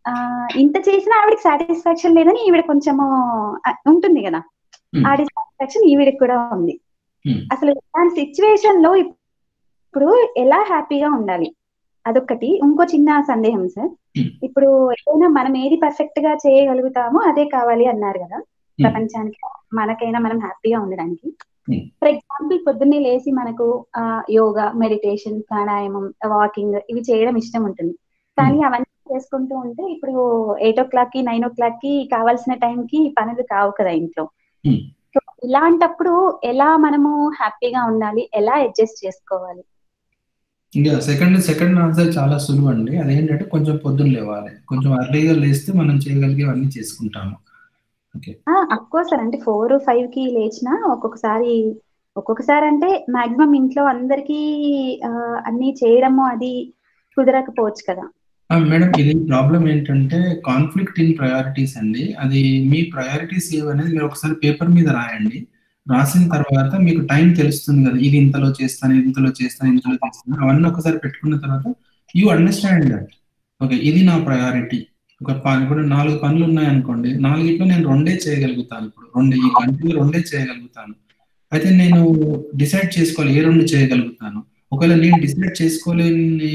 ఆ, ఇంత చేసినా ఆవిడకి సాటిస్ఫాక్షన్ లేదని ఈవిడ కొంచెము ఆ, ఉంటుంది కదా ఆ డిసాటిస్ఫాక్షన్ ఈవిడకి కూడా ఉంది అసలు ఇలాంటి సిచ్యువేషన్ లో ఇప్పుడు ఎలా హ్యాపీగా ఉండాలి అదొకటి ఇంకో చిన్న సందేహం సార్ ఇప్పుడు ఏదైనా మనం ఏది పర్ఫెక్ట్ గా చేయగలుగుతామో అదే కావాలి అన్నారు కదా ప్రపంచానికి మనకైనా మనం హ్యాపీగా ఉండడానికి ఫర్ ఎగ్జాంపుల్ పొద్దున్నే లేచి మనకు ఆ యోగా మెడిటేషన్ ప్రాణాయామం వాకింగ్ ఇవి చేయడం ఇష్టం ఉంటుంది కానీ అవన్నీ చేసుకుంటూ ఉంటే ఇప్పుడు ఎయిట్ ఓ క్లాక్ కి నైన్ ఓ క్లాక్ కి కావాల్సిన టైం కి పనులు కావు కదా ఇంట్లో సో ఇలాంటప్పుడు ఎలా మనము హ్యాపీగా ఉండాలి ఎలా అడ్జస్ట్ చేసుకోవాలి ఇంకా సెకండ్ సెకండ్ ఆన్సర్ చాలా సులువు అండి అదేంటంటే కొంచెం పొద్దున్న లేవాలి కొంచెం అర్లీగా లేస్తే మనం చేయగలిగేవన్నీ చేసుకుంటాము ఓకే అఫ్ కోర్స్ సార్ అంటే ఫోర్ ఫైవ్ కి లేచినా ఒక్కొక్కసారి ఒక్కొక్కసారి అంటే మాక్సిమం ఇంట్లో అందరికీ ఆ, అన్ని చేయడము అది కుదరకపోవచ్చు కదా ఆ, మేడం ఇది ప్రాబ్లం ఏంటంటే కాన్ఫ్లిక్ట్ ఇన్ ప్రయారిటీస్ అండి అది మీ ప్రయారిటీస్ ఏవనేది మీరు ఒకసారి పేపర్ మీద రాయండి రాసిన తర్వాత మీకు టైం తెలుస్తుంది కదా ఇది ఇంతలో చేస్తాను ఇది ఇంతలో చేస్తాను ఇంతలో చేస్తాను అవన్నీ ఒకసారి పెట్టుకున్న తర్వాత యూ అండర్స్టాండ్ దట్ ఓకే ఇది నా ప్రయారిటీ ఒక పని ఇప్పుడు నాలుగు పనులు ఉన్నాయనుకోండి నాలుగిట్లో నేను రెండే చేయగలుగుతాను ఇప్పుడు రెండే ఈ గంటలో రెండే చేయగలుగుతాను అయితే నేను డిసైడ్ చేసుకోవాలి ఏ రెండు చేయగలుగుతాను ఒకవేళ నేను డిసైడ్ చేసుకోలేని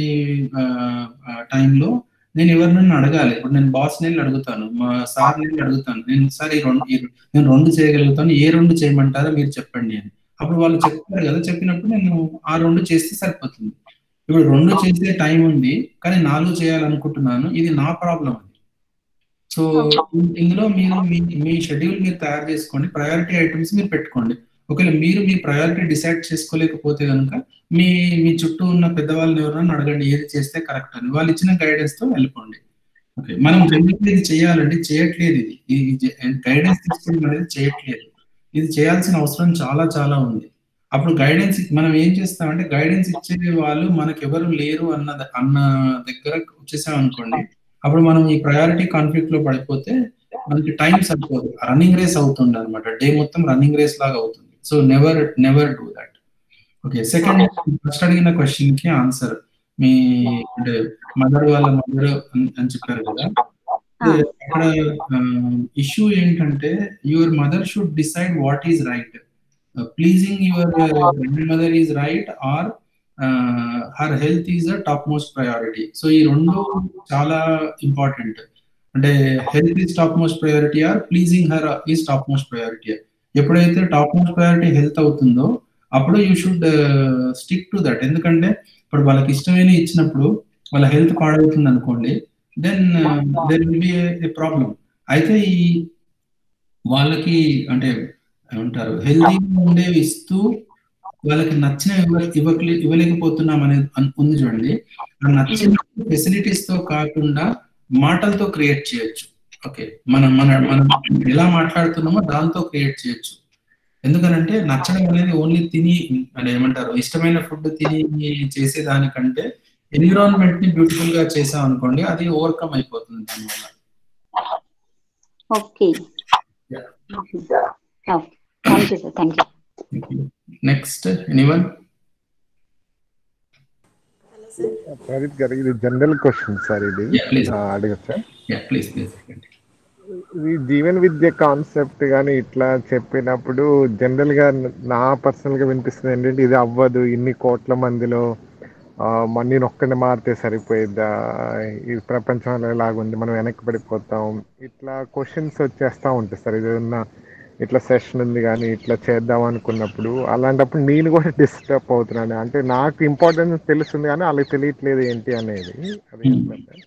టైంలో నేను ఎవరినైనా అడగాలి ఇప్పుడు నేను బాస్ వెళ్ళి అడుగుతాను మా సార్ వెళ్ళి అడుగుతాను నేను సార్ ఈ రెండు ఈ- నేను రెండు చేయగలుగుతాను ఏ రెండు చేయమంటారో మీరు చెప్పండి అని అప్పుడు వాళ్ళు చెప్తారు కదా చెప్పినప్పుడు నేను ఆ రెండు చేస్తే సరిపోతుంది ఇప్పుడు రెండు చేసే టైం ఉంది కానీ నాలుగు చేయాలనుకుంటున్నాను ఇది నా ప్రాబ్లం అది సో ఇందులో మీరు మీ మీ షెడ్యూల్ మీరు తయారు చేసుకోండి ప్రయారిటీ ఐటమ్స్ మీరు పెట్టుకోండి ఒకవేళ మీరు మీ ప్రయారిటీ డిసైడ్ చేసుకోలేకపోతే కనుక మీ మీ చుట్టూ ఉన్న పెద్దవాళ్ళని ఎవరైనా అడగండి ఏది చేస్తే కరెక్ట్ అని వాళ్ళు ఇచ్చిన గైడెన్స్ తో వెళ్ళిపోండి ఓకే మనం జనరల్గా ఇది చేయాలండి చేయట్లేదు ఇది ఇది గైడెన్స్ తీసుకోవడం అనేది చేయట్లేదు ఇది చేయాల్సిన అవసరం చాలా చాలా ఉంది అప్పుడు గైడెన్స్ మనం ఏం చేస్తామంటే గైడెన్స్ ఇచ్చే వాళ్ళు మనకు ఎవరు లేరు అన్న అన్న దగ్గర వచ్చేసాం అనుకోండి అప్పుడు మనం ఈ ప్రయారిటీ కాన్ఫ్లిక్ట్ లో పడిపోతే మనకి టైం సరిపోదు రన్నింగ్ రేస్ అవుతుంది అనమాట డే మొత్తం రన్నింగ్ రేస్ లాగా అవుతుంది so never never do that okay second first అడిగిన క్వశ్చన్ కి ఆన్సర్ మీ అంటే మదర్ వాళ్ళ మదర్ అని చెప్పారు కదా ఇది అక్కడ ఇష్యూ ఏంటంటే your mother should decide what is right pleasing your grandmother is right or her health is a top most priority so ఈ రెండు చాలా ఇంపార్టెంట్ అంటే health is top most priority or pleasing her is top most priority ఎప్పుడైతే టాప్ మోస్ట్ ప్రయారిటీ హెల్త్ అవుతుందో అప్పుడు you should stick to that ఎందుకంటే ఇప్పుడు వాళ్ళకి ఇష్టమైన ఇచ్చినప్పుడు వాళ్ళ హెల్త్ పాడవుతుంది అనుకోండి then there will be a problem అయితే ఈ వాళ్ళకి అంటే ఏమంటారు హెల్తీగా ఉండేవి ఇస్తూ వాళ్ళకి నచ్చిన ఇవ్వ ఇవ్వలే ఇవ్వలేకపోతున్నాం అనేది అన్- ఉంది చూడండి ఆ నచ్చిన ఫెసిలిటీస్ తో కాకుండా మాటలతో క్రియేట్ చేయొచ్చు ఓకే మనం మన మనం ఎలా మాట్లాడుతున్నామో దాంతో క్రియేట్ చేయొచ్చు ఎందుకనంటే నచ్చడం అనేది ఓన్లీ తిని అంటే ఏమంటారు ఇష్టమైన ఫుడ్ తిని చేసేదానికంటే ఎన్విరాన్మెంట్ ని బ్యూటిఫుల్ గా చేసాం అనుకోండి అది ఓవర్కమ్ అయిపోతుంది దానివల్ల okay okay thank you sir thank you next anyone Pradeep garu ఇది జనరల్ క్వశ్చన్ సార్ ఇది Yeah, please. ఆ, అడగచ్చా యా ప్లీజ్ ప్లీజ్ ఈ జీవన్ విద్య కాన్సెప్ట్ కానీ ఇట్లా చెప్పినప్పుడు జనరల్ గా నా పర్సనల్ గా వినిపిస్తుంది ఏంటంటే ఇది అవ్వదు ఇన్ని కోట్ల మందిలో ఆ, మన నేను ఒక్కడిని మారితే సరిపోయిద్దా ఈ ప్రపంచంలో ఎలాగుంది మనం వెనక్కి పడిపోతాం ఇట్లా క్వశ్చన్స్ వచ్చేస్తా ఉంటాయి సార్ ఇది ఉన్న ఇట్లా సెషన్ ఉంది కానీ ఇట్లా చేద్దాం అనుకున్నప్పుడు అలాంటప్పుడు నేను కూడా డిస్టర్బ్ అవుతున్నాను అంటే నాకు ఇంపార్టెన్స్ తెలుస్తుంది కానీ వాళ్ళకి తెలియట్లేదు ఏంటి అనేది అది ఎట్లా సార్?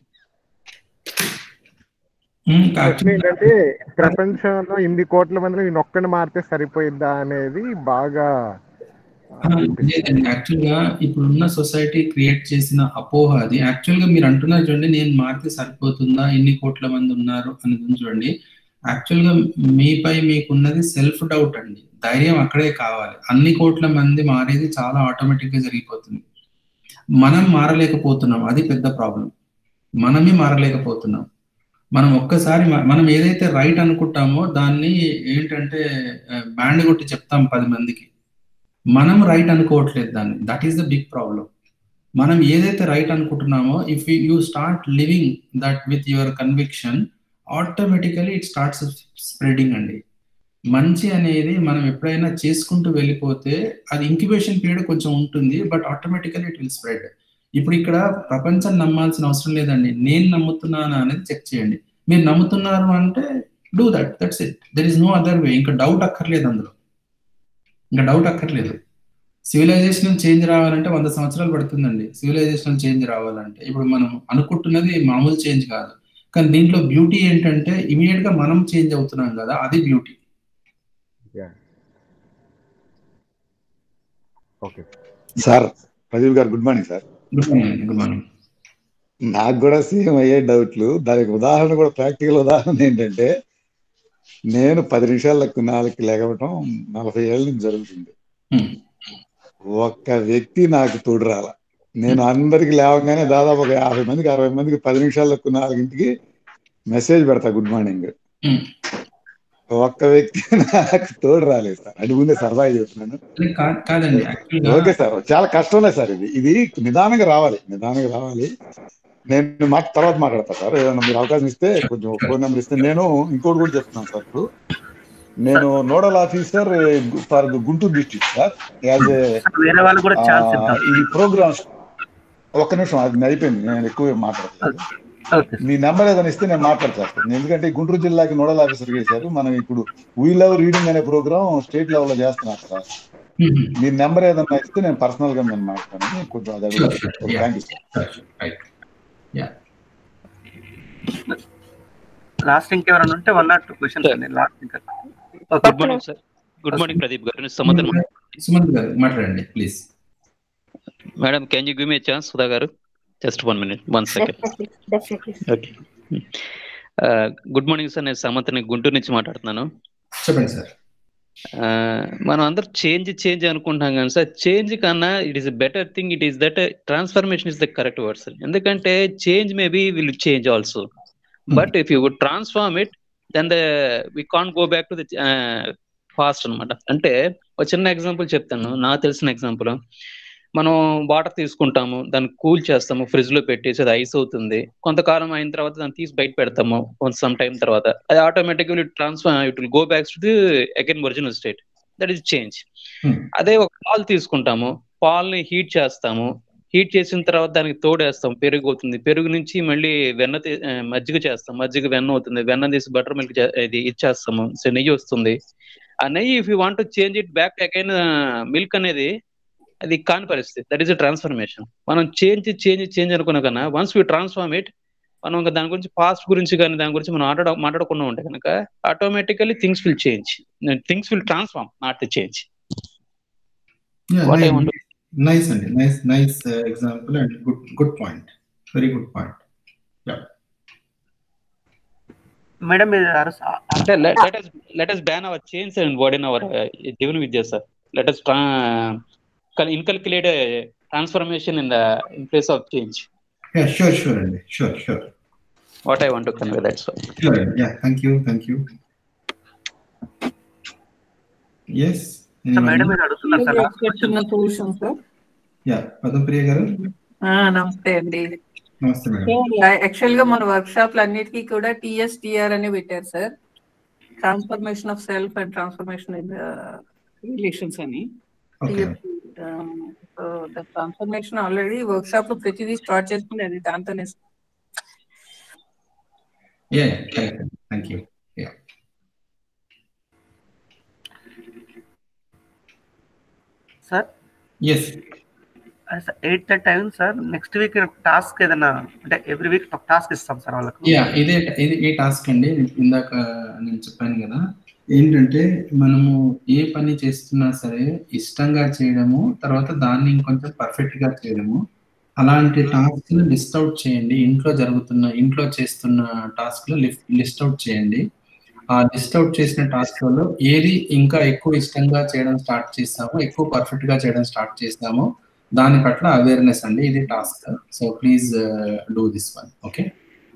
ప్రశ్న ఏంటంటే ప్రపంచంలో ఇన్ని కోట్ల మందిలో నేను ఒక్కడిని మారితే సరిపోయిద్దా అనేది బాగా యాక్చువల్ గా ఇప్పుడున్న సొసైటీ క్రియేట్ చేసిన అపోహ అది యాక్చువల్ గా మీరు అంటున్నారు చూడండి నేను మారితే సరిపోతుందా ఎన్ని కోట్ల మంది ఉన్నారు అనేది చూడండి యాక్చువల్ గా మీపై మీకున్నది సెల్ఫ్ డౌట్ అండి ధైర్యం అక్కడే కావాలి అన్ని కోట్ల మంది మారేది చాలా ఆటోమేటిక్ గా జరిగిపోతుంది మనం మారలేకపోతున్నాం అది పెద్ద ప్రాబ్లం మనమే మారలేకపోతున్నాం మనం ఒక్కసారి మ- మనం ఏదైతే రైట్ అనుకుంటామో దాన్ని ఏంటంటే బ్యాండ్ కొట్టి చెప్తాం పది మందికి మనం రైట్ అనుకోవట్లేదు దాన్ని that is the big problem మనం ఏదైతే రైట్ అనుకుంటున్నామో if you start living that with your conviction automatically it starts spreading అండి మంచి అనేది మనం ఎప్పుడైనా చేసుకుంటూ వెళ్ళిపోతే అది ఇంక్యుబేషన్ పీరియడ్ కొంచెం ఉంటుంది but automatically it will spread ఇప్పుడు ఇక్కడ ప్రపంచం నమ్మాల్సిన అవసరం లేదండి నేను నమ్ముతున్నానా అనేది చెక్ చేయండి మీరు నమ్ముతున్నారు అంటే do that that's it there is no other way ఇంకా డౌట్ అక్కర్లేదు అందులో ఇంకా డౌట్ అక్కర్లేదు సివిలైజేషనల్ చేంజ్ రావాలంటే వంద సంవత్సరాలు పడుతుందండి సివిలైజేషనల్ చేంజ్ రావాలంటే ఇప్పుడు మనం అనుకుంటున్నది మామూలు చేంజ్ కాదు కానీ దీంట్లో బ్యూటీ ఏంటంటే ఇమీడియట్ గా మనం చేంజ్ అవుతున్నాం కదా అది బ్యూటీ ఓకే సార్ ప్రదీప్ గారు good morning sir good morning good morning నాకు కూడా సేమ్ అయ్యే డౌట్లు దానికి ఉదాహరణ కూడా ప్రాక్టికల్ ఉదాహరణ ఏంటంటే నేను పది నిమిషాలకు నాలుగు లేకపోవటం నలభై ఏళ్ళ నుంచి జరుగుతుంది ఒక్క వ్యక్తి నాకు తోడు రాల నేను అందరికి లేవగానే దాదాపు ఒక యాభై మందికి అరవై మందికి పది నిమిషాలకు నాలుగింటికి మెసేజ్ పెడతా గుడ్ మార్నింగ్ ఒక్క వ్యక్తి నాకు తోడు రాలేదు సార్ అది ముందే సరదా చెప్తున్నాను కాదండి ఓకే సార్ చాలా కష్టంలే సార్ ఇది ఇది నిదానంగా రావాలి నిదానంగా రావాలి నేను మాట తర్వాత మాట్లాడతా సార్ ఏదైనా మీరు అవకాశం ఇస్తే కొంచెం ఫోన్ నెంబర్ ఇస్తే నేను ఇంకోటి కూడా చెప్తున్నాను సార్ ఇప్పుడు నేను nodal officer for Guntur district sir as వేరే వాళ్ళు కూడా ఛాన్స్ ఇద్దాం ఈ ప్రోగ్రామ్స్ ఒక్క నిమిషం అది అయిపోయింది నేను ఎక్కువ మాట్లాడలేదు మీ నెంబర్ ఏదైనా ఇస్తే నేను మాట్లాడతాను ఎందుకంటే గుంటూరు జిల్లాకి నోడల్ ఆఫీసర్ చేశారు మనం ఇప్పుడు వీ లవ్ రీడింగ్ అనే ప్రోగ్రామ్ స్టేట్ లెవెల్ లో చేస్తున్నాం సార్ మీ నెంబర్ ఏదైనా ఇస్తే నేను పర్సనల్ గా నేను మాట్లాడతాను కొంచెం అది థ్యాంక్ యూ సార్ లాస్ట్ ఇంకెవరైనా ఉంటే వన్ నాట్ టూ క్వశ్చన్స్ అండి లాస్ట్ ఇంకా good morning sir good morning Pradeep garu Samanth Sumanth garu మాట్లాడండి please madam can you give me chance Sudha garu just one minute one second okay good morning sir నేను సమంత్ గుంటూరు నుంచి మాట్లాడుతున్నాను చెప్పండి సార్ మనం అందరు చేంజ్ చేంజ్ అనుకుంటాం కానీ సార్ చేంజ్ కన్నా it is better thing it is that transformation is the correct word sir ఎందుకంటే change maybe will change also but if you would transform it then the we can go back to the fast అనమాట అంటే ఒక చిన్న ఎగ్జాంపుల్ చెప్తాను నాకు తెలిసిన ఎగ్జాంపుల్ మనం వాటర్ తీసుకుంటాము దాన్ని కూల్ చేస్తాము ఫ్రిడ్జ్ లో పెట్టేసి అది ఐస్ అవుతుంది కొంతకాలం అయిన తర్వాత దాన్ని తీసి బయట పెడతాము సమ్ టైం తర్వాత అది ఆటోమేటిక్గా transfer it will go back to the again original state that is change అదే ఒక పాలు తీసుకుంటాము పాలని హీట్ చేస్తాము హీట్ చేసిన తర్వాత దానికి తోడేస్తాం పెరుగు అవుతుంది పెరుగు నుంచి మళ్ళీ వెన్న మజ్జిగ చేస్తాం మజ్జిగ వెన్న అవుతుంది వెన్న తీసి బటర్ మిల్క్ ఇది ఇచ్చేస్తాము సో నెయ్యి వస్తుంది ఆ నెయ్యి if you want change it back again milk అనేది అది కాని పరిస్థితి దట్ ఈస్ అ ట్రాన్స్ఫర్మేషన్ మనం చేంజ్ చేంజ్ చేంజ్ అనుకున్నా కన్నా వన్స్ వీ ట్రాన్స్ఫార్మ్ ఇట్ మనం దాని గురించి పాస్ట్ గురించి కానీ దాని గురించి మనం మాట్లాడ మాట్లాడకుండా ఉంటే కనుక automatically things will change things will transform not the change nice అండి nice nice example and good good point very good point madam అంటే let us let us ban our change and word in our uh, given vidya sir let us tra- inculcate a transformation in the in place of change yeah sure sure అండి sure sure what i want to convey that's why sure yeah thank you thank you yes madam మీరు అడుగుతున్నారు sir last question sir yeah Padapriya garu నమస్తే అండి నమస్తే మేడం యాక్చువల్ గా మన వర్క్ షాప్లు అన్నిటికీ కూడా టిఎస్టిఆర్ అని పెట్టారు sir transformation of self and transformation in relations అని so the transformation already workshop లో ప్రతిదీ స్టార్ట్ చేసుకునేది దాంతోనే yeah thank you yeah sir yes eight thirty time sir next week task ఏదైనా అంటే ఎవ్రీ వీక్ ఒక టాస్క్ ఇస్తాం సార్ వాళ్ళకు యా ఇదే ఇది ఏ టాస్క్ అండి ఇందాక నేను చెప్పాను కదా ఏంటంటే మనము ఏ పని చేస్తున్నా సరే ఇష్టంగా చేయడము తర్వాత దాన్ని ఇంకొంచెం పర్ఫెక్ట్ గా చేయడము అలాంటి టాస్క్ లిస్ట్ అవుట్ చేయండి ఇంట్లో జరుగుతున్న ఇంట్లో చేస్తున్న టాస్క్ లో లిస్ట్ అవుట్ చేయండి ఆ లిస్ట్ అవుట్ చేసిన టాస్క్లలో ఏది ఇంకా ఎక్కువ ఇష్టంగా చేయడం స్టార్ట్ చేస్తామో ఎక్కువ పర్ఫెక్ట్ గా చేయడం స్టార్ట్ చేస్తామో దాని పట్ల అవేర్నెస్ అండి ఇది task so please do this one okay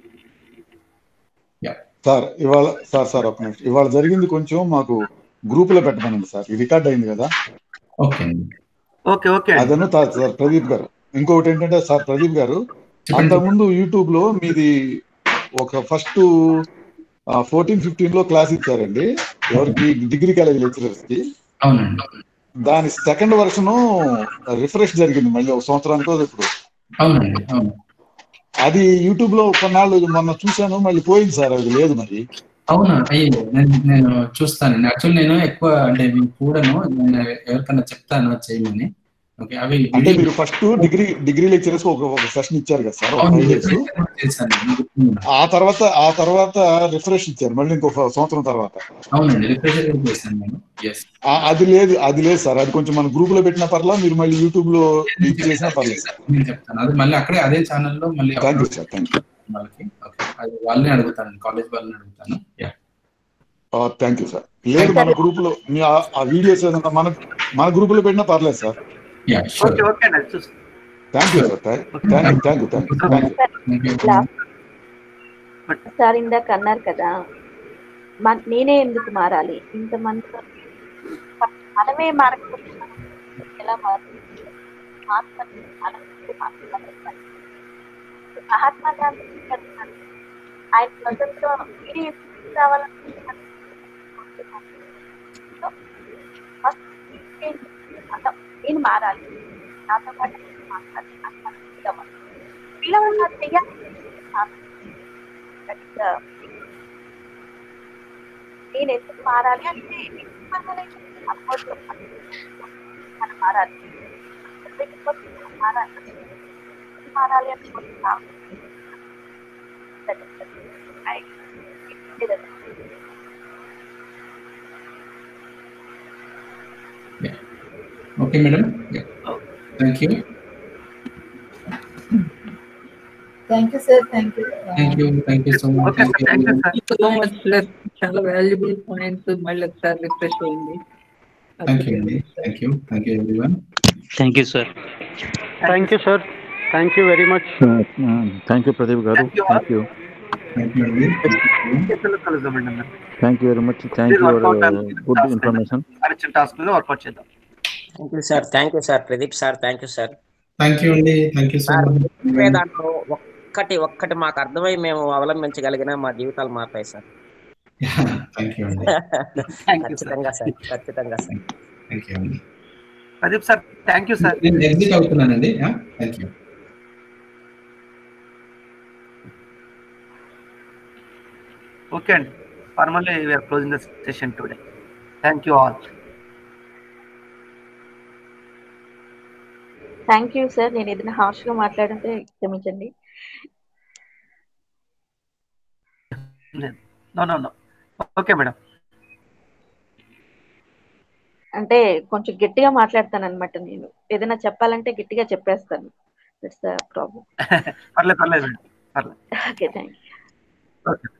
sir ఇవాళ సార్ సార్ ఒక నిమిషం ఇవాళ జరిగింది కొంచెం మాకు గ్రూప్ లో పెట్టమనండి సార్ ఇది రికార్డ్ అయింది కదా ఓకే ఓకే ఓకే అదను సార్ ప్రదీప్ గారు ఇంకొకటి ఏంటంటే సార్ ప్రదీప్ గారు అంతకుముందు యూట్యూబ్ లో మీది ఒక ఫస్ట్ ఫోర్టీన్ ఫిఫ్టీన్ లో క్లాస్ ఇచ్చారండి ఎవరికి డిగ్రీ కాలేజ్ లెక్చరర్స్ కి అవునండి దాని సెకండ్ వర్షన్ రిఫ్రెష్ జరిగింది మళ్ళీ ఒక సంవత్సరానికో ఇప్పుడు అవునండి అవును అది యూట్యూబ్ లో కొన్నాళ్ళు మొన్న చూశాను మళ్ళీ పోయింది సార్ అది లేదు మరి అవునా అయ్యో నేను నేను చూస్తానండి యాక్చువల్ నేను ఎక్కువ అంటే మీకు కూడాను నేను ఎవరికైనా చెప్తాను అది చేయమని ఓకే అవి అంటే మీరు ఫస్ట్ డిగ్రీ డిగ్రీ లెక్చరర్స్ ఒక ఒక సెషన్ ఇచ్చారు కదా సార్ ఒక అవును, ఫైవ్ డేస్ చేశాను గుర్తుంది. ఆ తర్వాత ఆ తర్వాత రిఫ్రెష్ ఇచ్చారు మళ్ళీ ఇంకొక సంవత్సరం తర్వాత అవునండి రిఫ్రెషర్ చేశాను నేను ఎస్ ఆ- అది లేదు అది లేదు సార్ అది కొంచెం మన గ్రూప్ లో పెట్టిన పర్లా మీరు మళ్ళీ యూట్యూబ్ లో ఇది చేసినా పర్లేదు సార్ నేను చెప్తాను అది మళ్ళీ అక్కడే అదే ఛానల్లో మళ్ళీ thank you upload sir thank you వాళ్ళకి ఓకే అది వాళ్ళని అడుగుతాను కాలేజ్ వాళ్ళని అడుగుతాను యా థ్యాంక్ యూ సార్ లేదు మన గ్రూప్ లో మీ ఆ- ఆ వీడియోస్ ఏదైనా మన మన గ్రూప్ లో పెట్టినా పర్లేదు సార్ యా ఓకే ఓకే అండి అది చూసి thank you sir thank you thank you thank you thank you sir ఇందాక అన్నారు కదా మన- నేనే ఎందుకు మారాలి ఇంతమంది మనమే మారకపోతే మనం ఎలా మారుతుంది మార్చాలి. మనం మార్చాలి. మహాత్మా గాంధీ చెప్తున్నారు. ఆయన స్వతంత్రం మీరు ఎందుకు కావాలనుకుంటున్నారు సో, first change. అర్థం. నేను మారాలి నాతో పాటు నేను మాట్లాడాలి నాకు మనం పిలవాలి పిలవాలి నాకు చెయ్యాలి That is the- నేను ఎందుకు మారాలి అంటే ఎందుకు మారాలి అఫ్కోర్స్ మనం మారాలి లేకపోతే మనం మారాలి ఎందుకు మారాలి అంటే కొంచెం కావాలి. That is the- I- it is- okay madam thank you thank you sir thank you thank you thank you so much thank you so much sir చాలా వాల్యుబుల్ పాయింట్స్ మళ్ళీ ఒకసారి రిఫ్రెష్ అయింది థ్యాంక్ యూ అండి thank you thank you everyone thank you sir thank you sir thank you very much thank you Pradeep garu Thank you all. Thank you thank you అండి చేతులు కలుద్దామండి అందరం. Thank you very much thank you Please work out on good task information అరిచిన టాస్క్ లో వర్కౌట్ చేద్దాం thank you sir thank you sir Pradeep sir thank you sir thank you అండి thank you so sir much చెప్పే దాంట్లో ఒక్కటి ఒక్కటి మాకు అర్థమై మేము అవలంబించగలిగిన మా జీవితాలు మారుతాయి సార్ థ్యాంక్ యూ అండి ఖచ్చితంగా సార్ ఖచ్చితంగా సార్ థ్యాంక్ యూ అండి Pradeep sir thank you sir నేను ఎగ్జిట్ అవుతున్నానండి థ్యాంక్ యూ ఓకే అండి formally we're closing the session today thank you all thank you sir నేను ఏదైనా హార్ష్ గా మాట్లాడుంటే క్షమించండి no no no okay madam అంటే కొంచెం గట్టిగా మాట్లాడతాను అనమాట నేను ఏదైనా చెప్పాలంటే గట్టిగా చెప్పేస్తాను దట్స్ ద ప్రాబ్లం పర్లేదు పర్లేదు మేడం పర్లేదు ఓకే థ్యాంక్ యూ ఓకే